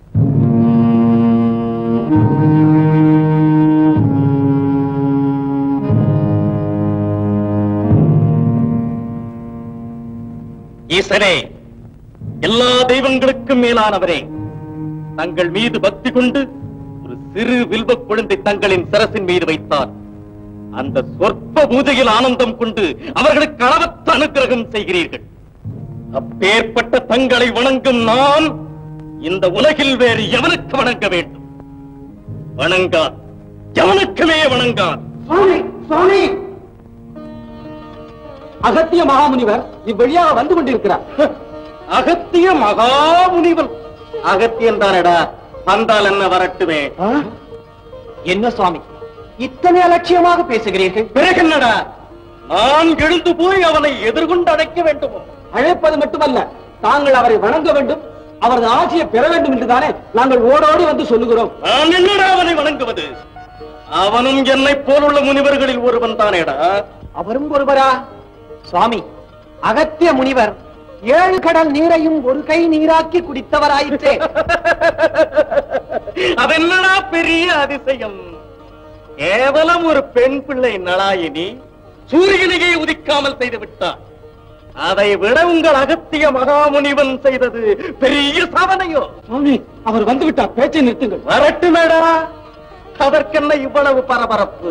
ஈசனே எல்லா தெய்வங்களுக்கும் மேலானவரே தங்கள் மீது பக்தி கொண்டு ஒரு சிறு வில்வக் குழந்தை தங்களின் சரசின் மீது வைத்தார் அந்த சொற்ப பூஜையில் ஆனந்தம் கொண்டு அவர்களுக்கு அளவற்ற அனுக்கிரகம் செய்கிறீர்கள் அப்பேற்பட்ட தங்களை வணங்கும் நான் இந்த உலகில் வேறு எவனுக்கு வணங்க வேண்டும் வணங்கான் எவனுக்குமே வணங்கான் சுவாமி சுவாமி அகத்திய மகாமுனிவர் இவ்வழியாக வந்து கொண்டிருக்கிறார் அகத்திய மகாமுனிவன் அகத்தியன் தானடா வந்தால் என்ன வரட்டுமே என்ன சுவாமி இத்தனை அலட்சியமாக பேசுகிறீர்கள் பிறகு என்னடா நான் எழுந்து போய் அவனை எதிர்கொண்டு அழைக்க வேண்டுமோ அழைப்பது மட்டுமல்ல தாங்கள் அவரை வணங்க வேண்டும் அவரது ஆட்சியை பெற வேண்டும் என்றுதானே நாங்கள் ஓடோடி வந்து சொல்லுகிறோம் நான் என்னடா அவனை வணங்குவது அவனும் என்னை போலுள்ள முனிவர்களில் ஒருவன் தானேடா அவரும் ஒருவரா சுவாமி அகத்திய முனிவர் ஏழு கடல் நீரையும் ஒரு கை நீராக்கி குடித்தவராயிற்றே அதென்னடா பெரிய அதிசயம் கேவலம் ஒரு பெண் பிள்ளை நலாயினி சூரியனையே உதிக்காமல் செய்து விட்டார் அதை விட உங்கள் அகத்திய மகாமுனிவன் செய்தது பெரிய சாதனையோ சுவாமி அவர் வந்து விட்டார் பேச்சை நிறுத்துங்கள் வரட்டுமேடா அதற்கென்ன இவ்வளவு பரபரப்பு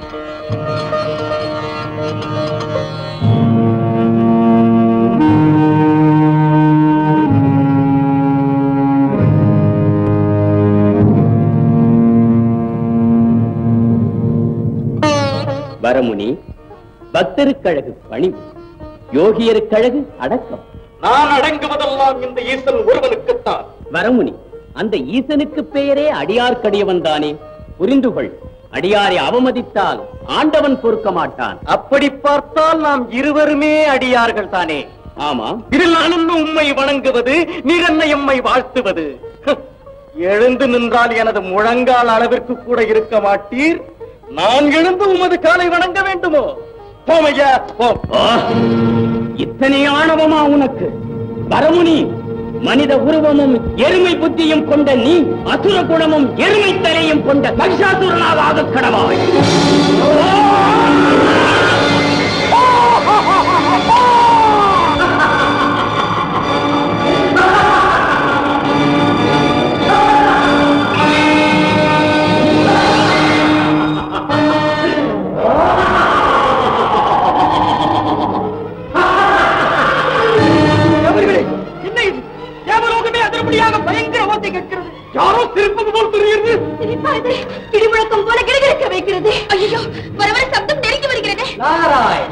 வரமுனி பக்தருக்கழகு பணிவு யோகியருக்கழகு அடக்கம் நான் அடங்குவதெல்லாம் இந்த ஈசன் ஒருவனுக்குத்தான் வரமுனி அந்த ஈசனுக்கு பெயரே அடியார்க்கடியவன் தானே புரிந்து கொள் அடியாரை அவமதித்தால் ஆண்டவன் பொறுக்க மாட்டான் அப்படி பார்த்தால் நாம் இருவருமே அடியார்கள் தானே ஆமாம் இதில் நான் என்ன உம்மை வணங்குவது நீர் என்ன எம்மை வாழ்த்துவது ஹ், எழுந்து நின்றால் எனது முழங்கால் அளவிற்கு கூட இருக்க மாட்டீர் நான் எழுந்து உமது காலை வணங்க வேண்டுமோ போமையா போ ஆ! இத்தனை ஆணவமா உனக்கு வரமுனி மனித உருவமும் எருமை புத்தியும் கொண்ட நீ அசுர குணமும் எருமை தலையும் கொண்ட மகிஷாசுரனாக கடவாய் அவர்களே என்ன இது தேவலோகமே அதிரப்படியாக பயங்கர ஓசை கேட்கிறது யாரோ திருப்பது போல் தெரிகிறது சிரிப்பானது இடிமுழக்கம் போல கிடுகிடுக்க வைக்கிறது ஐயோ வர வர சப்தம் நெருங்கி வருகிறது நாராயண்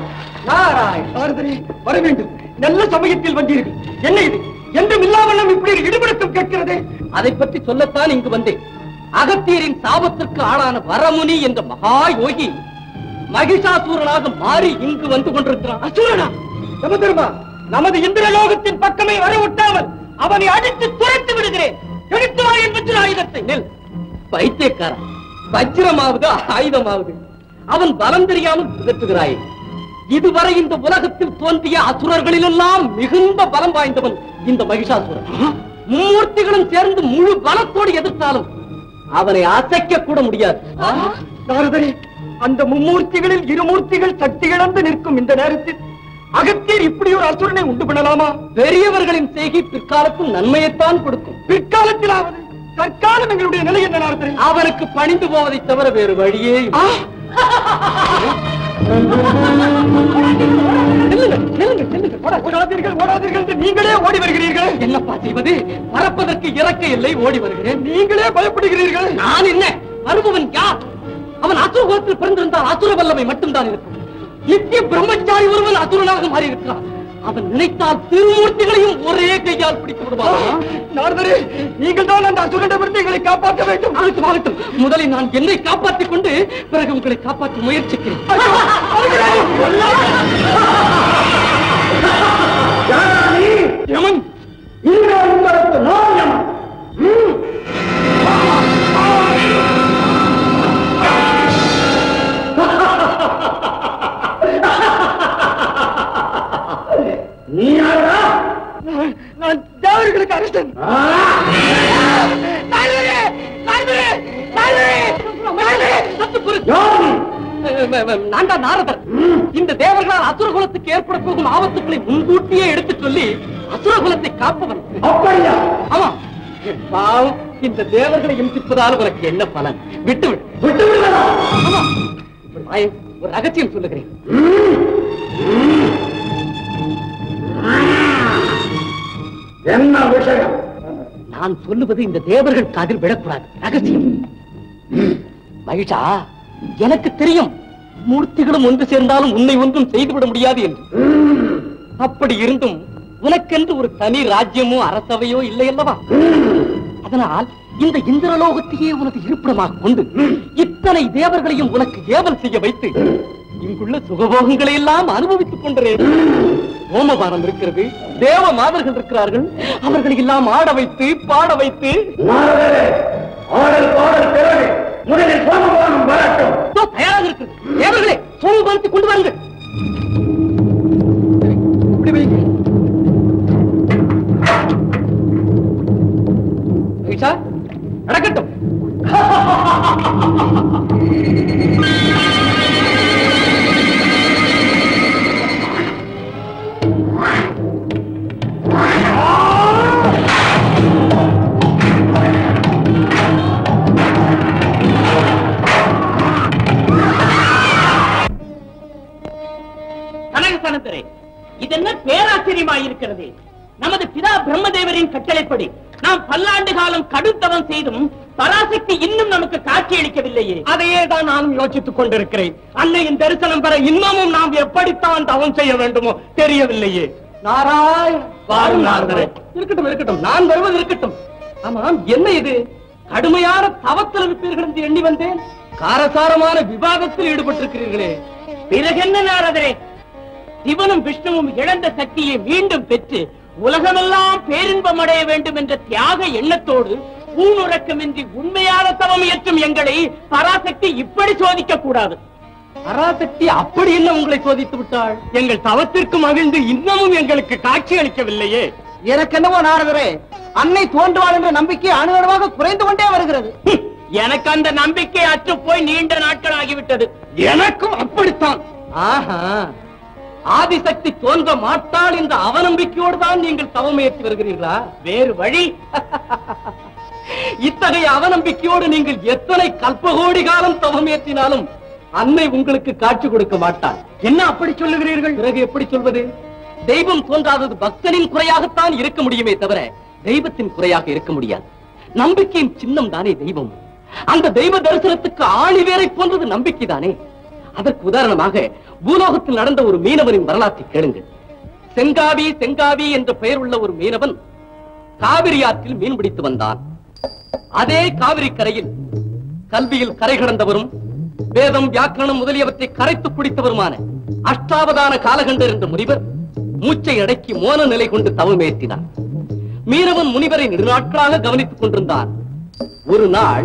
நாரதரே வர வேண்டும் நல்ல சமயத்தில் வந்தீர்கள் என்ன இது என்றும் இல்லாமல் இப்படி ஒரு இடுபடுத்தம் கேட்கிறது அதை பற்றி சொல்லத்தான் இங்கு வந்தேன் அகத்தியரின் சாபத்திற்கு ஆளான வரமுனி என்ற மகா யோகி மகிஷாசூரனாக மாறி இங்கு வந்து கொண்டிருக்கிறான் அசுரனா யமதர்மா நமது இந்திரலோகத்தின் பக்கமே வர விட்டாமல் அவனை அடித்து துரைத்து விடுகிறேன் எடுத்து வா என் வஜ்ர ஆயுதத்தை நெல் பைத்தியக்காரன் வஜ்ரமாவது ஆயுதமாவது அவன் பலம் தெரியாமல் பிதற்றுகிறாய் இதுவரை இந்த உலகத்தில் தோன்றிய அசுரர்களிலெல்லாம் மிகுந்த பலம் வாய்ந்தவன் இந்த மகிஷாசுரன் மும்மூர்த்திகளும் சேர்ந்து முழு பலத்தோடு எதிர்த்தாலும் அவனை அசைக்க கூட முடியாது நாரதரே அந்த மும்மூர்த்திகளில் இருமூர்த்திகள் சக்தி இழந்து நிற்கும் இந்த நேரத்தில் அகத்தியர் இப்படி ஒரு அசுரனை உண்டு பண்ணலாமா பெரியவர்களின் செய்கை பிற்காலத்தில் நன்மையைத்தான் கொடுக்கும் பிற்காலத்திலாவது தற்காலம் எங்களுடைய நிலை என்ன நாரதரே அவனுக்கு பணிந்து போவதை தவிர வேறு வழியே இல்லை. நில்லுங்கள், நில்லுங்கள், நில்லுங்கள். ஓட- ஓடாதீர்கள் ஓடாதீர்கள் என்று நீங்களே ஓடி வருகிறீர்கள் என்னப்பா செய்வது பறப்பதற்கு இறக்க இல்லை ஓடி வருகிறேன் நீங்களே பயப்படுகிறீர்கள் நான் என்ன வருபவன் யார் அவன் அசுர குலத்தில் பிறந்திருந்தால் அசுர வல்லமை மட்டும்தான் இருக்கும் நித்திய பிரம்மச்சாரி ஒருவன் அசுரனாக மாறி இருக்கிறான் அவன் நினைத்தால் திருமூர்த்திகளையும் ஒரே கையால் பிடித்து விடுவான் நாரதரே நீங்கள் தான் அந்த அசுரனிடமிருந்து எங்களை காப்பாற்ற வேண்டும் ஆகட்டும் ஆகட்டும் முதலில் நான் என்னை காப்பாற்றிக் கொண்டு பிறகு உங்களை காப்பாற்ற முயற்சிக்கிறேன் யமன் இதுதான் உங்களுக்கு நான் யமன் ம். நீ யாரா நான் தேவர்களுக்கு அரசன் நான் தான் நாரதர் இந்த தேவர்களால் அசுர குலத்துக்கு ஏற்பட போகும் ஆபத்துக்களை முன்கூட்டியே எடுத்து சொல்லி அசுர குலத்தை காப்பவன் அப்படியா ஆமா பாவம் இந்த தேவர்களை இம்சிப்பதால் உனக்கு என்ன பலன் விட்டு விடு விட்டு விடுவதா ஆமா இப்படி வாயேன், ஒரு ரகசியம் சொல்லுகிறேன் என்ன விஷயம் நான் சொல்லுவது இந்த தேவர்கள் காதில் விடக்கூடாது ரகசியம் மகிஷா எனக்கு தெரியும் மூர்த்திகளும் ஒன்று சேர்ந்தாலும் உன்னை ஒன்றும் செய்துவிட முடியாது என்று அப்படி இருந்தும் உனக்கென்று ஒரு தனி ராஜ்யமோ அரசவையோ இல்லை அல்லவா அதனால் இந்த இந்திரலோகத்தையே உனது இருப்பிடமாக கொண்டு இத்தனை தேவர்களையும் உனக்கு ஏவல் செய்ய வைத்து இங்குள்ள சுகபோகங்களை எல்லாம் அனுபவித்துக் கொண்டேன் ஓமபானம் இருக்கிறது தேவ மாதர்கள் இருக்கிறார்கள் அவர்களை எல்லாம் ஆட வைத்து பாட வைத்து ஆடல் பாடல் பிறகு முதலில் சோமபானம் வரட்டும் தயாராக இருக்கிறது தேவர்களே சோமபானத்தை கொண்டு வாருங்கள் இப்படி வைங்க. மகிஷா, நடக்கட்டும் கனகசனந்தரே இதென்ன பேராச்சரியமாய் இருக்கிறது நமது பிதா பிரம்மதேவரின் கட்டளைப்படி நாம் பல்லாண்டு காலம் கடுத்தவம் செய்தும் பராசக்தி இன்னும் நமக்கு காட்சி அளிக்கவில்லையே அதையே தான் நானும் யோசித்துக் கொண்டிருக்கிறேன் அன்னையின் தரிசனம் பெற இன்னமும் நாம் எப்படித்தான் தவம் செய்ய வேண்டுமோ தெரியவில்லையே நாராயண வாரும் நாரதரே இருக்கட்டும் இருக்கட்டும் நான் வருவது இருக்கட்டும் ஆமாம் என்ன இது கடுமையான தவத்தில் இருப்பீர்கள் என்று எண்ணி வந்தேன் காரசாரமான விவாதத்தில் ஈடுபட்டிருக்கிறீர்களே பிறகென்ன நாரதரே சிவனும் விஷ்ணுவும் இழந்த சக்தியை மீண்டும் பெற்று உலகமெல்லாம் பேரின்பம் அடைய வேண்டும் என்ற தியாக எண்ணத்தோடு ஊனுறக்கமின்றி உண்மையான தவம் இயற்றும் எங்களை பராசக்தி இப்படி சோதிக்க கூடாது பராசக்தி அப்படி என்ன உங்களை சோதித்து விட்டாள் எங்கள் தவத்திற்கு மகிழ்ந்து இன்னமும் எங்களுக்கு காட்சி அளிக்கவில்லையே எனக்கு என்னவோ நாரதரே அன்னை தோன்றுவாள் என்ற நம்பிக்கை அணுவணுவாக குறைந்து கொண்டே வருகிறது ஹம், எனக்கு அந்த நம்பிக்கை அற்று போய் நீண்ட நாட்கள் ஆகிவிட்டது எனக்கும் அப்படித்தான் ஆஹா ஆதிசக்தி தோன்ற மாட்டாள் என்ற அவநம்பிக்கையோடு தான் நீங்கள் தவமுயற்சி வருகிறீர்களா வேறு வழி இத்தகைய அவநம்பிக்கையோடு நீங்கள் எத்தனை கல்பகோடி காலம் தவமுயற்றினாலும் அன்னை உங்களுக்கு காட்சி கொடுக்க மாட்டாள் என்ன அப்படி சொல்லுகிறீர்கள் பிறகு எப்படி சொல்வது தெய்வம் தோன்றாதது பக்தனின் குறையாகத்தான் இருக்க முடியுமே தவிர தெய்வத்தின் குறையாக இருக்க முடியாது நம்பிக்கையின் சின்னம் தானே தெய்வம் அந்த தெய்வ தரிசனத்துக்கு ஆணி வேரை போன்றது நம்பிக்கை தானே அதற்கு உதாரணமாக பூலோகத்தில் நடந்த ஒரு மீனவனின் வரலாற்றை கேளுங்கள் செங்காவி செங்காவி என்ற பெயர் உள்ள ஒரு மீனவன் காவிரி ஆற்றில் மீன் பிடித்து வந்தான் அதே காவிரி கரையில் கல்வியில் கரை கடந்தவரும் வேதம் வியாக்கரணம் முதலியவற்றை கரைத்து குடித்தவருமான அஷ்டாவதான காலகண்டர் என்ற முனிவர் மூச்சை அடக்கி மோன நிலை கொண்டு தவமேற்றினார் மீனவன் முனிவரை நெடுநாட்களாக கவனித்துக் கொண்டிருந்தான் ஒரு நாள்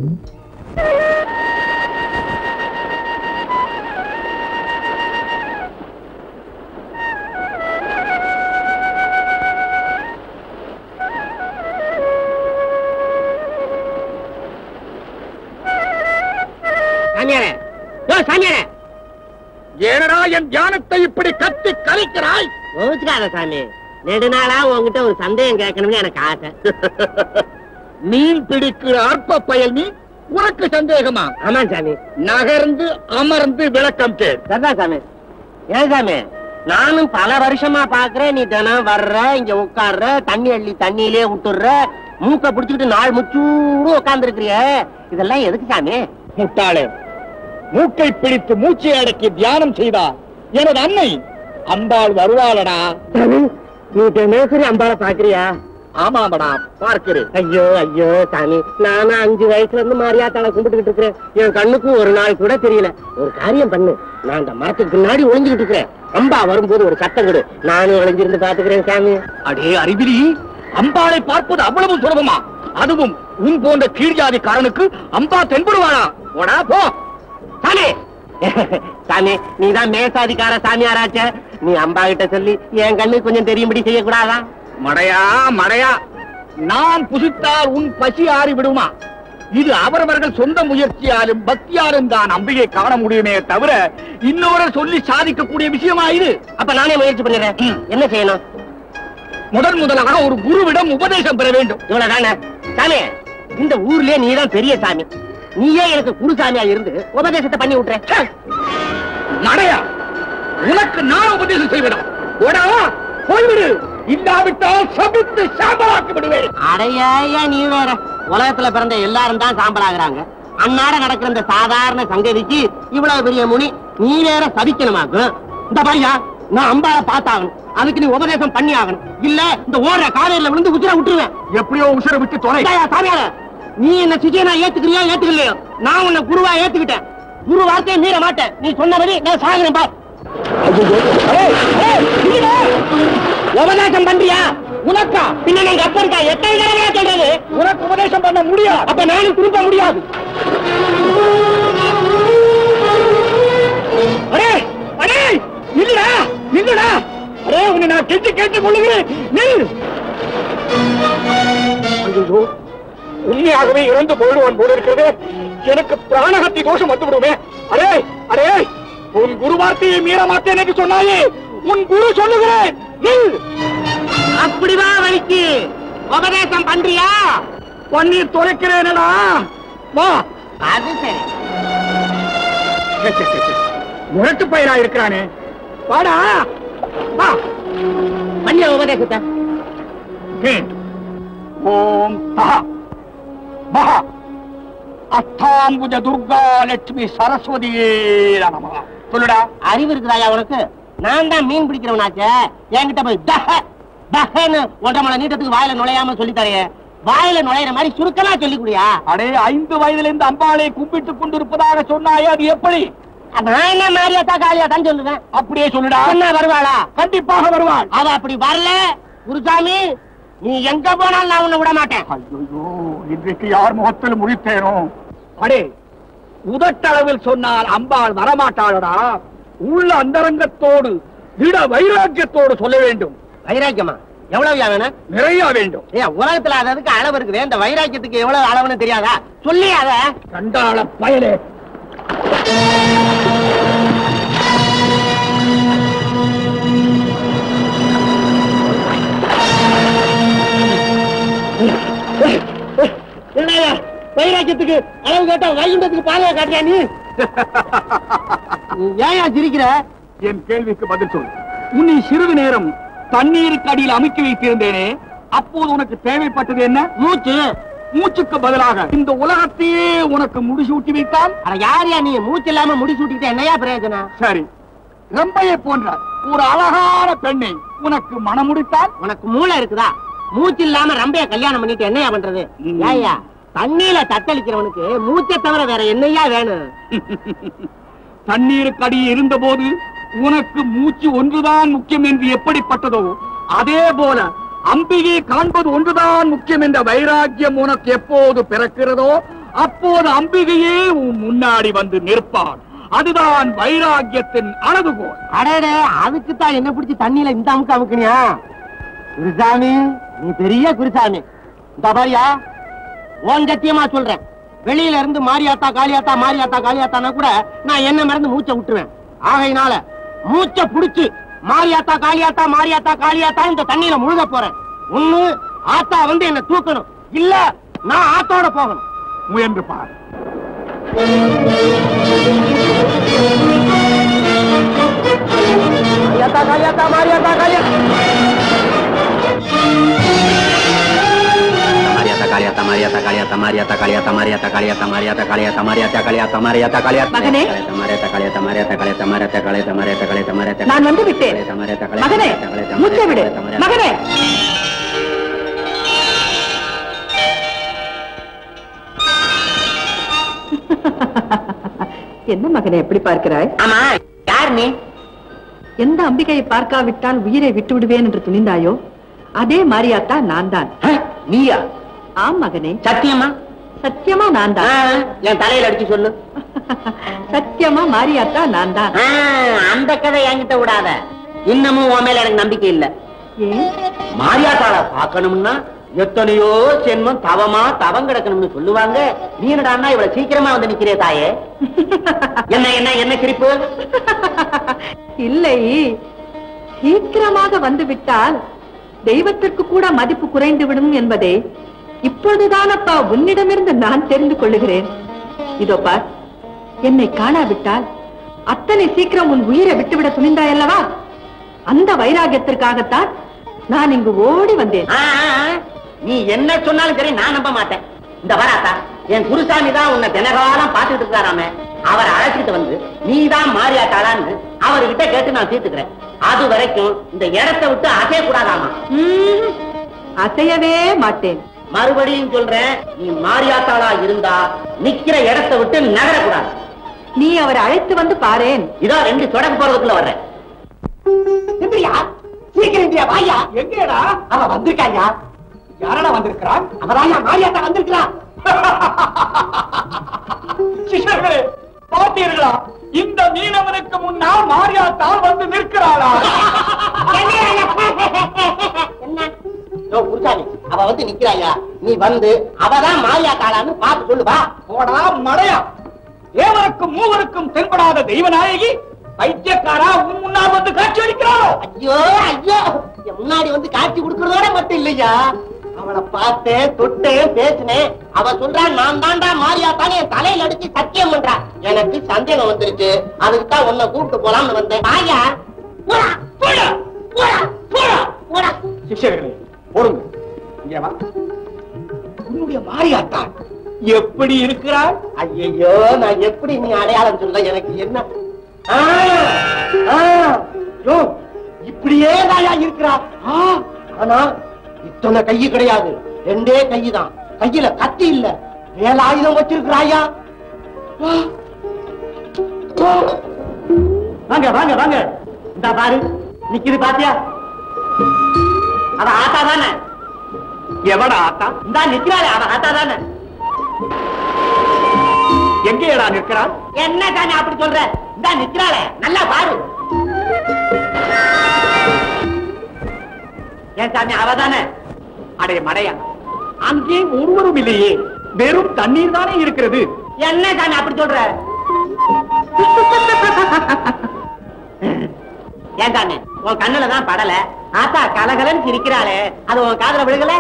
சாமியாரே யோ சாமியாரே ஏனடா என் தியானத்தை இப்படி கத்தி கலைக்கிறாய் கோவிச்சுக்காத சாமி நெடுநாளா உன்கிட்ட ஒரு சந்தேகம் கேட்கணும்னு எனக்கு ஆசை மீன் பிடிக்கிற அற்ப பயல் நீ உனக்கு சந்தேகமா ஆமா சாமி நகர்ந்து அமர்ந்து விளக்கம் கேள் சரிதான் சாமி ஏன் சாமி நானும் பல வருஷமா பாக்குறேன் நீ தினம் வர்ற இங்க உட்கார்ற தண்ணி அள்ளி தண்ணியிலே விட்டுடுற மூக்க பிடிச்சுக்கிட்டு நாள் முச்சூடு உட்கார்ந்து இதெல்லாம் எதுக்கு சாமி முட்டாளே மூக்கை பிடித்து மூச்சை அடக்கி தியானம் செய்தார் எனது அன்னை அம்பாள் வருவாளடா நீ தினசரி அம்பாளை பாக்குறியா ஆமாமடா பார்க்கிறேன் ஐயோ ஐயோ சாமி நானும் அஞ்சு வயசுல இருந்து மாரியாத்தாளை கும்பிட்டுக்கிட்டு இருக்கிறேன் என் கண்ணுக்கும் ஒரு நாள் கூட தெரியல ஒரு காரியம் பண்ணு நான் இந்த மரத்துக்கு பின்னாடி ஒளிஞ்சுக்கிட்டு இருக்கிறேன் அம்பா வரும்போது ஒரு சத்தம் கொடு நானும் ஒளிஞ்சிருந்து பாத்துக்கிறேன் சாமி அடே அறிவிலி அம்பாளை பார்ப்பது அவ்வளவு சுலபமா அதுவும் உன் போன்ற கீழ்ஜாதிக்காரனுக்கு அம்பா தென்படுவாளா போடா போ சாமி சாமி நீதான் மேசாதிக்கார சாமியாராச்ச நீ அம்பா கிட்ட சொல்லி என் கண்ணு கொஞ்சம் தெரியும்படி செய்யக்கூடாதா மடையா மடையா நான் புசித்தால் உன் பசி ஆறி விடுமா இது அவரவர்கள் சொந்த முயற்சியாலும் பக்தியாலும் தான் அம்பிகை காண முடியுமே தவிர இன்னொரு சொல்லி சாதிக்கக்கூடிய விஷயமா இது அப்ப நானே முயற்சி பண்ணிடுறேன் என்ன செய்யணும் முதன் முதலாக ஒரு குருவிடம் உபதேசம் பெற வேண்டும் இவ்வளவுதானே சாமி இந்த ஊர்லயே நீதான் பெரிய சாமி நீயே எனக்கு குருசாமியா இருந்து உபதேசத்தை பண்ணி விட்டுற மடையா உனக்கு நான் உபதேசம் செய்வேனா ஓடா போய்விடு இல்லாவிட்டால் சபித்து சாம்பலாக்கி விடுவேன் அடையா நீ வேற உலகத்துல பிறந்த எல்லாரும் தான் சாம்பலாகிறாங்க அன்னாட நடக்கிற இந்த சாதாரண சங்கதிக்கு இவ்வளவு பெரிய முனி நீ வேற சதிக்கணுமாக்கும் இந்த பையா நான் அம்பாளை பார்த்தாகணும் அதுக்கு நீ உபதேசம் பண்ணி ஆகணும் இல்ல இந்த ஓடுற காவேரியில விழுந்து உச்சிர விட்டுருவேன் எப்படியோ உசுரை விட்டு தொலை இந்தாயா, சாமியார நீ என்ன சிஜியனா ஏத்துக்கிறியா ஏத்துக்கலையோ நான் உன்னை குருவா ஏத்துக்கிட்டேன் குரு வார்த்தையை மீற மாட்டேன் நீ சொன்னபடி நான் சாகணும் பார் உபதேசம் பண்றியா உனக்கா பின்ன எங்க அப்பா இருக்கா எத்தனை தடவை சொல்றது உனக்கு உபதேசம் பண்ண முடியாது அப்ப நானும் திருப்ப முடியாது அடே அடே இல்லடா இல்லடா அடே உன்னை நான் கெஞ்சி கேட்டுக் கொள்ளுகிறேன் நில் ஐயோ உண்மையாகவே இறந்து போயிடுவான் போல இருக்கிறது எனக்கு பிராணகத்தி தோஷம் வந்து விடுமே அடே அடே உன் குரு வார்த்தையை மீற மாட்டேன் என்று சொன்னாயே உன் குரு சொல்லுகிறேன் நில் அப்படிவா வலிக்கு உபதேசம் பண்றியா பன்னீர் தொலைக்கிறேனடா வா அது சரி முரட்டு பயிரா இருக்கிறானே வாடா வா பண்ணிய உபதேசத்தை கேட் ஓம் மகா மகா அஷ்டாம்புஜ துர்கா லட்சுமி சரஸ்வதியே நமகா சொல்லுடா அறிவு இருக்குதாயா உனக்கு நான் தான் மீன் பிடிக்கிறவனாச்சே என்கிட்ட போய் தஹ தஹன்னு ஒன்றரை மலை நீட்டத்துக்கு வாயில நுழையாம சொல்லி தரையே வாயில நுழையிற மாதிரி சுருக்கமா சொல்லி குடியா அடே ஐந்து வயதுல இருந்து அம்பாளை கும்பிட்டுக் கொண்டிருப்பதாக சொன்னாயே அது எப்படி நான் என்ன மாரியாத்தா காளியா தான் சொல்லுவேன் அப்படியே சொல்லுடா என்ன வருவாளா கண்டிப்பாக வருவாள் அவ அப்படி வரல குருசாமி நீ எங்க போனாலும் நான் உன்னை விட மாட்டேன் ஐயோ இன்றைக்கு யார் முகத்தில் முழித்தேனோ அடே உதட்டளவில் சொன்னால் அம்பாள் வரமாட்டாளடா உள்ள அந்தரங்கத்தோடு திட வைராக்கியத்தோடு சொல்ல வேண்டும் வைராக்கியமா எவ்வளவு வேணும் நிறைய வேண்டும் ஏ உலகத்துல அது அதுக்கு அளவு இருக்குது இந்த வைராக்கியத்துக்கு எவ்வளவு அளவுன்னு தெரியாதா சொல்லி அத கண்டாள பயலே என்னய்யா, வைராக்கியத்துக்கு அளவு கேட்டா வைகுண்டத்துக்கு பாலையா காட்டியா நீ ஏன் சிரிக்கிற என் கேள்விக்கு பதில் சொல் உன்னை சிறிது நேரம் தண்ணீருக்கு அடியில் அமுக்கி வைத்திருந்தேனே அப்போது உனக்கு தேவைப்பட்டது என்ன மூச்சு மூச்சுக்கு பதிலாக இந்த உலகத்தையே உனக்கு முடிசூட்டி வைத்தால் அட யாரையா நீ மூச்சு இல்லாம முடி சூட்டிக்கிட்ட என்னையா பிரயோஜனம் சரி ரம்பையை போன்ற ஒரு அழகான பெண்ணை உனக்கு மனமுடித்தால் உனக்கு மூளை இருக்குதா மூச்சு இல்லாம ரம்பைய கல்யாணம் பண்ணிட்டு என்னையா பண்றது ம். ஏய்யா தண்ணியில தத்தளிக்கிறவனுக்கு மூச்சை தவிர வேற என்னையா வேணும் தண்ணீருக்கு அடியே இருந்தபோது உனக்கு மூச்சு ஒன்றுதான் முக்கியம் என்று எப்படிப்பட்டதோ அதே போல அம்பிகை காண்பது ஒன்றுதான் முக்கியம் என்ற வைராக்கியம் உனக்கு எப்போது பிறக்கிறதோ அப்போது அம்பிகையே உன் முன்னாடி வந்து நிற்பாள் அதுதான் வைராக்கியத்தின் அளவுகோல் அடடே அதுக்கு தான் என்ன பிடிச்சி தண்ணியில இந்த அமுக்கு அமுக்குனியா குருசாமி நீ பெரிய குருசாமி இந்த பாரியா உன் சத்தியமா சொல்றேன் வெளியில இருந்து மாரியாத்தா காளியாத்தா மாரியாத்தா காளியாத்தானா கூட நான் என்ன மறந்து மூச்சை விட்டுருவேன் ஆகையினால மூச்சை புடிச்சு மாரியாத்தா காளியாத்தா மாரியாத்தா காளியாத்தா இந்த தண்ணியில முழுக போறேன் ஒண்ணு ஆத்தா வந்து என்ன தூக்கணும் இல்ல நான் ஆத்தோட போகணும் முயன்று பார் Mariyatha காளியாத்தா Mariyatha காளியாத்தா Mariata, Mariata, Caliata, Mariata, Caliata, Mariata, Caliata, Mariata, Caliata, Mariata, Caliata, Mariata, Caliata, மகனே. Mariata, Caliata, Mariata, Caliata, Mariata, Caliata, Mariata, Caliata, Mariata, நான் வந்து விட்டேன் Caliata, Mariata, Caliata, மகனே Mariata, Caliata, மூச்சை விடு Mariata, Mariata, மகனே என்ன மகனே எப்படி பார்க்கிறாய் ஆமா யார் நீ எந்த அம்பிகையை பார்க்காவிட்டால் உயிரை விட்டு விடுவேன் என்று துணிந்தாயோ அதே மாரியாத்தா நான் தான் நீயா ஆம் மகனே சத்தியமா சத்தியமா நான் ஆ, தான் என் தலையில அடிச்சு சொல்லு சத்தியமா மாரியாத்தா நான் தான் ஆ, அந்த கதை என்கிட்ட விடாத இன்னமும் உன் மேல எனக்கு நம்பிக்கை இல்ல ஏன் மாரியாத்தாள பார்க்கணும்னா எத்தனையோ சென்மம் தவமா தவம் கிடக்கணும்னு சொல்லுவாங்க நீ என்னடான்னா இவ்வளவு சீக்கிரமா வந்து நிக்கிறே தாயே என்ன என்ன என்ன சிரிப்பு இல்லை சீக்கிரமாக வந்து விட்டால் தெய்வத்திற்கு கூட மதிப்பு குறைந்து விடும் என்பதை இப்பொழுதுதான் அப்பா உன்னிடமிருந்து நான் தெரிந்து கொள்ளுகிறேன் இதோ பார் என்னை காணாவிட்டால் அத்தனை சீக்கிரம் உன் உயிரை விட்டுவிட துணிந்தாயல்லவா அந்த வைராகியத்திற்காகத்தான் நான் இங்கு ஓடி வந்தேன் ஆ, ஆ, ஆ. நீ என்ன சொன்னாலும் சரி நான் நம்ப மாட்டேன் இந்த வராத்தா என் குருசாமி தான் உன்னை தினகாலம் பாத்துட்டு இருக்காராமே அவரை அழைச்சிட்டு வந்து நீதான் மாறியாட்டாளான்னு அவர்கிட்ட கேட்டு நான் தீர்த்துக்கிறேன் அது வரைக்கும் இந்த இடத்தை விட்டு அசைய கூடாதாமா ம், அசையவே மாட்டேன் மறுபடியும் சொல்றேன் நீ மாரியாத்தாளா இருந்தா நிக்கிற இடத்தை விட்டு நகரக்கூடாது நீ அவரை அழைத்து வந்து பாரேன் இதோ ரெண்டு தொடக்க போறதுக்குள்ள வர்றேன் இந்திரியா சீக்கிரம் இந்திரியா வாயா எங்கேடா அவ வந்திருக்காயா யாரடா வந்திருக்கிறான் அவதாயா மாரியாத்தா வந்திருக்கிறான் சிஷ்யர்களே பார்த்தீர்களா இந்த மீனவனுக்கு முன்னால் மாரியாத்தால் வந்து நிற்கிறாளா யோ, குருசாமி அவ வந்து நிக்கிறாயா நீ வந்து அவதான் மாரியாத்தாளான்னு பார்த்து சொல்லு வா போடா மடையா தேவருக்கும் மூவருக்கும் தென்படாத தெய்வநாயகி பைத்தியக்காரா உன் முன்னால் வந்து காட்சி அளிக்கிறாளோ ஐயோ ஐயோ என் முன்னாடி வந்து காட்சி கொடுக்கறதோட மட்டும் இல்லையா அவளை பார்த்தேன் தொட்டேன் பேசினேன் அவ சொல்றா நான் தாண்டா மாரியாத்தான்னு என் தலையில அடிச்சு சத்தியம் பண்றா எனக்கு சந்தேகம் வந்துருச்சு அதுக்கு தான் உன்னை கூப்பிட்டு போலாம்னு வந்தேன் வாயா போடா போடா போடா போடா போடா சிஷ்யர்களே போடுங்க இங்கே வா உன்னுடைய மாரியாத்தான் எப்படி இருக்கிறாள் ஐயோ நான் எப்படி நீ அடையாளம் சொல்ல எனக்கு என்ன ஆ, ஆ, யோ, இப்படியே தாயா இருக்கிறா ஆ, ஆனா இத்தனை கை கிடையாது ரெண்டே கை தான் கையில கத்தி இல்ல வேலாயுதம் வச்சிருக்கிறாயா ஆ, ஆ. வாங்க வாங்க வாங்க இந்த பாரு நிக்குது பாத்தியா அவ ஆத்தா தானே எவடா ஆத்தா இந்தா நிக்கிறாளே அவ ஆத்தா தானே எங்கேடா நிற்கிறாள் என்ன தானே அப்படி சொல்ற இந்த நிக்கிறாளே நல்லா பாரு ஏன் சாமி அவதானே அடே மடையா அங்கே ஒருவரும் இல்லையே வெறும் தண்ணீர் தானே இருக்கிறது என்ன சாமி அப்படி சொல்ற ஏன் தானே உன் கண்ணுல தான் படல ஆத்தா கலகலன்னு சிரிக்கிறாளே அது உன் காதுல விழுகல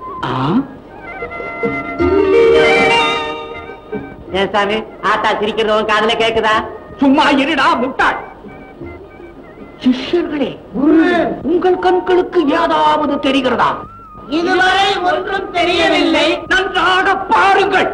ஏன் சாமி ஆத்தா சிரிக்கிறது உன் காதுல கேக்குதா சும்மா இருடா முட்டாள் சிஷ்யர்களே உங்கள் கண்களுக்கு ஏதாவது தெரிகிறதா இதுவரை ஒன்றும் தெரியவில்லை நன்றாக பாருங்கள்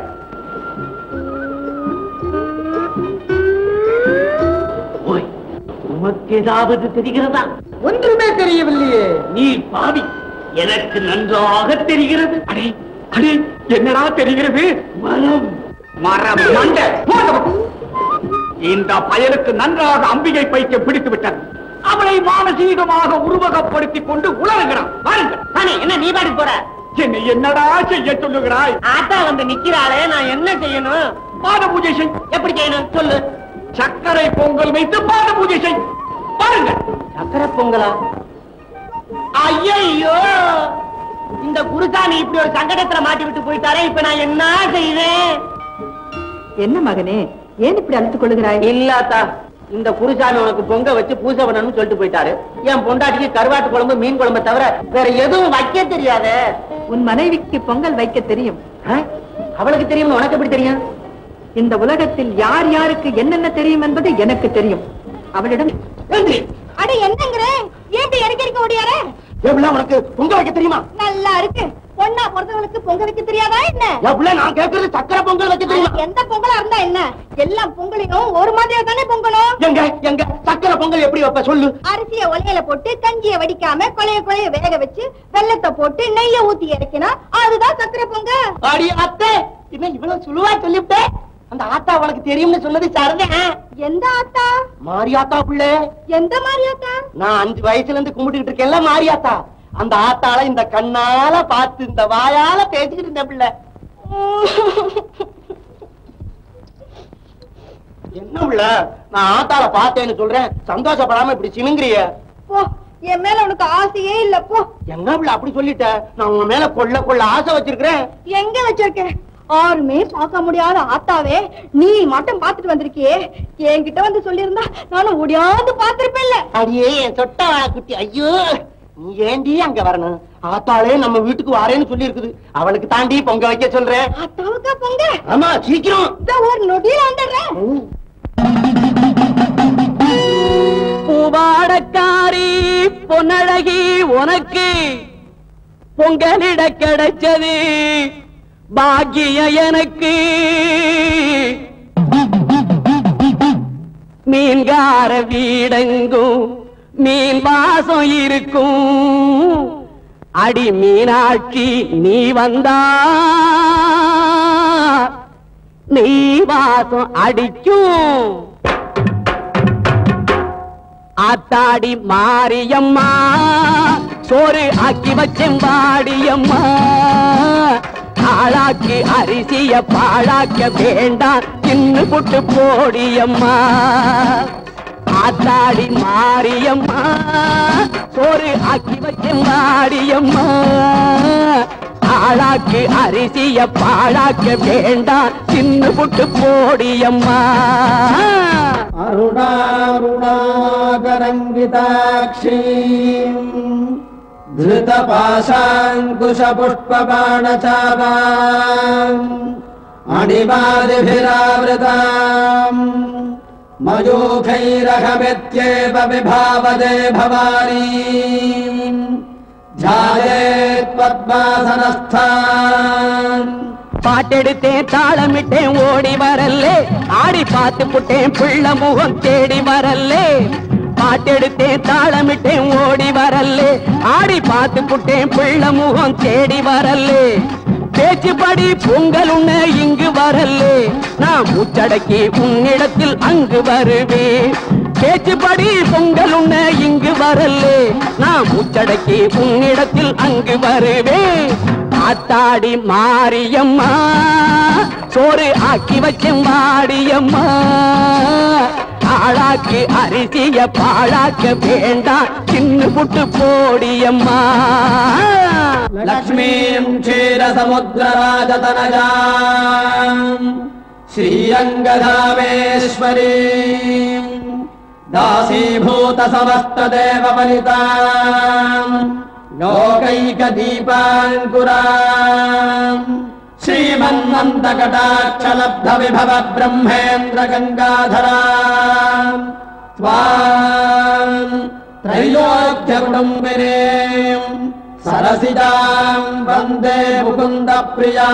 ஓய் உமக்கு ஏதாவது தெரிகிறதா ஒன்றுமே தெரியவில்லையே நீ பாவி எனக்கு நன்றாக தெரிகிறது அடே அடே என்னடா தெரிகிறது மரம் மரம் மண்ட போ அந்த பக்கம். இந்த பயலுக்கு நன்றாக அம்பிகை பைக்க பிடித்து விட்டது அவளை மானசீகமாக உருவகப்படுத்திக் கொண்டு உலகுகிறான் பாருங்கள் தானே என்ன நீ பாட்டு போற என்னை என்னடா செய்ய சொல்லுகிறாய் ஆத்தா வந்து நிக்கிறாளே நான் என்ன செய்யணும் பாத பூஜை செய் எப்படி செய்யணும் சொல்லு சர்க்கரை பொங்கல் வைத்து பாத பூஜை செய் பாருங்கள் சக்கரை பொங்கலா ஐயோ இந்த குருசாமி இப்படி ஒரு சங்கடத்துல மாட்டி விட்டு போயிட்டாரே இப்ப நான் என்ன செய்வேன் என்ன மகனே ஏன் இப்படி அழுத்துக் கொள்ளுகிறாய் இல்லாத்தா இந்த குருசாமி உனக்கு பொங்க வச்சு பூஜை பண்ணணும்னு சொல்லிட்டு போயிட்டாரு என் பொண்டாட்டிக்கு கருவாட்டு குழம்பு மீன் குழம்பு தவிர வேற எதுவும் வைக்க தெரியாதே உன் மனைவிக்கு பொங்கல் வைக்க தெரியும் ஆ? அவளுக்கு தெரியும் உனக்கு எப்படி தெரியும் இந்த உலகத்தில் யார் யாருக்கு என்னென்ன தெரியும் என்பது எனக்கு தெரியும் அவளிடம் அட என்னங்கிற ஏன் இப்படி இறக்கி இருக்க முடியாத எப்படிலாம் உனக்கு பொங்க வைக்க தெரியுமா நல்லா இருக்கு பொண்ணா பிறந்தவனுக்கு பொங்க வைக்க தெரியாதா என்ன எப்படில நான் கேட்கறது சக்கரை பொங்கல் வைக்க தெரியுமா எந்த பொங்கலா இருந்தா என்ன எல்லா பொங்கலையும் ஒரு மாதிரியா தானே பொங்கலும் எங்க எங்க சக்கரை பொங்கல் எப்படி வைப்ப சொல்லு அரிசிய ஒலையில போட்டு கஞ்சிய வடிக்காம கொலைய கொலைய வேக வச்சு வெள்ளத்தை போட்டு நெய்ய ஊத்தி இறக்கினா அதுதான் சக்கரை பொங்க அடி அத்தை என்ன இவ்வளவு சுழுவா சொல்லிவிட்டேன் அந்த ஆத்தா உனக்கு தெரியும்னு சொன்னது சரிதான் எந்த ஆத்தா மாரியாத்தா பிள்ளை எந்த மாதிரி ஆத்தா நான் அஞ்சு வயசுல இருந்து கும்பிட்டுக்கிட்டு இருக்கேன்ல மாரியாத்தா அந்த ஆத்தால இந்த கண்ணால பார்த்து இந்த வாயால பேசிக்கிட்டு இருந்த பிள்ளை என்ன பிள்ளை நான் ஆத்தால பார்த்தேன்னு சொல்றேன் சந்தோஷப்படாம இப்படி சினுங்கிறிய போ என் மேல உனக்கு ஆசையே இல்ல போ என்ன பிள்ளை அப்படி சொல்லிட்ட நான் உங்க மேல கொள்ள கொள்ள ஆசை வச்சிருக்கிறேன் எங்க வச்சிருக்க ஆருமே பார்க்க முடியாத ஆத்தாவே நீ மட்டும் பாத்துட்டு வந்திருக்கியே என்கிட்ட வந்து சொல்லியிருந்தா நானும் ஓடியாந்து பாத்திருப்பேன்ல அடியே என் சொட்ட வாழ குட்டி ஐயோ நீ ஏண்டி அங்க வரணும் ஆத்தாளே நம்ம வீட்டுக்கு வரேன்னு சொல்லி இருக்குது அவளுக்கு தாண்டி பொங்க வைக்க சொல்றேன் ஆத்தாவுக்கா பொங்க ஆமா சீக்கிரம் இதோ ஒரு நொடியில வந்துடுறேன் பூவாடக்காரி பொன்னழகி உனக்கு பொங்கலிட கிடைச்சது பாக்கிய எனக்கு மீன்கார வீடெங்கும் மீன் வாசம் இருக்கும் அடி மீனாட்சி நீ வந்தா நீ வாசம் அடிக்கும் ஆத்தாடி மாரியம்மா சோறு ஆக்கி வச்சேன் வாடியம்மா ஆளாக்கி அரிசிய பாழாக்க வேண்டாம் தின்னு புட்டு போடியம்மா ஆத்தாடி மாரியம்மா சோறு ஆக்கி வச்சேன் வாடியம்மா ஆளாக்கு அரிசிய பாழாக்க வேண்டாம் தின்னு புட்டு போடியம்மா अरुणारुणाकरङ्गिताक्षीम् धृतपाशाङ्कुशपुष्पबाणचापाम् अणिमादिभिरावृताम् मयूखैरहमित्येव विभावदे भवानी ध्यायेत्पद्मासनस्थान् பாட்டெடுத்தேன் தாளமிட்டேன் ஓடி வரல்லே ஆடி பார்த்து புட்டேன் பிள்ள முகம் தேடி வரல்லே பாட்டெடுத்தேன் தாளமிட்டேன் ஓடி வரல்லே ஆடி பார்த்து புட்டேன் பிள்ள முகம் தேடி வரல்லே பேச்சுப்படி பொங்கல் உண்ண இங்கு வரல்லே நான் மூச்சடக்கி உன்னிடத்தில் அங்கு வருவேன் பேச்சுப்படி பொங்கல் உண்ண இங்கு வரல்லே நான் மூச்சடக்கி உன்னிடத்தில் அங்கு வருவேன் ஆத்தாடி மாரியம்மா சோறு ஆக்கி வச்சேன் வாடியம்மா ஆளாக்கு அரிசிய பாழாக்க வேண்டாம் சின்ன புட்டு போடியம்மா लक्ष्मीम् क्षीरसमुद्रराजतनजाम् श्रीरङ्गधामेश्वरीम् दासीभूतसमस्तदेववनिताम् लोकैकदीपाङ्कुराम् श्रीमन्नन्दकटाक्षलब्धविभव ब्रह्मेन्द्र गङ्गाधराम् त्वाम् त्रैलोक्यकुटुम्बिनीम् சரசிதாம் வந்தே முகுந்த பிரியா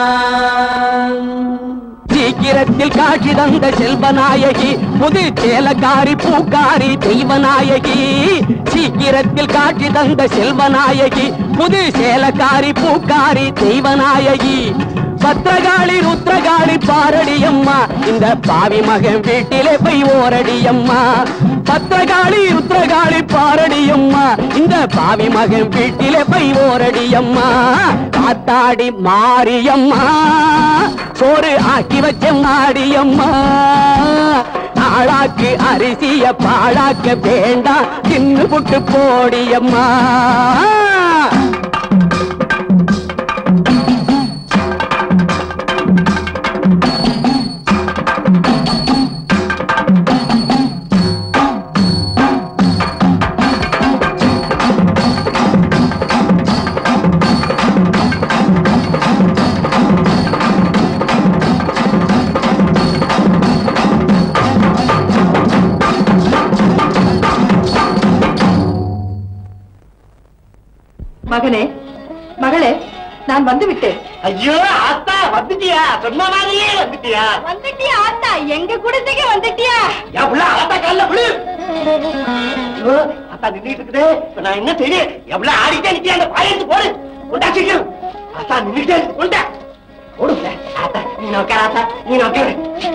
சீக்கிரத்தில் காட்சி தந்த செல்வநாயகி புது சேலக்காரி பூக்காரி தெய்வநாயகி சீக்கிரத்தில் காட்சி தந்த செல்வநாயகி புது சேலக்காரி பூக்காரி தெய்வநாயகி பத்திரகாளி ருத்ரகாளி பாரடியம்மா இந்த பாவி மகன் வீட்டிலே போய் ஓரடியம்மா பத்திரகாளி ருத்ரகாளி பாரடியம்மா இந்த பாவி மகன் வீட்டிலே போய் ஓரடியம்மா காத்தாடி மாரியம்மா சோறு ஆக்கி வச்ச மாடியம்மா ஆளாக்கு அரிசிய பாழாக்க வேண்டாம் தின்னு புட்டு போடியம்மா மகனே மகளே நான் வந்து விட்டேன் ஐயோ ஆத்தா வந்துட்டியா சொன்ன மாதிரியே வந்துட்டியா வந்துட்டியா ஆத்தா எங்க குடிசைக்கு வந்துட்டியா என் புள்ள ஆத்தா கால்ல விழு ஐயோ, ஆத்தா நின்றுட்டு இருக்குது இப்ப நான் என்ன செய்யணும் எவ்வளவு ஆடிட்டே நிக்கியா அந்த பாயத்து போடு கொண்டா சீக்கிரம் ஆத்தா நின்றுட்டே இருக்கு கொண்டா போடு புள்ள. ஆத்தா நீ நோக்கார ஆத்தா நீ நோக்காரு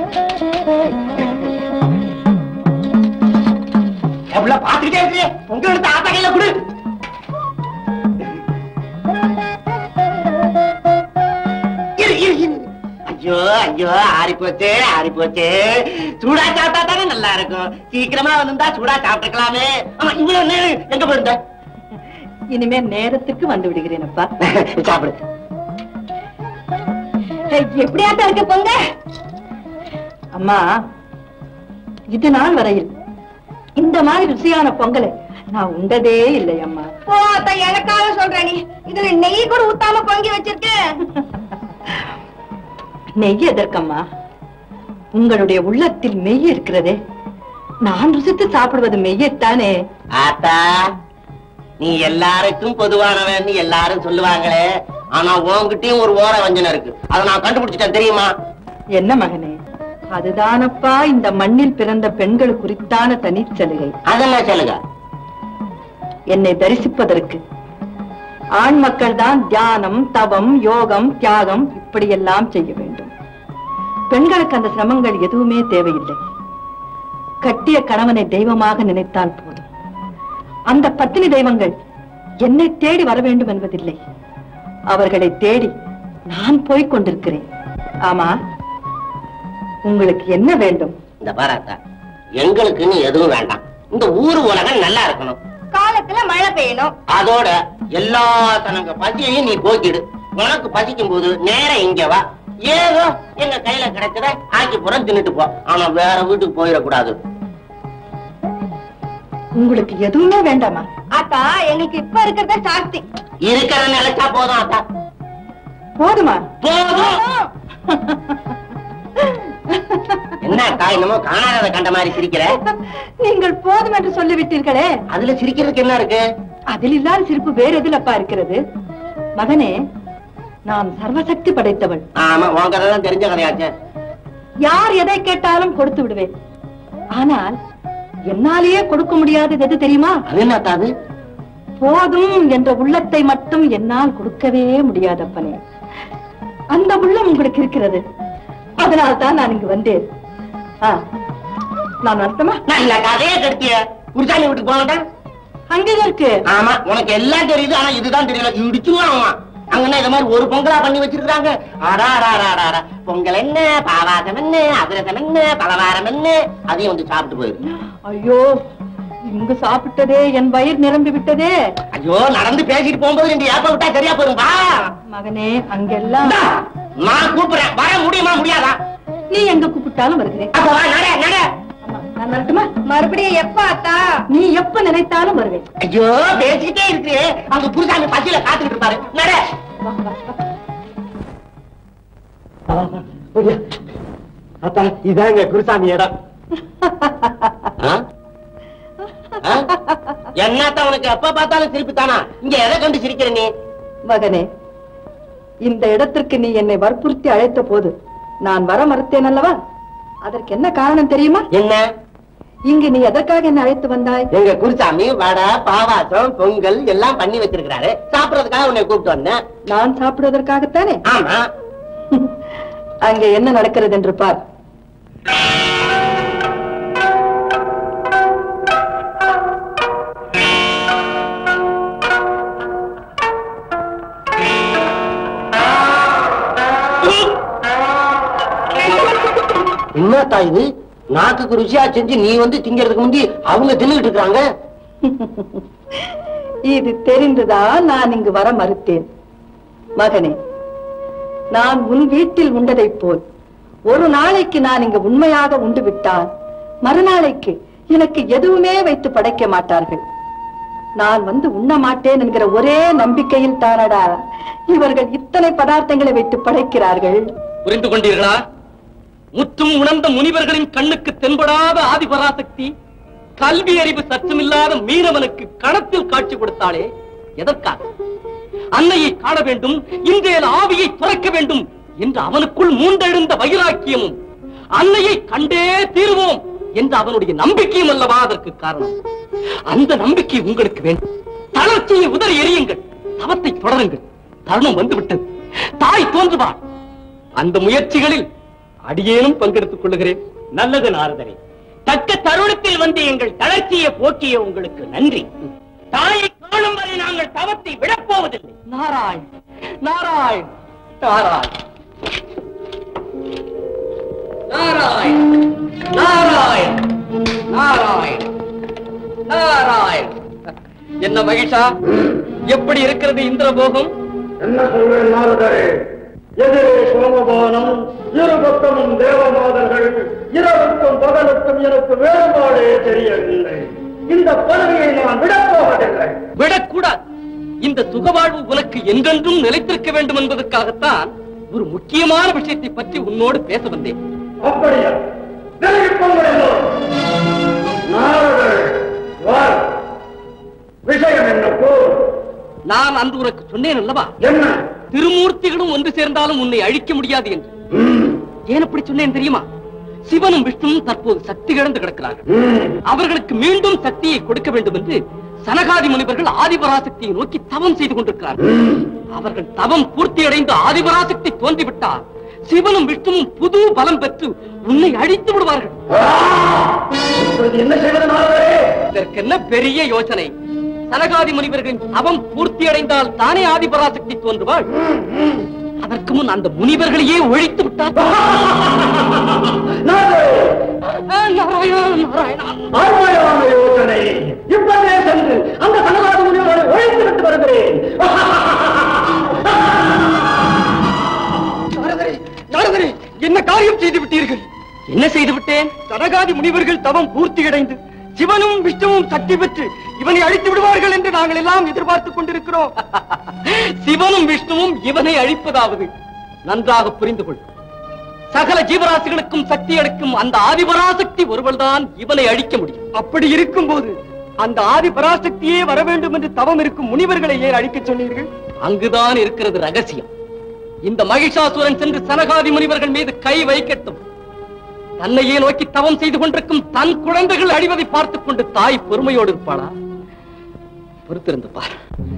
எவ்வளவு பாத்துக்கிட்டே இருக்கு உங்க எடுத்து ஆத்தா கையில கொடு இரு, இரு, இரு. ஐயோ ஐயோ ஆறி போச்சு ஆறி போச்சு சூடா சாப்பிட்டா தானே நல்லா இருக்கும் சீக்கிரமா வந்திருந்தா சூடா சாப்பிட்டுக்கலாமே ஆமா இவ்வளவு நேரம் எங்க போயிருந்த இனிமே நேரத்துக்கு வந்து விடுகிறேன் அப்பா சாப்பிடு எப்படியாத்தான் இருக்கு பொங்க அம்மா இது நாள் வரையில் இந்த மாதிரி ருசியான பொங்கலை நான் உண்டதே இல்லை அம்மா ஓ அத்தா எனக்காக சொல்ற நீ இதுல நெய் கூட ஊத்தாம பொங்கி வச்சிருக்க நெய் எதற்கம்மா உங்களுடைய உள்ளத்தில் மெய் இருக்கிறதே நான் ருசித்து சாப்பிடுவது மெய்யத்தானே ஆத்தா நீ எல்லாருக்கும் பொதுவானவன் எல்லாரும் சொல்லுவாங்களே ஆனா உன்கிட்டயும் ஒரு ஓர வஞ்சனை இருக்கு அதை நான் கண்டுபிடிச்சிட்டேன் தெரியுமா என்ன மகனே அதுதானப்பா இந்த மண்ணில் பிறந்த பெண்கள் குறித்தான தனிச்சலுகை அதெல்லாம் சொல்லுங்க என்னை தரிசிப்பதற்கு ஆண் மக்கள் தான் தியானம் தவம் யோகம் தியாகம் இப்படியெல்லாம் செய்ய வேண்டும் பெண்களுக்கு அந்த சிரமங்கள் எதுவுமே தேவையில்லை கட்டிய கணவனை தெய்வமாக நினைத்தால் போதும் அந்த பத்தினி தெய்வங்கள் என்னை தேடி வர வேண்டும் என்பதில்லை அவர்களை தேடி நான் போய்க் கொண்டிருக்கிறேன் ஆமா உங்களுக்கு என்ன வேண்டும் இந்த பாராத்தா எங்களுக்குன்னு எதுவும் வேண்டாம் இந்த ஊர் உலகம் நல்லா இருக்கணும் காலத்துல மழை பெய்யணும் அதோட எல்லா தனங்க பசியையும் நீ போக்கிடு உனக்கு பசிக்கும் போது நேரம் இங்க வா ஏதோ எங்க கையில கிடைச்சத ஆக்கி புறம் தின்னுட்டு போ ஆனா வேற வீட்டுக்கு போயிடக்கூடாது உங்களுக்கு எதுவுமே வேண்டாமா ஆத்தா எங்களுக்கு இப்ப இருக்கிறத சாஸ்தி இருக்கிற நிலைச்சா போதும் அத்தா போதுமா போதும் என்ன அக்கா என்னமோ காணாதத கண்ட மாதிரி சிரிக்கிற நீங்கள் போதும் என்று சொல்லிவிட்டீர்களே அதுல சிரிக்கிறதுக்கு என்ன இருக்கு அதில் இல்லாத சிரிப்பு வேற எதிலப்பா இருக்கிறது மகனே நான் சர்வசக்தி படைத்தவள் ஆமா உன் கதை தான் தெரிஞ்ச கதையாச்சே யார் எதை கேட்டாலும் கொடுத்து விடுவேன் ஆனால் என்னாலேயே கொடுக்க முடியாதது எது தெரியுமா அது என்ன அத்தா அது போதும் என்ற உள்ளத்தை மட்டும் என்னால் கொடுக்கவே முடியாதப்பனே அந்த உள்ளம் உங்களுக்கு இருக்கிறது அதனால் தான் நான் இங்கு வந்தேன் ஆ, நான் வரட்டுமா நல்ல கதையே கெடுத்திய குருசாமி வீட்டுக்கு போக மாட்டேன் அங்கே இருக்கு ஆமா உனக்கு எல்லாம் தெரியுது ஆனா இதுதான் தெரியல இடிச்சுவான் அவன் அங்கன்னா இந்த மாதிரி ஒரு பொங்கலா பண்ணி வச்சிருக்காங்க அடா அடா அடா, அடா அடா பொங்கல் என்ன பாவாசம் என்ன அதிரசம் என்ன பலவாரம் என்ன அதையும் வந்து சாப்பிட்டு போயிரு ஐயோ இங்கு சாப்பிட்டதே என் வயிறு நிரம்பி விட்டதே ஐயோ நடந்து பேசிட்டு போகும்போது ரெண்டு ஏப்ப விட்டா சரியா போயிரும் வா மகனே அங்கெல்லாம் இந்தா, நான் கூப்பிடுறேன் வர முடியுமா முடியாதா நீ எங்க கூப்பிட்டாலும் வருகிறேன் அப்ப வா நட நட ஆமா, நான் வரட்டுமா மறுபடியும் எப்ப ஆத்தா நீ எப்ப நினைத்தாலும் வருவேன் ஐயோ பேசிட்டே இருக்கு அங்க குருசாமி பசியில காத்துக்கிட்டு இருப்பாரு நட வா, வா, வா. அத்தா இதாங்க குருசாமி இடம் ஆ? ஆ? என்னத்த உனக்கு எப்ப பார்த்தாலும் சிரிப்பு தானா இங்க எதை கண்டு சிரிக்கிற நீ மகனே இந்த இடத்திற்கு நீ என்னை வற்புறுத்தி அழைத்த போது நான் வர மறுத்தேன் அல்லவா அதற்கு என்ன காரணம் தெரியுமா என்ன இங்கு நீ எதற்காக என்னை அழைத்து வந்தாய் எங்க குருசாமி வடை பாவாசம் பொங்கல் எல்லாம் பண்ணி வச்சிருக்கிறாரு சாப்பிடறதுக்காக உன்னை கூப்பிட்டு வந்தேன் நான் சாப்பிடுவதற்காகத்தானே ஆமா அங்கே என்ன நடக்கிறது என்று பார் என்னத்தா இது நாக்குக்கு ருசியா செஞ்சு நீ வந்து திங்கிறதுக்கு முந்தி அவங்க தின்னுகிட்டு இருக்காங்க இது தெரிந்துதான் நான் இங்கு வர மறுத்தேன் மகனே நான் உன் வீட்டில் உண்டதைப் போல் ஒரு நாளைக்கு நான் இங்கு உண்மையாக உண்டு விட்டால் மறுநாளைக்கு எனக்கு எதுவுமே வைத்து படைக்க மாட்டார்கள் நான் வந்து உண்ண மாட்டேன் என்கிற ஒரே நம்பிக்கையில் தானடா இவர்கள் இத்தனை பதார்த்தங்களை வைத்து படைக்கிறார்கள் புரிந்து கொண்டீர்களா முற்றும் உணர்ந்த முனிவர்களின் கண்ணுக்கு தென்படாத ஆதிபராசக்தி கல்வி அறிவு சற்றமில்லாத மீனவனுக்கு கணத்தில் காட்சி கொடுத்தாளே எதற்காக அன்னையை காண வேண்டும் இன்றைய ஆவியை துறக்க வேண்டும் என்று அவனுக்குள் மூண்டெழுந்த வைராக்கியமும் அன்னையை கண்டே தீர்வோம் என்ற அவனுடைய நம்பிக்கையும் அல்லவா அதற்கு காரணம் அந்த நம்பிக்கை உங்களுக்கு வேண்டும் தளர்ச்சியை உதறி எறியுங்கள் தவத்தை தொடருங்கள் தருணம் வந்துவிட்டது தாய் தோன்றுவாள் அந்த முயற்சிகளில் அடியேனும் பங்கெடுத்துக் கொள்ளுகிறேன் நல்லது நாரதரே தக்க தருணத்தில் வந்து எங்கள் தளர்ச்சியை போக்கிய உங்களுக்கு நன்றி தாயை காணும் வரை நாங்கள் தவத்தை விடப்போவதில்லை நாராயண் நாராயண் நாராயண் நாராயண் நாராயண் நாராயண் நாராயண் என்ன மகிஷா எப்படி இருக்கிறது இந்திரபோகம் என்ன சொல்வேன் நாரதரே எதிரே சோமபானம் இரு பக்கமும் தேவமாதர்கள் இரவுக்கும் பகலுக்கும் எனக்கு வேறுபாடே தெரியவில்லை இந்த பதவியை நான் விடப் போவதில்லை விடக்கூடாது இந்த சுகவாழ்வு உனக்கு என்றென்றும் நிலைத்திருக்க வேண்டும் என்பதற்காகத்தான் ஒரு முக்கியமான விஷயத்தை பற்றி உன்னோடு பேச வந்தேன் அப்படியா விலகிப் போங்கள் எல்லோரும். நாரதரே வார் விஷயம் என்ன போர் நான் அன்று உனக்கு சொன்னேன் அல்லவா என்ன திருமூர்த்திகளும் ஒன்று சேர்ந்தாலும் உன்னை அழிக்க முடியாது என்று ஏன் அப்படி சொன்னேன் தெரியுமா சிவனும் விஷ்ணுவும் தற்போது சக்தி இழந்து கிடக்கிறார்கள் அவர்களுக்கு மீண்டும் சக்தியை கொடுக்க வேண்டும் என்று சனகாதி முனிவர்கள் ஆதிபராசக்தியை நோக்கி தவம் செய்து கொண்டிருக்கிறார்கள் அவர்கள் தவம் பூர்த்தியடைந்து ஆதிபராசக்தி தோன்றிவிட்டால் சிவனும் விஷ்ணுவும் புது பலம் பெற்று உன்னை அழித்து விடுவார்கள் இப்பொழுது என்ன செய்வது நாரதரே இதற்கு என்ன பெரிய யோசனை சனகாதி முனிவர்களின் தவம் பூர்த்தியடைந்தால் தானே ஆதிபராசக்தி தோன்றுவாள் அதற்கு முன் அந்த முனிவர்களையே ஒழித்து விட்டார் அருமையான யோசனை இப்பவே சென்று அந்த சனகாத முனிவரை ஒழித்து விட்டு வருகிறேன் நாரதரே நாரதரே என்ன காரியம் செய்து விட்டீர்கள் என்ன செய்து விட்டேன் சனகாதி முனிவர்கள் தவம் பூர்த்தியடைந்து சிவனும் விஷ்ணுவும் சக்தி பெற்று இவனை அழித்து விடுவார்கள் என்று நாங்கள் எல்லாம் எதிர்பார்த்துக் கொண்டிருக்கிறோம் சிவனும் விஷ்ணுவும் இவனை அழிப்பதாவது நன்றாக புரிந்து கொள் சகல ஜீவராசிகளுக்கும் சக்தி அளிக்கும் அந்த ஆதிபராசக்தி ஒருவள்தான் இவனை அழிக்க முடியும் அப்படி இருக்கும்போது அந்த ஆதிபராசக்தியே வர வேண்டும் என்று தவம் இருக்கும் முனிவர்களை ஏன் அழிக்க சொன்னீர்கள் அங்குதான் இருக்கிறது ரகசியம் இந்த மகிஷாசுரன் சென்று சனகாதி முனிவர்கள் மீது கை வைக்கட்டும் தன்னையே நோக்கி தவம் செய்து கொண்டிருக்கும் தன் குழந்தைகள் அழிவதை பார்த்துக் கொண்டு தாய் பொறுமையோடு இருப்பாளா பொறுத்திருந்து பார்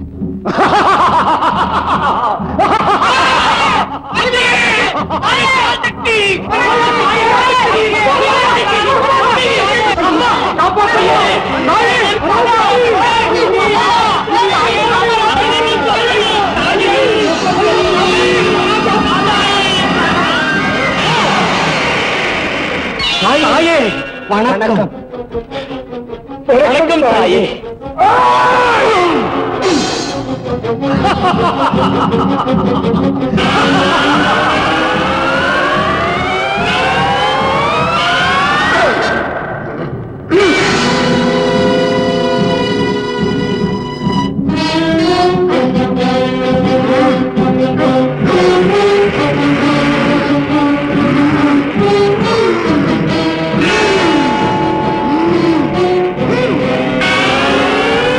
தாயே வணக்கம் வணக்கம் தாயே ஆ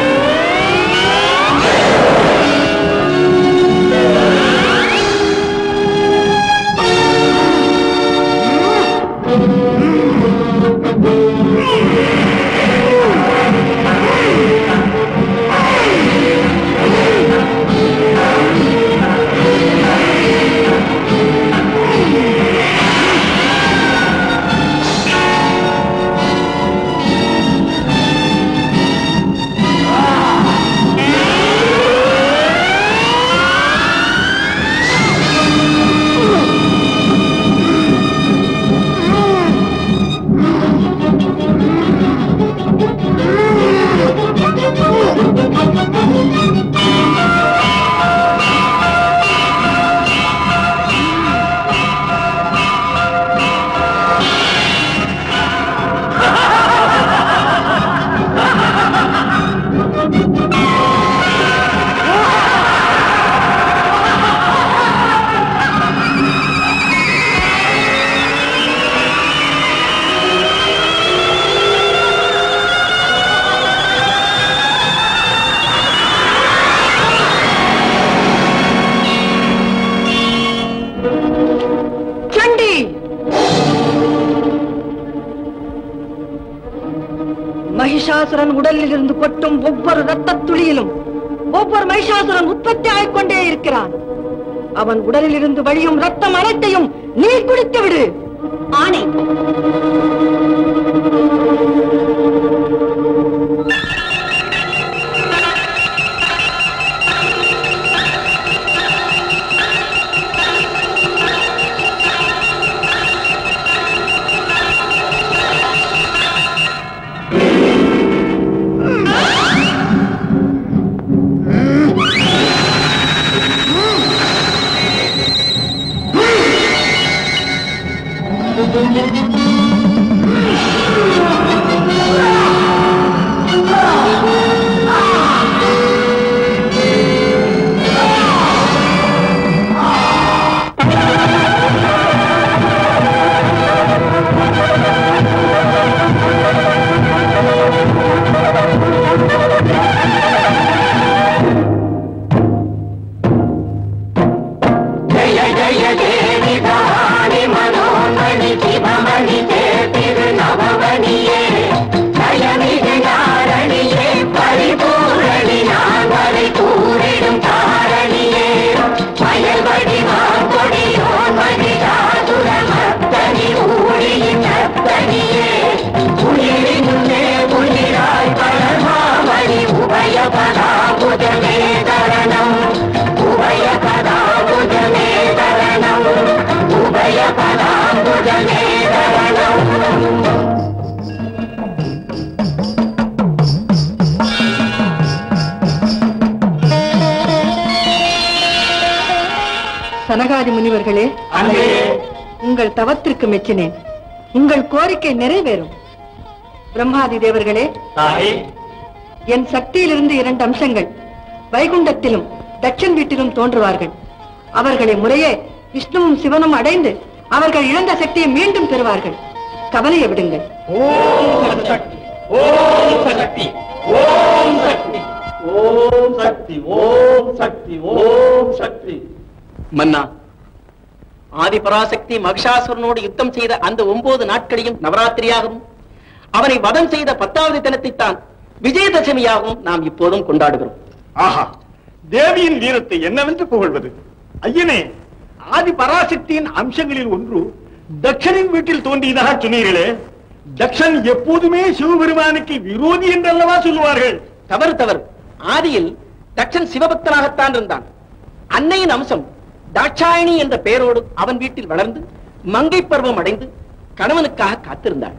சண்டி மகிஷாசுரன் உடலில் இருந்து கொட்டும் ஒவ்வொரு ரத்தத் துளியிலும் ஒவ்வொரு மகிஷாசுரன் உற்பத்தி ஆகிக்கொண்டே இருக்கிறான் அவன் உடலில் இருந்து வழியும் ரத்தம் அனைத்தையும் நீ குடித்து விடு ஆணை ஜய ஜய தேவி பவானி மனோன்மணி சிவமணி தேர்திரு நவமணியே ஜயமிகு நாரணியே பரிபூரணி நான்வரை கூறிடும் தாரணியே வயல் வடிவான் கொடியோன் மகிஷாசுர மத்தனி ஊழியின் சத்தனியே உயிரினுள்ளே உயிராய் பரமாமணி உபய பதாபுதமே தரணம் உபய பதாபுதமே தரணம் உபய பதாபுதமே தரணம் சனகாதி முனிவர்களே உங்கள் தவத்திற்கு மெச்சினேன் உங்கள் கோரிக்கை நிறைவேறும் பிரம்மாதி தேவர்களே என் சக்தியிலிருந்து இரண்டு அம்சங்கள் வைகுண்டத்திலும் தட்சன் வீட்டிலும் தோன்றுவார்கள் அவர்களை முறையே விஷ்ணுவும் சிவனும் அடைந்து அவர்கள் இழந்த சக்தியை மீண்டும் பெறுவார்கள் கவலையை விடுங்கள் ஓம் சக்தி ஓம் சக்தி ஓம் சக்தி ஓம் சக்தி ஓம் சக்தி ஓம் சக்தி மன்னா ஆதிபராசக்தி மகிஷாசுரனோடு யுத்தம் செய்த அந்த ஒன்பது நாட்களையும் நவராத்திரியாகவும் அவனை வதம் செய்த பத்தாவது தினத்தைத்தான் விஜயதசமியாகவும் நாம் இப்போதும் கொண்டாடுகிறோம் ஆஹா தேவியின் வீரத்தை என்னவென்று புகழ்வது ஐயனே ஆதி பராசக்தியின் அம்சங்களில் ஒன்று தக்ஷனின் வீட்டில் தோன்றியதாக சொன்னீர்களே தக்ஷன் எப்போதுமே சிவபெருமானுக்கு விரோதி என்றல்லவா சொல்லுவார்கள் தவறு தவறு ஆதியில் தட்சன் சிவபக்தனாகத்தான் இருந்தான் அன்னையின் அம்சம் தாட்சாயணி என்ற பெயரோடு அவன் வீட்டில் வளர்ந்து மங்கை பருவம் அடைந்து கணவனுக்காக காத்திருந்தாள்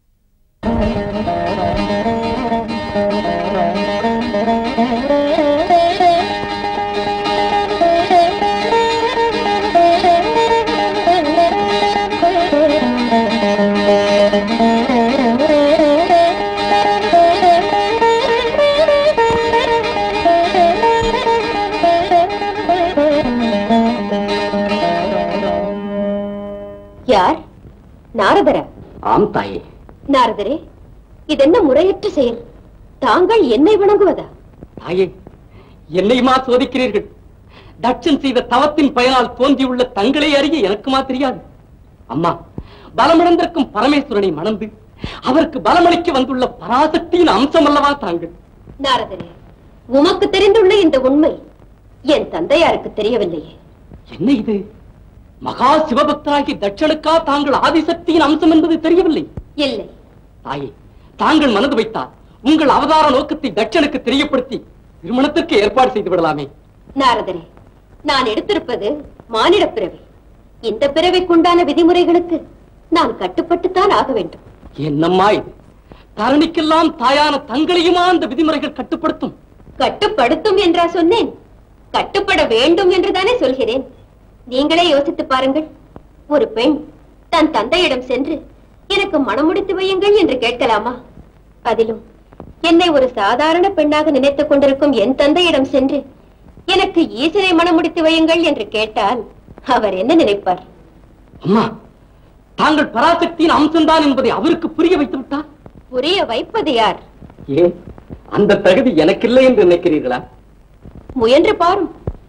யார் நாரதரா ஆம் தாயே நாரதரே இதென்ன முறையற்ற செயல் தாங்கள் என்னை வணங்குவதா தாயே என்னையுமா சோதிக்கிறீர்கள் தட்சன் செய்த தவத்தின் பயனால் தோன்றியுள்ள தங்களை அறிய எனக்குமா தெரியாது அம்மா பலமிழந்திருக்கும் பரமேஸ்வரனை மணந்து அவருக்கு பலமளிக்க வந்துள்ள பராசக்தியின் அம்சம் அல்லவா தாங்கள் நாரதரே உமக்கு தெரிந்துள்ள இந்த உண்மை என் தந்தையாருக்கு தெரியவில்லையே என்ன இது மகா சிவபக்தராகி தட்சனுக்கா தாங்கள் ஆதிசக்தியின் அம்சம் என்பது தெரியவில்லை இல்லை தாயே தாங்கள் மனது வைத்தால் உங்கள் அவதார நோக்கத்தை தட்சனுக்கு தெரியப்படுத்தி திருமணத்திற்கு ஏற்பாடு செய்து விடலாமே நாரதரே நான் எடுத்திருப்பது மானிட பிறவி இந்த பிறவிக்குண்டான விதிமுறைகளுக்கு நான் கட்டுப்பட்டுத்தான் ஆக வேண்டும் என்னம்மா இது தரணிக்கெல்லாம் தாயான தங்களையுமா அந்த விதிமுறைகள் கட்டுப்படுத்தும் கட்டுப்படுத்தும் என்றா சொன்னேன் கட்டுப்பட வேண்டும் என்றுதானே சொல்கிறேன் நீங்களே யோசித்து பாருங்கள் ஒரு பெண் தன் தந்தையிடம் சென்று எனக்கு மணமுடித்து வையுங்கள் என்று கேட்கலாமா அதிலும் என்னை ஒரு சாதாரண பெண்ணாக நினைத்துக் கொண்டிருக்கும் என் தந்தையிடம் சென்று எனக்கு ஈசனை மணமுடித்து வையுங்கள் என்று கேட்டால் அவர் என்ன நினைப்பார் அம்மா தாங்கள் பராசக்தியின் அம்சம்தான் என்பதை அவருக்கு புரிய வைத்து விட்டார் புரிய வைப்பது யார் ஏன் அந்த தகுதி எனக்கில்லை என்று நினைக்கிறீர்களா முயன்று பாரும்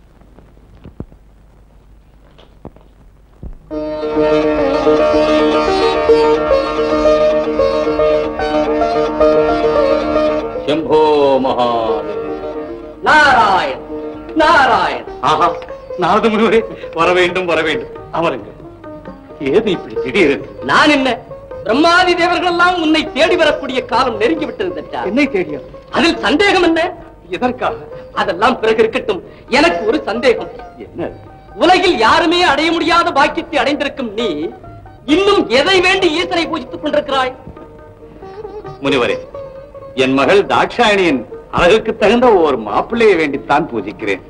ಶಂಭೋ ಮಹಾದೇವ நாராயண் நாராயண் ஆஹா நாரத முனிவரே வர வேண்டும் வர வேண்டும் அமருங்க ஏது இப்படி திடீர் நான் என்ன பிரம்மாதி தேவர்கள் எல்லாம் உன்னை தேடி வரக்கூடிய காலம் நெருங்கி விட்டது தச்சா என்னை தேடியா அதில் சந்தேகம் என்ன எதற்காக அதெல்லாம் பிறகு இருக்கட்டும் எனக்கு ஒரு சந்தேகம் என்ன உலகில் யாருமே அடைய முடியாத பாக்கியத்தை அடைந்திருக்கும் நீ இன்னும் எதை வேண்டி ஈசனை பூஜித்துக் கொண்டிருக்கிறாய் முனிவரே என் மகள் தாட்சாயணியின் அழகுக்கு தகுந்த ஒரு மாப்பிள்ளையை வேண்டித்தான் பூஜிக்கிறேன்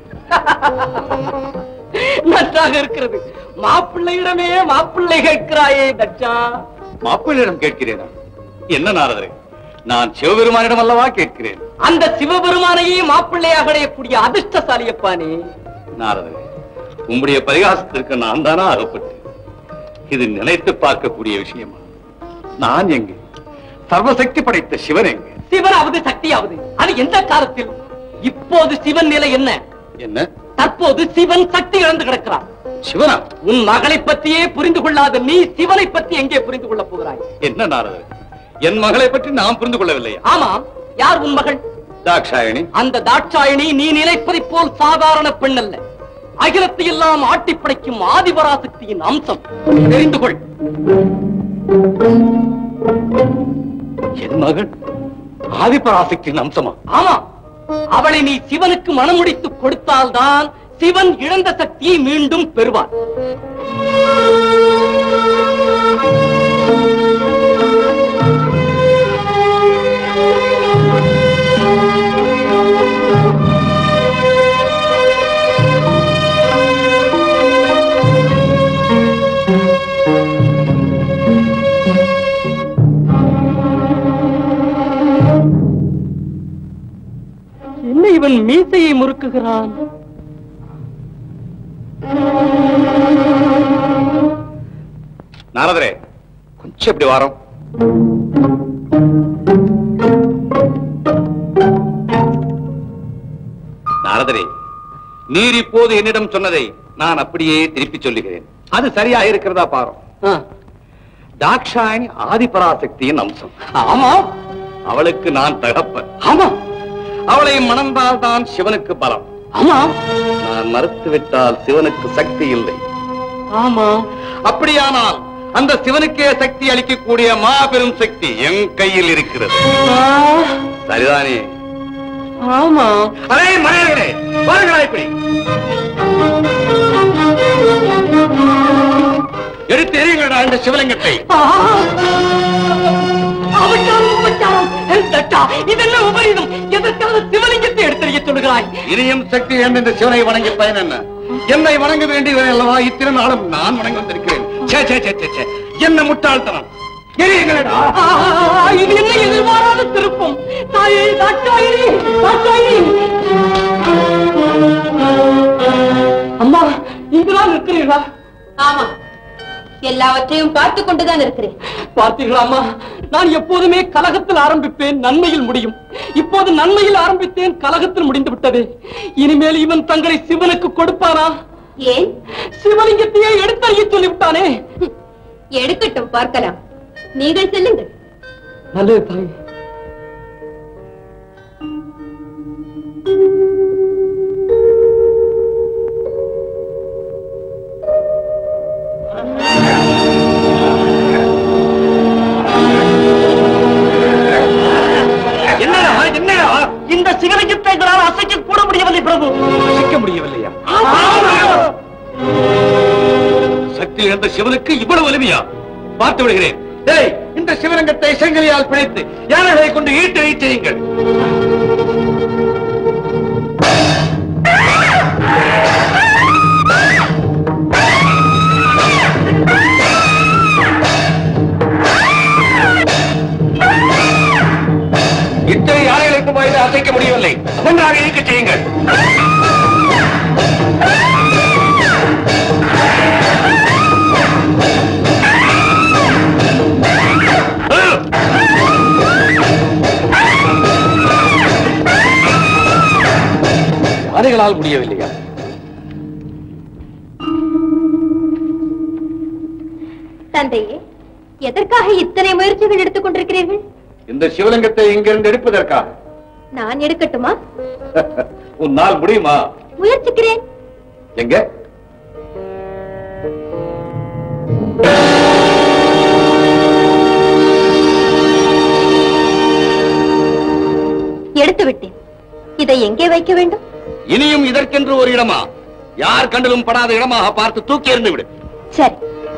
நன்றாக இருக்கிறது மாப்பிள்ளையிடமே மாப்பிள்ளை கேட்கிறாயே தட்சா மாப்பிள்ளையிடம் கேட்கிறேனா என்ன நாரதரே நான் சிவபெருமானிடம் அல்லவா கேட்கிறேன் அந்த சிவபெருமானையே மாப்பிள்ளையாக அடையக்கூடிய அதிர்ஷ்டசாலியப்பானே நாரதரே உம்முடைய பரிகாசத்திற்கு நான் தானா அகப்பட்டு இது நினைத்து பார்க்கக்கூடிய விஷயமா நான் எங்கே சர்வசக்தி படைத்த சிவன் எங்கே சிவனாவது சக்தியாவது அது எந்த காலத்தில் இப்போது சிவன் நிலை என்ன என்ன தற்போது சிவன் சக்தி இழந்து கிடக்கிறான் சிவனா உன் மகளை பற்றியே புரிந்து கொள்ளாத நீ சிவனை பற்றி எங்கே புரிந்து கொள்ளப் போகிறாய் என்ன நாரதரே என் மகளை பற்றி நான் புரிந்து கொள்ளவில்லையா ஆமாம் யார் உன் மகள் தாட்சாயணி அந்த தாட்சாயணி நீ நினைப்பதைப் போல் சாதாரண பெண் அல்ல அகிலத்தை எல்லாம் ஆட்டி படைக்கும் ஆதிபராசக்தியின் அம்சம் தெரிந்து கொள் என் மகள் ஆதிபராசக்தியின் அம்சமா ஆமா அவளை நீ சிவனுக்கு மனமுடித்து கொடுத்தால்தான் சிவன் இழந்த சக்தியை மீண்டும் பெறுவார் என்ன இவன் மீசையை முறுக்குகிறான் நாரதரே கொஞ்சம் இப்படி வாரம் நாரதரே நீர் இப்போது என்னிடம் சொன்னதை நான் அப்படியே திருப்பி சொல்லுகிறேன் அது சரியா இருக்கிறதா பாரு தாக்ஷாயணி ஆதிபராசக்தியின் அம்சம் ஆமா அவளுக்கு நான் தகப்பன் ஆமா அவளை மணந்தால் தான் சிவனுக்கு பலம் ஆமா நான் மறுத்துவிட்டால் சிவனுக்கு சக்தி இல்லை ஆமா அப்படியானால் அந்த சிவனுக்கே சக்தி அளிக்கக்கூடிய மாபெரும் சக்தி என் கையில் இருக்கிறது சரிதானே ஆமா அரே மலையர்களே வாருங்களா இப்படி எடுத்து எறியுங்களா இந்த சிவலிங்கத்தை இதெல்லாம் உபரீதம் எதற்காக சிவலிங்கத்தை எடுத்தறிய சொல்கிறாய் இனியும் சக்தி என்ற இந்த சிவனை வணங்கி பயன் என்ன என்னை வணங்க வேண்டியவன் அல்லவா இத்திரு நாளும் நான் வணங்கி வந்திருக்கிறேன் சே சே சே சே, சே என்ன முட்டாள்தனம் எரியுங்களடா ஆ, இது என்ன எதிர்பாராத திருப்பம் தாயே தாட்டாயிரி தாட்டாயிரி அம்மா இங்குதான் இருக்கிறீர்களா ஆமா எல்லாவற்றையும் பார்த்து கொண்டுதான் இருக்கிறேன் பார்த்தீர்களா அம்மா நான் எப்போதுமே கலகத்தில் ஆரம்பிப்பேன் நன்மையில் முடியும் இப்போது நன்மையில் ஆரம்பித்தேன் கலகத்தில் முடிந்து விட்டது இனிமேல் இவன் தங்களை சிவனுக்கு கொடுப்பானா ஏன் சிவலிங்கத்தையே எடுத்தறிய சொல்லிவிட்டானே எடுக்கட்டும் பார்க்கலாம் நீங்கள் செல்லுங்கள் நல்லது தாய் என்னடா என்னடா இந்த சிவலிங்கத்தை எங்களால் அசைக்க கூட முடியவில்லை பிரபு ரசிக்க முடியவில்லையா சக்தி இழந்த சிவனுக்கு இவ்வளவு வலிமையா பார்த்து விடுகிறேன் டேய் இந்த இந்த சிவலிங்கத்தை செங்கலியால் பிணைத்து யானைகளை கொண்டு ஈட்டு செய்யுங்கள் இத்தனை யானைகளுக்கு வாயில அசைக்க முடியவில்லை நன்றாக இயக்க செய்யுங்கள் யானைகளால் முடியவில்லையா தந்தையே எதற்காக இத்தனை முயற்சிகள் எடுத்துக் கொண்டிருக்கிறீர்கள் இந்த சிவலிங்கத்தை இங்கிருந்து எடுப்பதற்காக நான் எடுக்கட்டுமா உன்னால் முடியுமா முயற்சிக்கிறேன் எங்க எடுத்து விட்டேன் இதை எங்கே வைக்க வேண்டும் இனியும் இதற்கென்று ஒரு இடமா யார் கண்டிலும் படாத இடமாக பார்த்து தூக்கி எறிந்து விடு சரி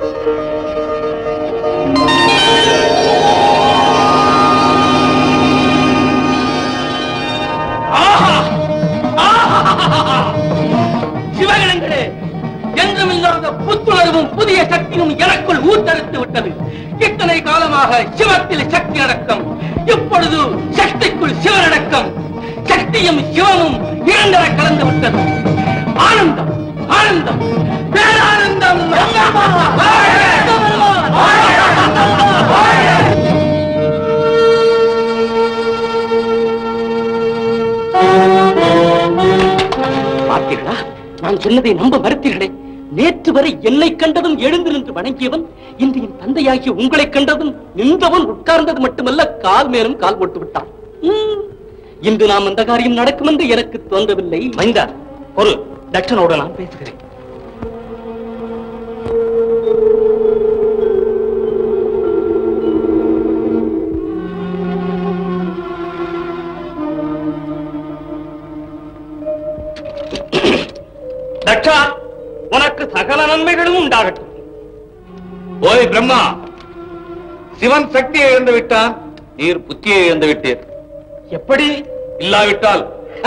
சிவகணங்களே என்றும் இல்லாத புத்துணர்வும் புதிய சக்தியும் எனக்குள் ஊத்தெடுத்து விட்டது இத்தனை காலமாக சிவத்தில் சக்தி அடக்கம் இப்பொழுது சக்திக்குள் சிவனடக்கம் சக்தியும் சிவமும் இரண்டர கலந்து விட்டது ஆனந்தம் ஆனந்தம் பேரானந்தம் பார்த்தீர்களா நான் சொன்னதை நம்ப மறுத்தீர்களே நேற்று வரை என்னை கண்டதும் எழுந்து நின்று வணங்கியவன் இன்று என் தந்தையாகிய உங்களை கண்டதும் நின்றவன் உட்கார்ந்தது மட்டுமல்ல கால் மேலும் கால் போட்டு விட்டான் ம், இன்று நாம் அந்த காரியம் நடக்கும் என்று எனக்கு தோன்றவில்லை மைந்தா ஒரு தட்சனோடு நான் பேசுகிறேன் தட்சா உனக்கு சகல நன்மைகளும் உண்டாகட்டும் ஓய் பிரம்மா சிவன் சக்தியை இழந்து விட்டான் நீர் புத்தியை இழந்து விட்டீர் எப்படி இல்லாவிட்டால்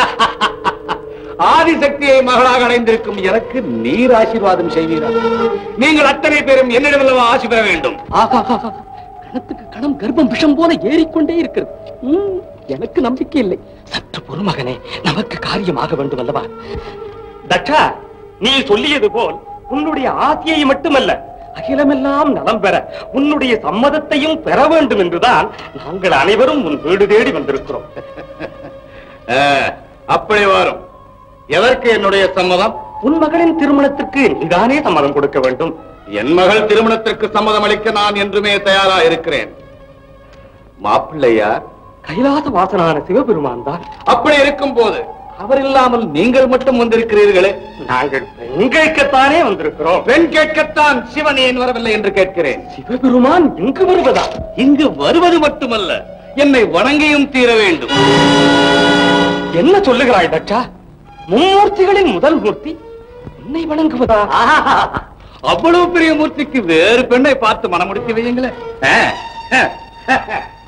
ஆதிசக்தியை மகளாக அடைந்திருக்கும் எனக்கு நீர் ஆசீர்வாதம் செய்வீரா நீங்கள் அத்தனை பேரும் என்னிடமல்லவா ஆசி பெற வேண்டும் ஆகா ஆகா. கணத்துக்கு கணம் கர்ப்பம் விஷம் போல ஏறிக்கொண்டே இருக்கிறது ம், எனக்கு நம்பிக்கை இல்லை சற்று பொறுமகனே நமக்கு காரியமாக வேண்டும் அல்லவா தட்சா நீ சொல்லியது போல் உன்னுடைய ஆசையை மட்டுமல்ல அகிலமெல்லாம் நலம் பெற உன்னுடைய சம்மதத்தையும் பெற வேண்டும் என்றுதான் நாங்கள் அனைவரும் உன் வீடு தேடி வந்திருக்கிறோம் ஆ, அப்படி வரும் எதற்கு என்னுடைய சம்மதம் உன் மகளின் திருமணத்திற்கு நீதானே சம்மதம் கொடுக்க வேண்டும் என் மகள் திருமணத்திற்கு சம்மதம் அளிக்க நான் என்றுமே தயாரா இருக்கிறேன் மாப்பிள்ளையார் கைலாச வாசனான சிவபெருமான் தான் அப்படி இருக்கும் போது அவர் இல்லாமல் நீங்கள் மட்டும் வந்திருக்கிறீர்களே நாங்கள் பெண் கேட்கத்தானே வந்திருக்கிறோம் பெண் கேட்கத்தான் சிவன் ஏன் வரவில்லை என்று கேட்கிறேன் சிவபெருமான் இங்கு வருவதா இங்கு வருவது மட்டுமல்ல என்னை வணங்கியும் தீர வேண்டும் என்ன சொல்லுகிறாய் தட்சா மும்மூர்த்திகளின் முதல் மூர்த்தி என்னை வணங்குவதா அவ்வளவு பெரிய மூர்த்திக்கு வேறு பெண்ணை பார்த்து மனமுடித்து வையுங்களேன் ஆ, ஆ,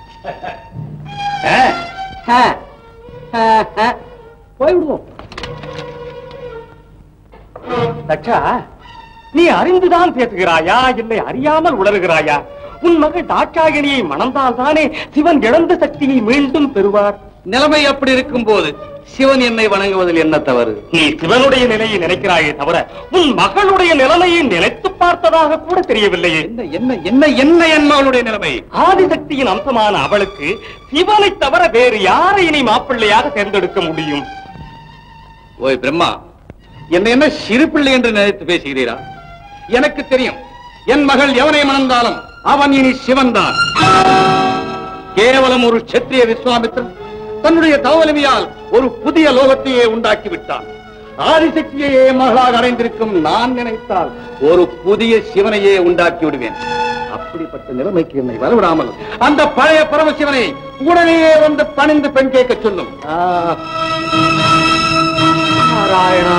ஆ. போய்விடுவோம் தட்சா நீ அறிந்துதான் பேசுகிறாயா இல்லை அறியாமல் உளறுகிறாயா உன் மகள் தாட்சாயணியை மணந்தால் தானே சிவன் இழந்த சக்தியை மீண்டும் பெறுவார் நிலைமை அப்படி இருக்கும் போது சிவன் என்னை வணங்குவதில் என்ன தவறு நீ சிவனுடைய நிலையை நினைக்கிறாயே தவிர உன் மகளுடைய நிலைமையை நினைத்து பார்த்ததாக கூட தெரியவில்லையே என்ன என்ன என்ன என்ன என் மகளுடைய நிலைமை ஆதிசக்தியின் அம்சமான அவளுக்கு சிவனை தவிர வேறு யாரை இனி மாப்பிள்ளையாக தேர்ந்தெடுக்க முடியும் ஓய் பிரம்மா என்னை என்ன சிறு பிள்ளை என்று நினைத்து பேசுகிறீரா எனக்கு தெரியும் என் மகள் எவனை மணந்தாலும் அவன் இனி சிவன்தான் கேவலம் ஒரு க்ஷத்திரிய விஸ்வாமித்திரன் தன்னுடைய தவலிமையால் ஒரு புதிய லோகத்தையே உண்டாக்கி விட்டான் ஆதிசக்தியையே மகளாக அடைந்திருக்கும் நான் நினைத்தால் ஒரு புதிய சிவனையே உண்டாக்கி விடுவேன் அப்படிப்பட்ட நிலைமைக்கு என்னை வரவிடாமல் அந்த பழைய பரமசிவனை உடனேயே வந்து பணிந்து பெண் கேட்க சொல்லும் நாராயணா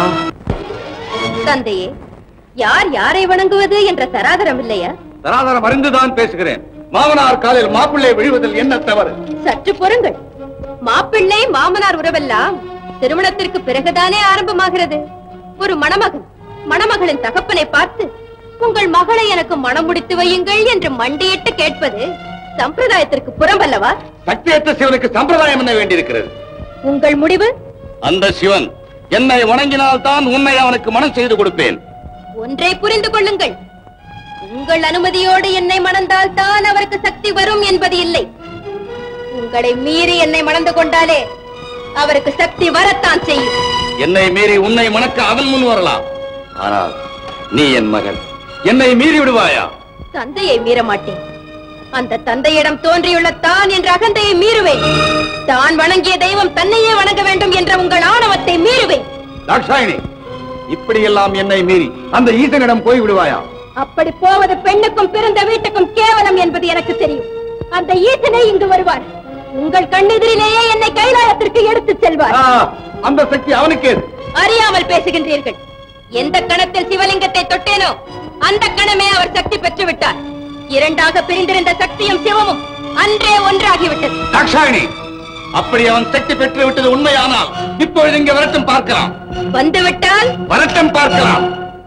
தந்தையே யார் யாரை வணங்குவது என்ற தராதரம் இல்லையா தராதரம் அறிந்துதான் பேசுகிறேன் மாமனார் காலில் மாப்பிள்ளை விழுவதில் என்ன தவறு சற்று பொறுங்கள் மாப்பிள்ளை மாமனார் உறவெல்லாம் திருமணத்திற்கு பிறகுதானே ஆரம்பமாகிறது ஒரு மணமகன் மணமகளின் தகப்பனை பார்த்து உங்கள் மகளை எனக்கு மணம் முடித்து வையுங்கள் என்று மண்டியிட்டு கேட்பது சம்பிரதாயத்திற்கு புறம்பல்லவா சக்தியற்ற சிவனுக்கு சம்பிரதாயம் என்ன வேண்டியிருக்கிறது உங்கள் முடிவு அந்த சிவன் என்னை வணங்கினால் தான் உன்னை அவனுக்கு மனம் செய்து கொடுப்பேன் ஒன்றை புரிந்து கொள்ளுங்கள் உங்கள் அனுமதியோடு என்னை மணந்தால் தான் அவருக்கு சக்தி வரும் என்பது இல்லை உங்களை மீறி என்னை மணந்து கொண்டாலே அவருக்கு சக்தி வரத்தான் செய்யும் என்னை மீறி உன்னை மணக்க அவன் முன் வரலாம் ஆனால் நீ என் மகன் என்னை மீறி விடுவாயா தந்தையை மீற மாட்டேன் அந்த தந்தையிடம் தோன்றியுள்ள தான் என்ற அகந்தையை மீறுவேன் தான் வணங்கிய தெய்வம் தன்னையே வணங்க வேண்டும் என்ற உங்கள் ஆணவத்தை மீறுவேன் தாட்சாயினி இப்படியெல்லாம் என்னை மீறி அந்த ஈசனிடம் போய் விடுவாயா அப்படி போவது பெண்ணுக்கும் பிறந்த வீட்டுக்கும் கேவலம் என்பது எனக்கு தெரியும் அந்த ஈசனே இங்கு வருவார் உங்கள் கண்ணெதிரிலேயே என்னை கைலாயத்திற்கு எடுத்துச் செல்வார் ஆ, அந்த சக்தி அவனுக்கே அறியாமல் பேசுகின்றீர்கள் எந்த கணத்தில் சிவலிங்கத்தை தொட்டேனோ அந்த கணமே அவர் சக்தி பெற்று விட்டார் இரண்டாக பிரிந்திருந்த சக்தியும் சிவமும் அன்றே ஒன்றாகிவிட்டது தாட்சாயினி அப்படி அவன் சக்தி பெற்று விட்டது உண்மையானால் இப்பொழுது இங்கே வரட்டும் பார்க்கலாம் வந்துவிட்டால் வரட்டும் பார்க்கலாம்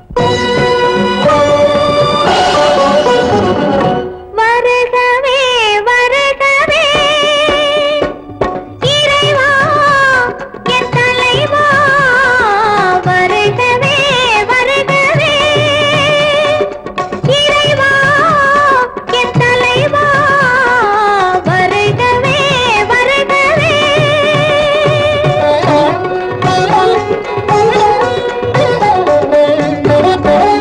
வருகவே வருகவே இறைவா என் தலைவா வருகவே வருகவே இறைவா என் தலைவா வருகவே வருகவே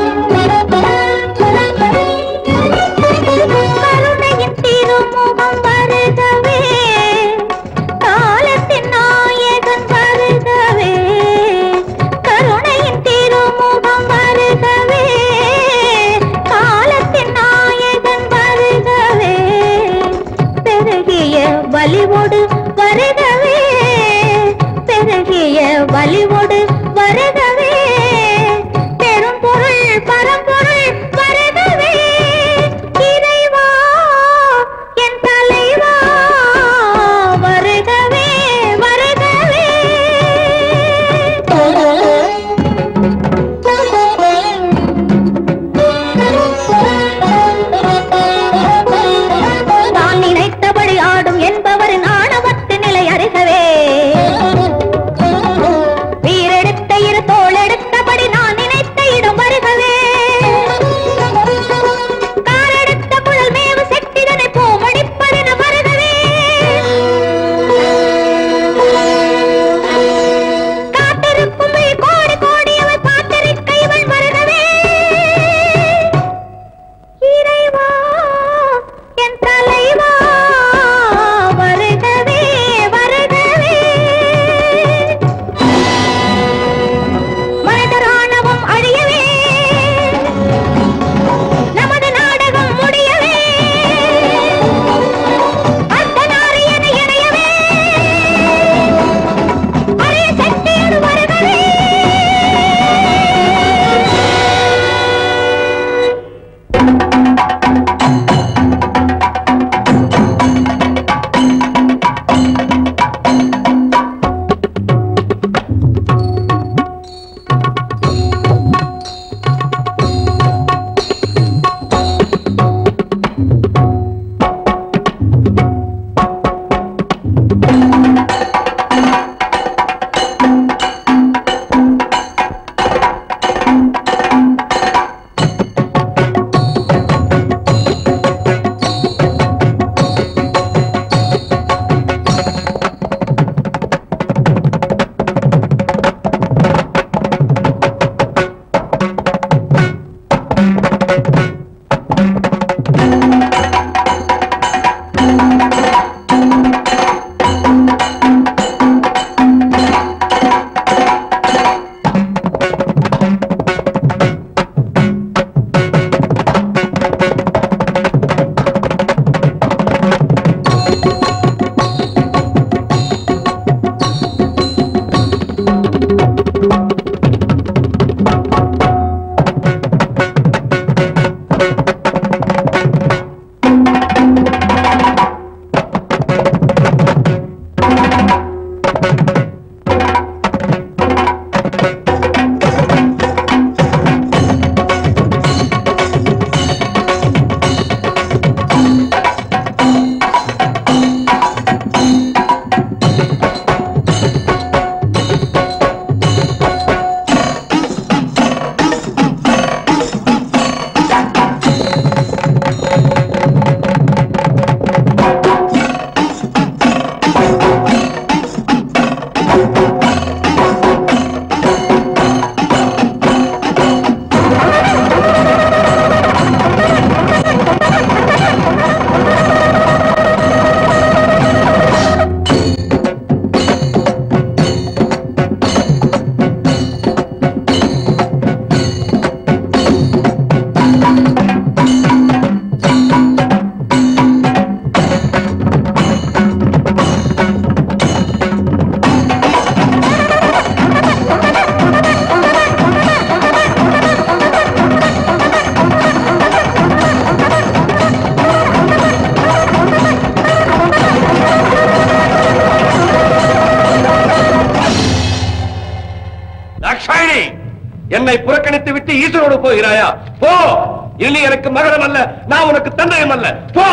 என்னை புறக்கணித்து விட்டு ஈஸ்வரோடு போகிறாயா போ இனி எனக்கு மகனம் அல்ல நான் உனக்கு தந்தையும் அல்ல போ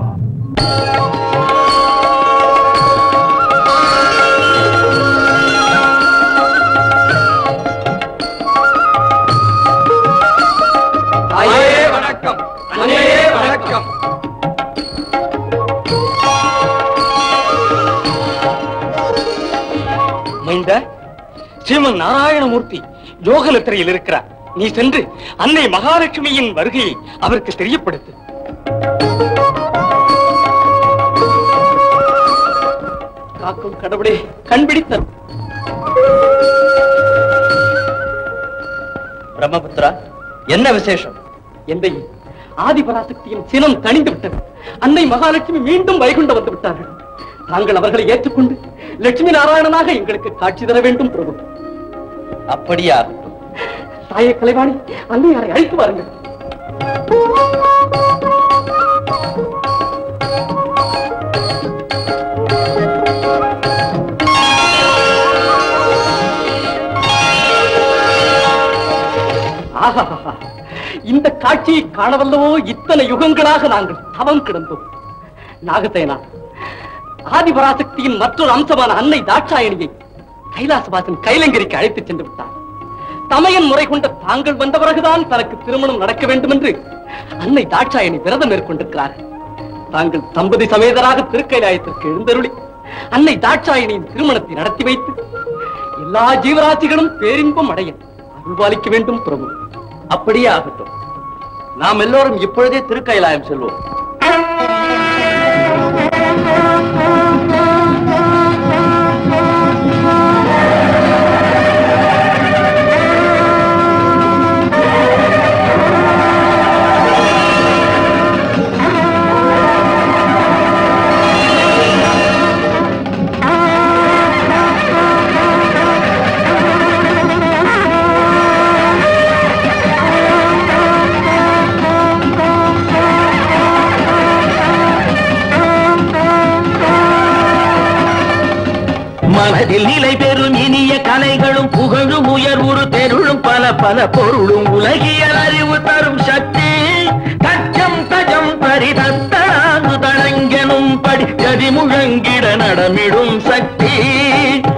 தாயே வணக்கம் அன்னையே வணக்கம் மைந்த ஸ்ரீமன் நாராயணமூர்த்தி யோகலத்திரையில் இருக்கிறார் நீ சென்று அன்னை மகாலட்சுமியின் வருகையை அவருக்கு தெரியப்படுத்து காக்கும் கடவுளே கண்பிடித்த பிரம்மபுத்திரா என்ன விசேஷம் எந்தை ஆதிபராசக்தியின் சினம் தணிந்து விட்டது அன்னை மகாலட்சுமி மீண்டும் வைகுண்டம் வந்து விட்டார்கள் தாங்கள் அவர்களை ஏற்றுக்கொண்டு லட்சுமி நாராயணனாக எங்களுக்கு காட்சி தர வேண்டும் பிரபு அப்படியா தாயே கலைவாணி அன்னையாரை அழைத்து வாருங்கள் ஆஹா இந்த காட்சியை காணவல்லவோ இத்தனை யுகங்களாக நாங்கள் தவம் கிடந்தோம் நாகசேனா ஆதிபராசக்தியின் மற்றொரு அம்சமான அன்னை தாட்சாயணியை கைலாசவாசன் கைலங்கரிக்கு அழைத்துச் சென்று விட்டார் தமையன் முறை கொண்ட தாங்கள் வந்த பிறகுதான் தனக்கு திருமணம் நடக்க வேண்டும் என்று அன்னை தாட்சாயணி விரதம் மேற்கொண்டிருக்கிறார்கள் தாங்கள் தம்பதி சமேதராக திருக்கைலாயத்திற்கு எழுந்தருளி அன்னை தாட்சாயணியின் திருமணத்தை நடத்தி வைத்து எல்லா ஜீவராசிகளும் பேரின்பம் அடைய அருள்பாலிக்க வேண்டும் பிரபு அப்படியே ஆகட்டும் நாம் எல்லோரும் இப்பொழுதே திருக்கைலாயம் செல்வோம் மனதில் நிலை பெறும் இனிய கலைகளும் புகழும் உயர்வுறு தெருளும் பல பல பொருளும் உலகியல் அறிவு தரும் சக்தி தச்சம் தஜம் பரிதத்தாங்கு தடங்கெனும் படி கதி முழங்கிட நடமிடும் சக்தி